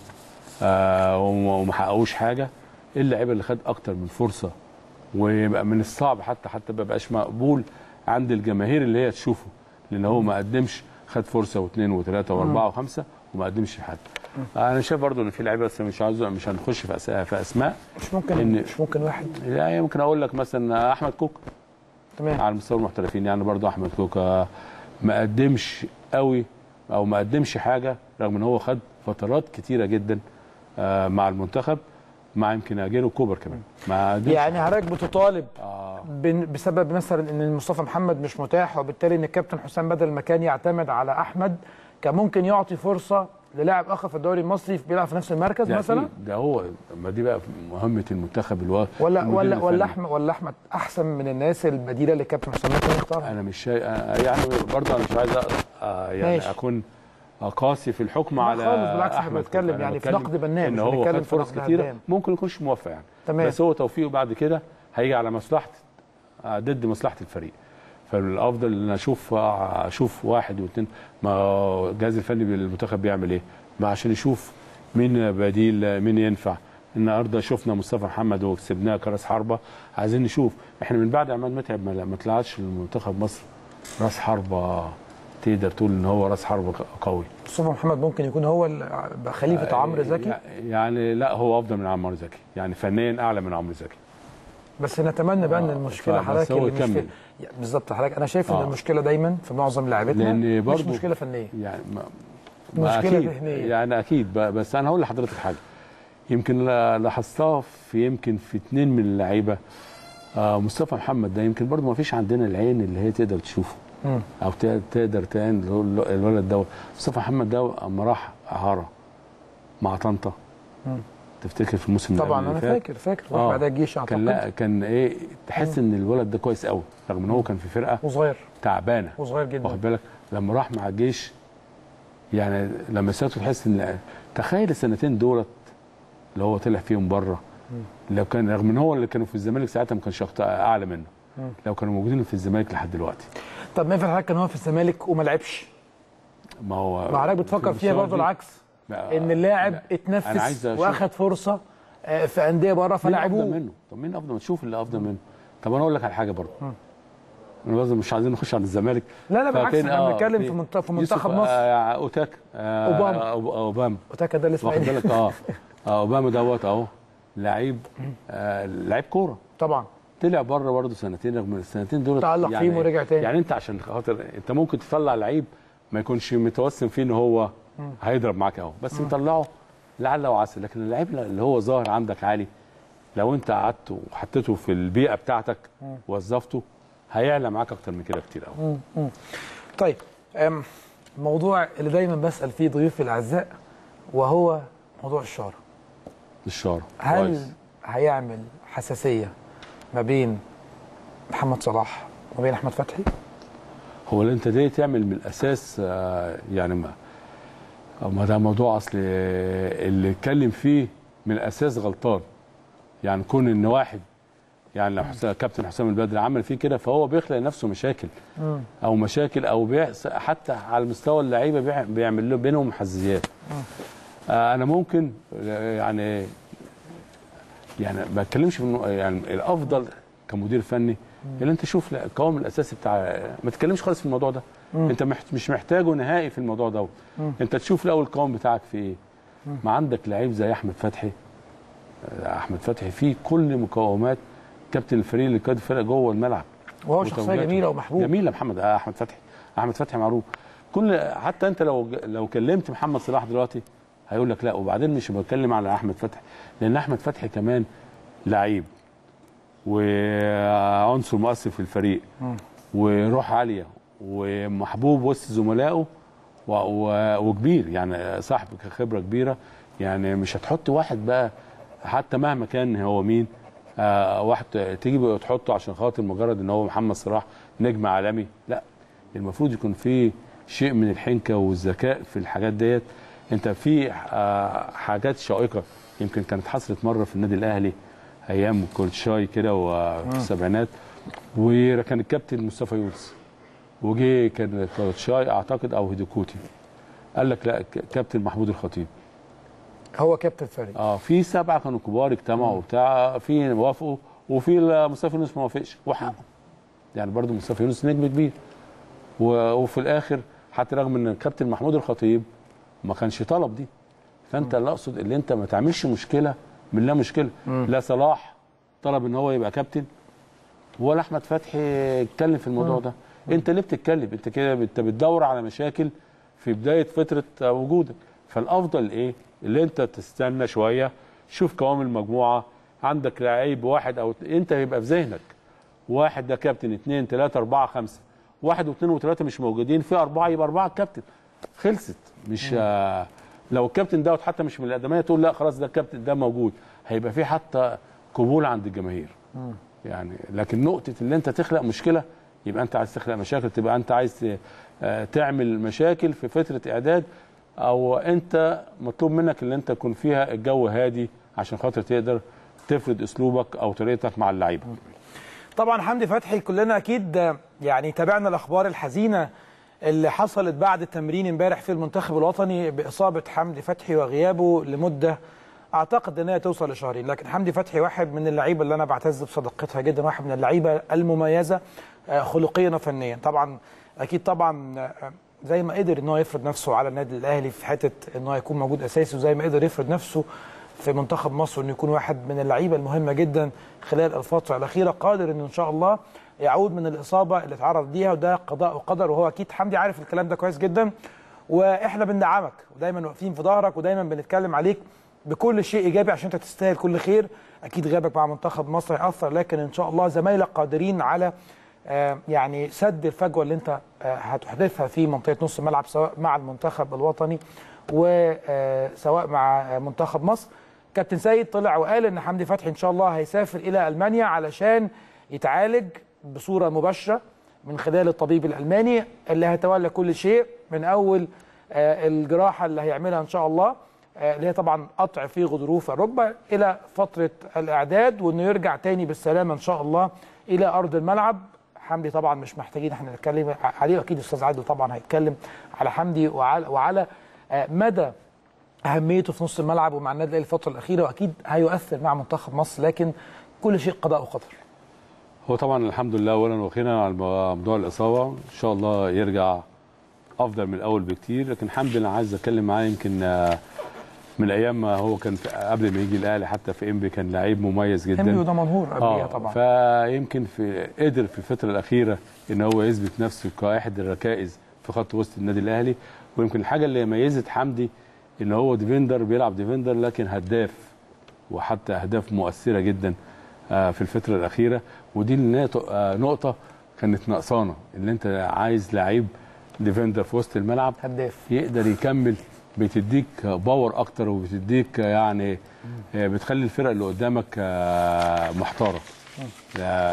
آه، وما وما حققوش حاجه ايه اللعيبه اللي خد اكتر من فرصه ويبقى من الصعب حتى حتى ما بقاش مقبول عند الجماهير اللي هي تشوفه لان هو ما قدمش خد فرصه واثنين وثلاثه واربعه وخمسه وما قدمش في حد انا شايف برضو ان في لعيبه بس مش عاوز مش هنخش في أس- في اسماء مش ممكن إن- مش ممكن واحد يعني ممكن اقول لك مثلا احمد كوك تمام على مستوى المحترفين يعني برضو احمد كوك آه، ما قدمش قوي او ما قدمش حاجه رغم ان هو خد فترات كتيره جدا آه، مع المنتخب مع يمكن اجيرو كوبر كمان ما قدمش يعني حضرتك بتطالب آه. بن- بسبب مثلا ان مصطفى محمد مش متاح وبالتالي ان الكابتن حسام بدل ما كان يعتمد على احمد كان ممكن يعطي فرصه للاعب اخر في الدوري المصري بيلعب في نفس المركز ده مثلا أكيد. ده هو ما دي بقى مهمه المنتخب الوا ولا المدير ولا ولا الفني. احمد ولا احمد احسن من الناس البديله اللي الكابتن حسام ممكن يختارها انا مش شايف يعني برضه انا مش عايز أ- آه يعني ماشي. اكون قاسي في الحكم لا على خالص، بالعكس احنا احمد بنتكلم أنا يعني في بتكلم نقد بناء، ان مش هو بنتكلم خد في فرص نقد كتيره هدام. ممكن يكونش موفق يعني تمام. بس هو توفيقه بعد كده هيجي على مصلحه آه، ضد مصلحه الفريق فالافضل ان اشوف آه، اشوف واحد واثنين ما هو الجهاز الفني للمنتخب بيعمل ايه ما عشان يشوف مين بديل مين ينفع النهارده شفنا مصطفى محمد وكسبناه كراس حربه عايزين نشوف احنا من بعد عماد متعب ما ما طلعش المنتخب مصر راس حربه تقدر تقول ان هو راس حربه قوي مصطفى محمد ممكن يكون هو ال- بقى خليفه عمرو زكي يعني لا هو افضل من عمرو زكي يعني فنيا اعلى من عمرو زكي بس نتمنى بقى ان آه، المشكله فبس حضرتك هو اللي مش في يكمل. يعني بالظبط حضرتك انا شايف ان آه. المشكله دايما في معظم لاعبتنا لأن مش برضو- مشكله فنيه يعني ما ما مشكلة أكيد ذهنية. يعني اكيد ب- بس انا هقول لحضرتك حاجه يمكن لا- لاحظتها في يمكن في اثنين من اللعيبه آه مصطفى محمد ده يمكن برضه ما فيش عندنا العين اللي هي تقدر تشوفه مم. او ت- تقدر تعين الولد ده مصطفى محمد ده اما راح اعاره مع طنطا تفتكر في الموسم اللي طبعا قبل انا اللي فات؟ فاكر فاكر راح بعدها الجيش كان اعتقد لا كان ايه تحس ان الولد ده كويس قوي رغم ان هو كان في فرقه وصغير تعبانه وصغير جدا واخد بالك لما راح مع الجيش يعني لما ساته تحس ان تخيل السنتين دولت اللي هو طلع فيهم بره لو كان رغم ان هو اللي كانوا في الزمالك ساعتها ما كانش أخط- اعلى منه لو كانوا موجودين في الزمالك لحد دلوقتي طب ما ينفع حضرتك كان هو في الزمالك وما لعبش ما هو ما حضرتك بتفكر في فيها المستوى برضه دي- العكس لا، ان اللاعب لا. أنا عايز اتنفس أشوف- واخد فرصه آه، في انديه بره مين افضل فلاعبوه منه طب مين افضل ما تشوف اللي افضل منه طب انا اقول لك على حاجه برضه انا برضه مش عايزين نخش على الزمالك لا لا بالعكس فكان- احنا آه، بنتكلم في منت- في يوسف، منتخب مصر آه اوتاك آه أوباما. أوب- اوباما وتاكا ده اللي واخد اسمه بالك اه آه، اوباما دوت اهو لعيب آه لعيب كوره طبعا طلع بره برضه سنتين رغم السنتين دول تعلق فيهم ورجع تاني. يعني انت عشان خاطر انت ممكن تطلع لعيب ما يكونش متوسم فيه ان هو هيضرب معاك اهو بس مطلعه لعل وعسى لكن اللعيب اللي هو ظاهر عندك عالي لو انت قعدته وحطيته في البيئه بتاعتك وظفته هيعلى معاك اكتر من كده كتير قوي طيب أم، الموضوع اللي دايما بسال فيه ضيوفي الاعزاء وهو موضوع الشاره الشارع هل كويس. هيعمل حساسيه ما بين محمد صلاح وما بين احمد فتحي هو اللي انت ليه تعمل من الاساس آه، يعني ما ما ده موضوع اصل آه، اللي اتكلم فيه من الاساس غلطان يعني كون ان واحد يعني لو حسام كابتن حسام البدري عمل فيه كده فهو بيخلق لنفسه مشاكل او مشاكل او بيحس حتى على مستوى اللعيبه بيع- بيعمل له بينهم حزازيات آه، انا ممكن آه، يعني يعني ما بتكلمش في إنه- يعني الافضل كمدير فني اللي انت شوف لا، القوام الاساسي بتاع ما تتكلمش خالص في الموضوع ده انت محت- مش محتاجه نهائي في الموضوع ده انت تشوف الاول القوام بتاعك في ايه ما عندك لعيب زي احمد فتحي آه، احمد فتحي فيه كل مقومات كابتن الفريق اللي كان فرق جوه الملعب وهو شخصيه وتوجيهاته. جميله ومحبوب جميله محمد آه، احمد فتحي احمد فتحي معروف كل حتى انت لو لو كلمت محمد صلاح دلوقتي هيقول لك لا وبعدين مش بتكلم على احمد فتحي لان احمد فتحي كمان لعيب وعنصر مؤثر في الفريق وروح عاليه ومحبوب وسط زملائه و- و- وكبير يعني صاحب خبره كبيره يعني مش هتحط واحد بقى حتى مهما كان هو مين آه واحد تيجي تحطه عشان خاطر مجرد ان هو محمد صلاح نجم عالمي لا المفروض يكون في شيء من الحنكه والذكاء في الحاجات ديت انت في آه حاجات شائقه يمكن كانت حصلت مره في النادي الاهلي ايام كولتشاي كده وفي السبعينات وكان الكابتن مصطفى يونس وجه كان كولتشاي اعتقد او هيدوكوتي قال لك لا ك- كابتن محمود الخطيب هو كابتن الفريق اه في سبعه كانوا كبار اجتمعوا وبتاع في وافقوا وفي مصطفى يونس ما وافقش وحقه يعني برضو مصطفى يونس نجم كبير و- وفي الاخر حتى رغم ان الكابتن محمود الخطيب ما كانش طلب دي فانت اللي اقصد اللي انت ما تعملش مشكله من لا مشكله لا صلاح طلب ان هو يبقى كابتن ولا احمد فتحي اتكلم في الموضوع ده انت ليه بتتكلم انت كده انت بتدور على مشاكل في بدايه فتره وجودك فالافضل ايه اللي انت تستنى شويه شوف قوام المجموعه عندك لعيب واحد او انت يبقى في ذهنك واحد ده كابتن اثنين ثلاثة أربعة خمسة واحد واثنين وثلاثة مش موجودين في أربعة يبقى أربعة الكابتن خلصت مش آه لو الكابتن دوت حتى مش من الأقدمية تقول لا خلاص ده الكابتن ده موجود هيبقى في حتى قبول عند الجماهير يعني لكن نقطة اللي أنت تخلق مشكلة يبقى أنت عايز تخلق مشاكل تبقى أنت عايز ت- آه، تعمل مشاكل في فترة إعداد أو أنت مطلوب منك اللي أنت تكون فيها الجو هادي عشان خاطر تقدر تفرض أسلوبك أو طريقتك مع اللعيبة طبعا حمدي فتحي كلنا اكيد آه، يعني تابعنا الاخبار الحزينه اللي حصلت بعد التمرين امبارح في المنتخب الوطني باصابه حمدي فتحي وغيابه لمده اعتقد ان هي توصل لشهرين لكن حمدي فتحي واحد من اللعيبه اللي انا بعتز بصداقتها جدا واحد من اللعيبه المميزه آه، خلقيا وفنيا طبعا اكيد طبعا آه، زي ما قدر ان هو يفرض نفسه على النادي الاهلي في حته ان هو يكون موجود اساسي وزي ما قدر يفرض نفسه في منتخب مصر انه يكون واحد من اللعيبه المهمه جدا خلال الفتره الاخيره قادر انه ان شاء الله يعود من الاصابه اللي اتعرض ليها وده قضاء وقدر وهو اكيد حمدي عارف الكلام ده كويس جدا واحنا بندعمك ودايما واقفين في ظهرك ودايما بنتكلم عليك بكل شيء ايجابي عشان انت تستاهل كل خير اكيد غيابك مع منتخب مصر هيأثر لكن ان شاء الله زمايلك قادرين على آه، يعني سد الفجوه اللي انت آه، هتحدثها في منطقه نص الملعب سواء مع المنتخب الوطني وسواء مع منتخب مصر كابتن سيد طلع وقال ان حمدي فتحي ان شاء الله هيسافر الى المانيا علشان يتعالج بصوره مباشره من خلال الطبيب الالماني اللي هيتولى كل شيء من اول آه، الجراحه اللي هيعملها ان شاء الله آه، اللي هي طبعا قطع في غضروف الركبه الى فتره الاعداد وانه يرجع تاني بالسلامه ان شاء الله الى ارض الملعب حمدي طبعا مش محتاجين احنا نتكلم عليه واكيد الاستاذ عادل طبعا هيتكلم على حمدي وعلى, وعلى آه، مدى اهميته في نص الملعب ومع النادي الاهلي الفتره الاخيره واكيد هيؤثر مع منتخب مصر لكن كل شيء قضاء وقدر هو طبعا الحمد لله اولا واخيرا على موضوع الاصابه ان شاء الله يرجع افضل من الاول بكتير لكن حمدي انا عايز اتكلم معاه يمكن آه، من ايام ما هو كان في قبل ما يجي الاهلي حتى في انبي كان لعيب مميز جدا حمدي وده منهور قبليها اه طبعا فيمكن في قدر في الفتره الاخيره ان هو يثبت نفسه كاحد الركائز في خط وسط النادي الاهلي ويمكن الحاجه اللي ميزت حمدي ان هو ديفندر بيلعب ديفندر لكن هداف وحتى اهداف مؤثره جدا آه، في الفتره الاخيره ودي النقطة- آه، نقطه كانت ناقصانا اللي انت عايز لعيب ديفندر في وسط الملعب هداف يقدر يكمل بتديك باور اكتر وبتديك يعني آه، بتخلي الفرق اللي قدامك آه، محتاره لا،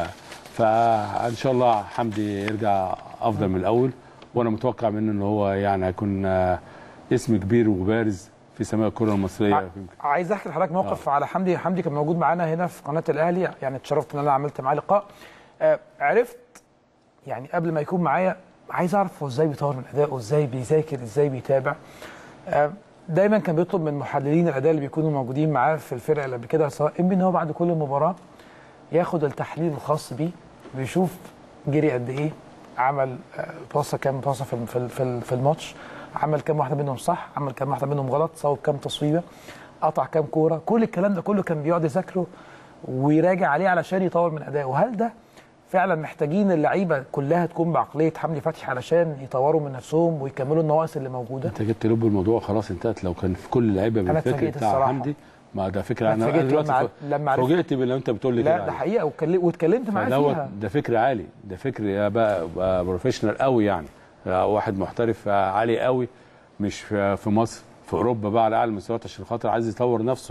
فان شاء الله حمدي يرجع افضل من الاول وانا متوقع منه ان هو يعني هيكون آه، اسم كبير وبارز في سماء الكره المصريه ع- عايز احكي لحضرتك موقف على حمدي حمدي كان موجود معانا هنا في قناه الاهلي يعني اتشرفت ان انا عملت معاه لقاء آه، عرفت يعني قبل ما يكون معايا عايز اعرف هو ازاي بيطور من ادائه ازاي بيذاكر ازاي بيتابع آه، دايما كان بيطلب من محللين الاداء اللي بيكونوا موجودين معاه في الفرقه اللي قبل كده سواء إما ان هو بعد كل مباراه ياخد التحليل الخاص بيه بيشوف جري قد ايه عمل آه، باصه كام باصه في في في- في الماتش عمل كام واحده منهم صح عمل كام واحده منهم غلط صوب كام تصويبه قطع كام كوره كل الكلام ده كله كان بيقعد يذاكره ويراجع عليه علشان يطور من ادائه وهل ده فعلا محتاجين اللعيبه كلها تكون بعقليه حمدي فتحي علشان يطوروا من نفسهم ويكملوا النواقص اللي موجوده انت جبت لب الموضوع خلاص انتهت لو كان في كل اللعيبه أنا بالفكر اتفاجئت بتاع الصراحة. حمدي ما ده فكره أنا انا اتفاجئت دلوقتي لما ف- ع- لما عرفت- فوجئت باللي انت بتقول لي كده لا ده عليه. حقيقه واتكلم- واتكلمت معاه فدوت فيها ده فكر عالي ده فكر يا بقى, بقى بروفيشنال قوي يعني واحد محترف عالي قوي مش في في مصر في اوروبا بقى على اعلى مستويات عشان خاطر عايز يطور نفسه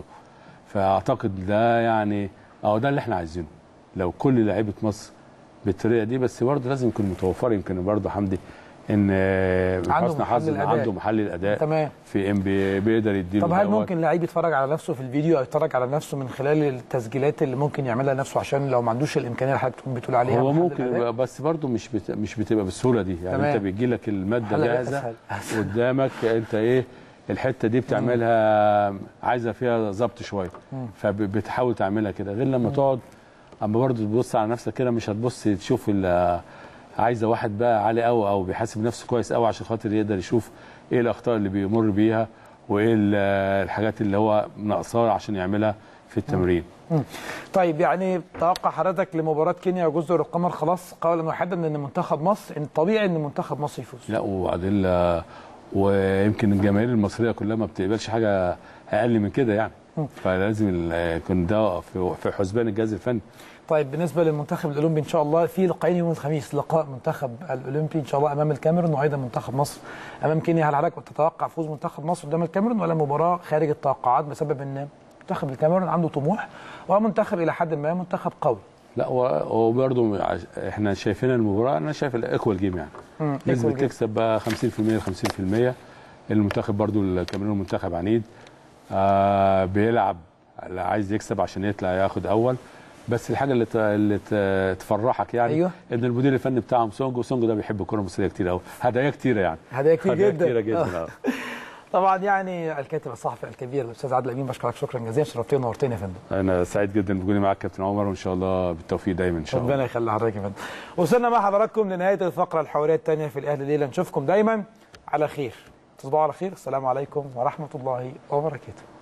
فاعتقد ده يعني اهو ده اللي احنا عايزينه لو كل لعيبه مصر بالطريقه دي بس برضه لازم يكون متوفر يمكن برضه حمدي ان من عنده حسن حظ محلل إن أداء. عنده محلل اداء تمام في ام بي بيقدر يديله طب هل دوت. ممكن لعيب يتفرج على نفسه في الفيديو او يتفرج على نفسه من خلال التسجيلات اللي ممكن يعملها لنفسه عشان لو ما عندوش الامكانيه اللي حضرتك بتقول عليها هو محلل ممكن أداء؟ يبقى بس برضه مش بت... مش بتبقى بالسهوله دي يعني تمام. انت بيجي لك الماده حلقة جاهزه أسهل. قدامك انت ايه الحته دي بتعملها عايزه فيها ظبط شويه فبتحاول تعملها كده غير لما تقعد اما برضه تبص على نفسك كده مش هتبص تشوف ال- عايزه واحد بقى عالي قوي او بيحاسب نفسه كويس قوي عشان خاطر يقدر يشوف ايه الاخطاء اللي بيمر بيها وايه ال- الحاجات اللي هو ناقصاها عشان يعملها في التمرين طيب يعني توقع حضرتك لمباراه كينيا وجزر القمر خلاص قولا واحدا ان منتخب مصر ان طبيعي ان منتخب مصر يفوز لا وبعدين لا- ويمكن الجماهير المصريه كلها ما بتقبلش حاجه اقل من كده يعني فلازم ال- يكون ده في في حسبان الجهاز الفني طيب بالنسبه للمنتخب الاولمبي ان شاء الله في لقاءين يوم الخميس لقاء منتخب الاولمبي ان شاء الله امام الكاميرون وايضا منتخب مصر امام كينيا هل حضرتك تتوقع فوز منتخب مصر قدام الكاميرون ولا مباراه خارج التوقعات بسبب ان منتخب الكاميرون عنده طموح ومنتخب الى حد ما منتخب قوي لا هو- هو برضه عش- احنا شايفين المباراه انا شايف الايكوال جيم يعني مم، نسبه equal game. تكسب بقى 50% 50% المنتخب برضه الكاميرون منتخب عنيد آه بيلعب عايز يكسب عشان يطلع ياخد اول بس الحاجه اللي ت- اللي ت- تفرحك يعني أيوه. ان المدير الفني بتاعهم سونج وسونج ده بيحب الكره المصريه كتير قوي هدايا كتيره يعني هدايا كتير هدايا جدا. كتيره جدا آه. طبعا يعني الكاتب الصحفي الكبير الاستاذ عادل امين بشكرك شكرا جزيلا شرفتني ونورتني يا فندم انا سعيد جدا بوجودي معاك كابتن عمر وان شاء الله بالتوفيق دايما ان شاء الله ربنا يخلي حضرتك يا فندم وصلنا مع حضراتكم لنهايه الفقره الحواريه الثانيه في الاهلي ليله نشوفكم دايما على خير تصبحوا على خير السلام عليكم ورحمه الله وبركاته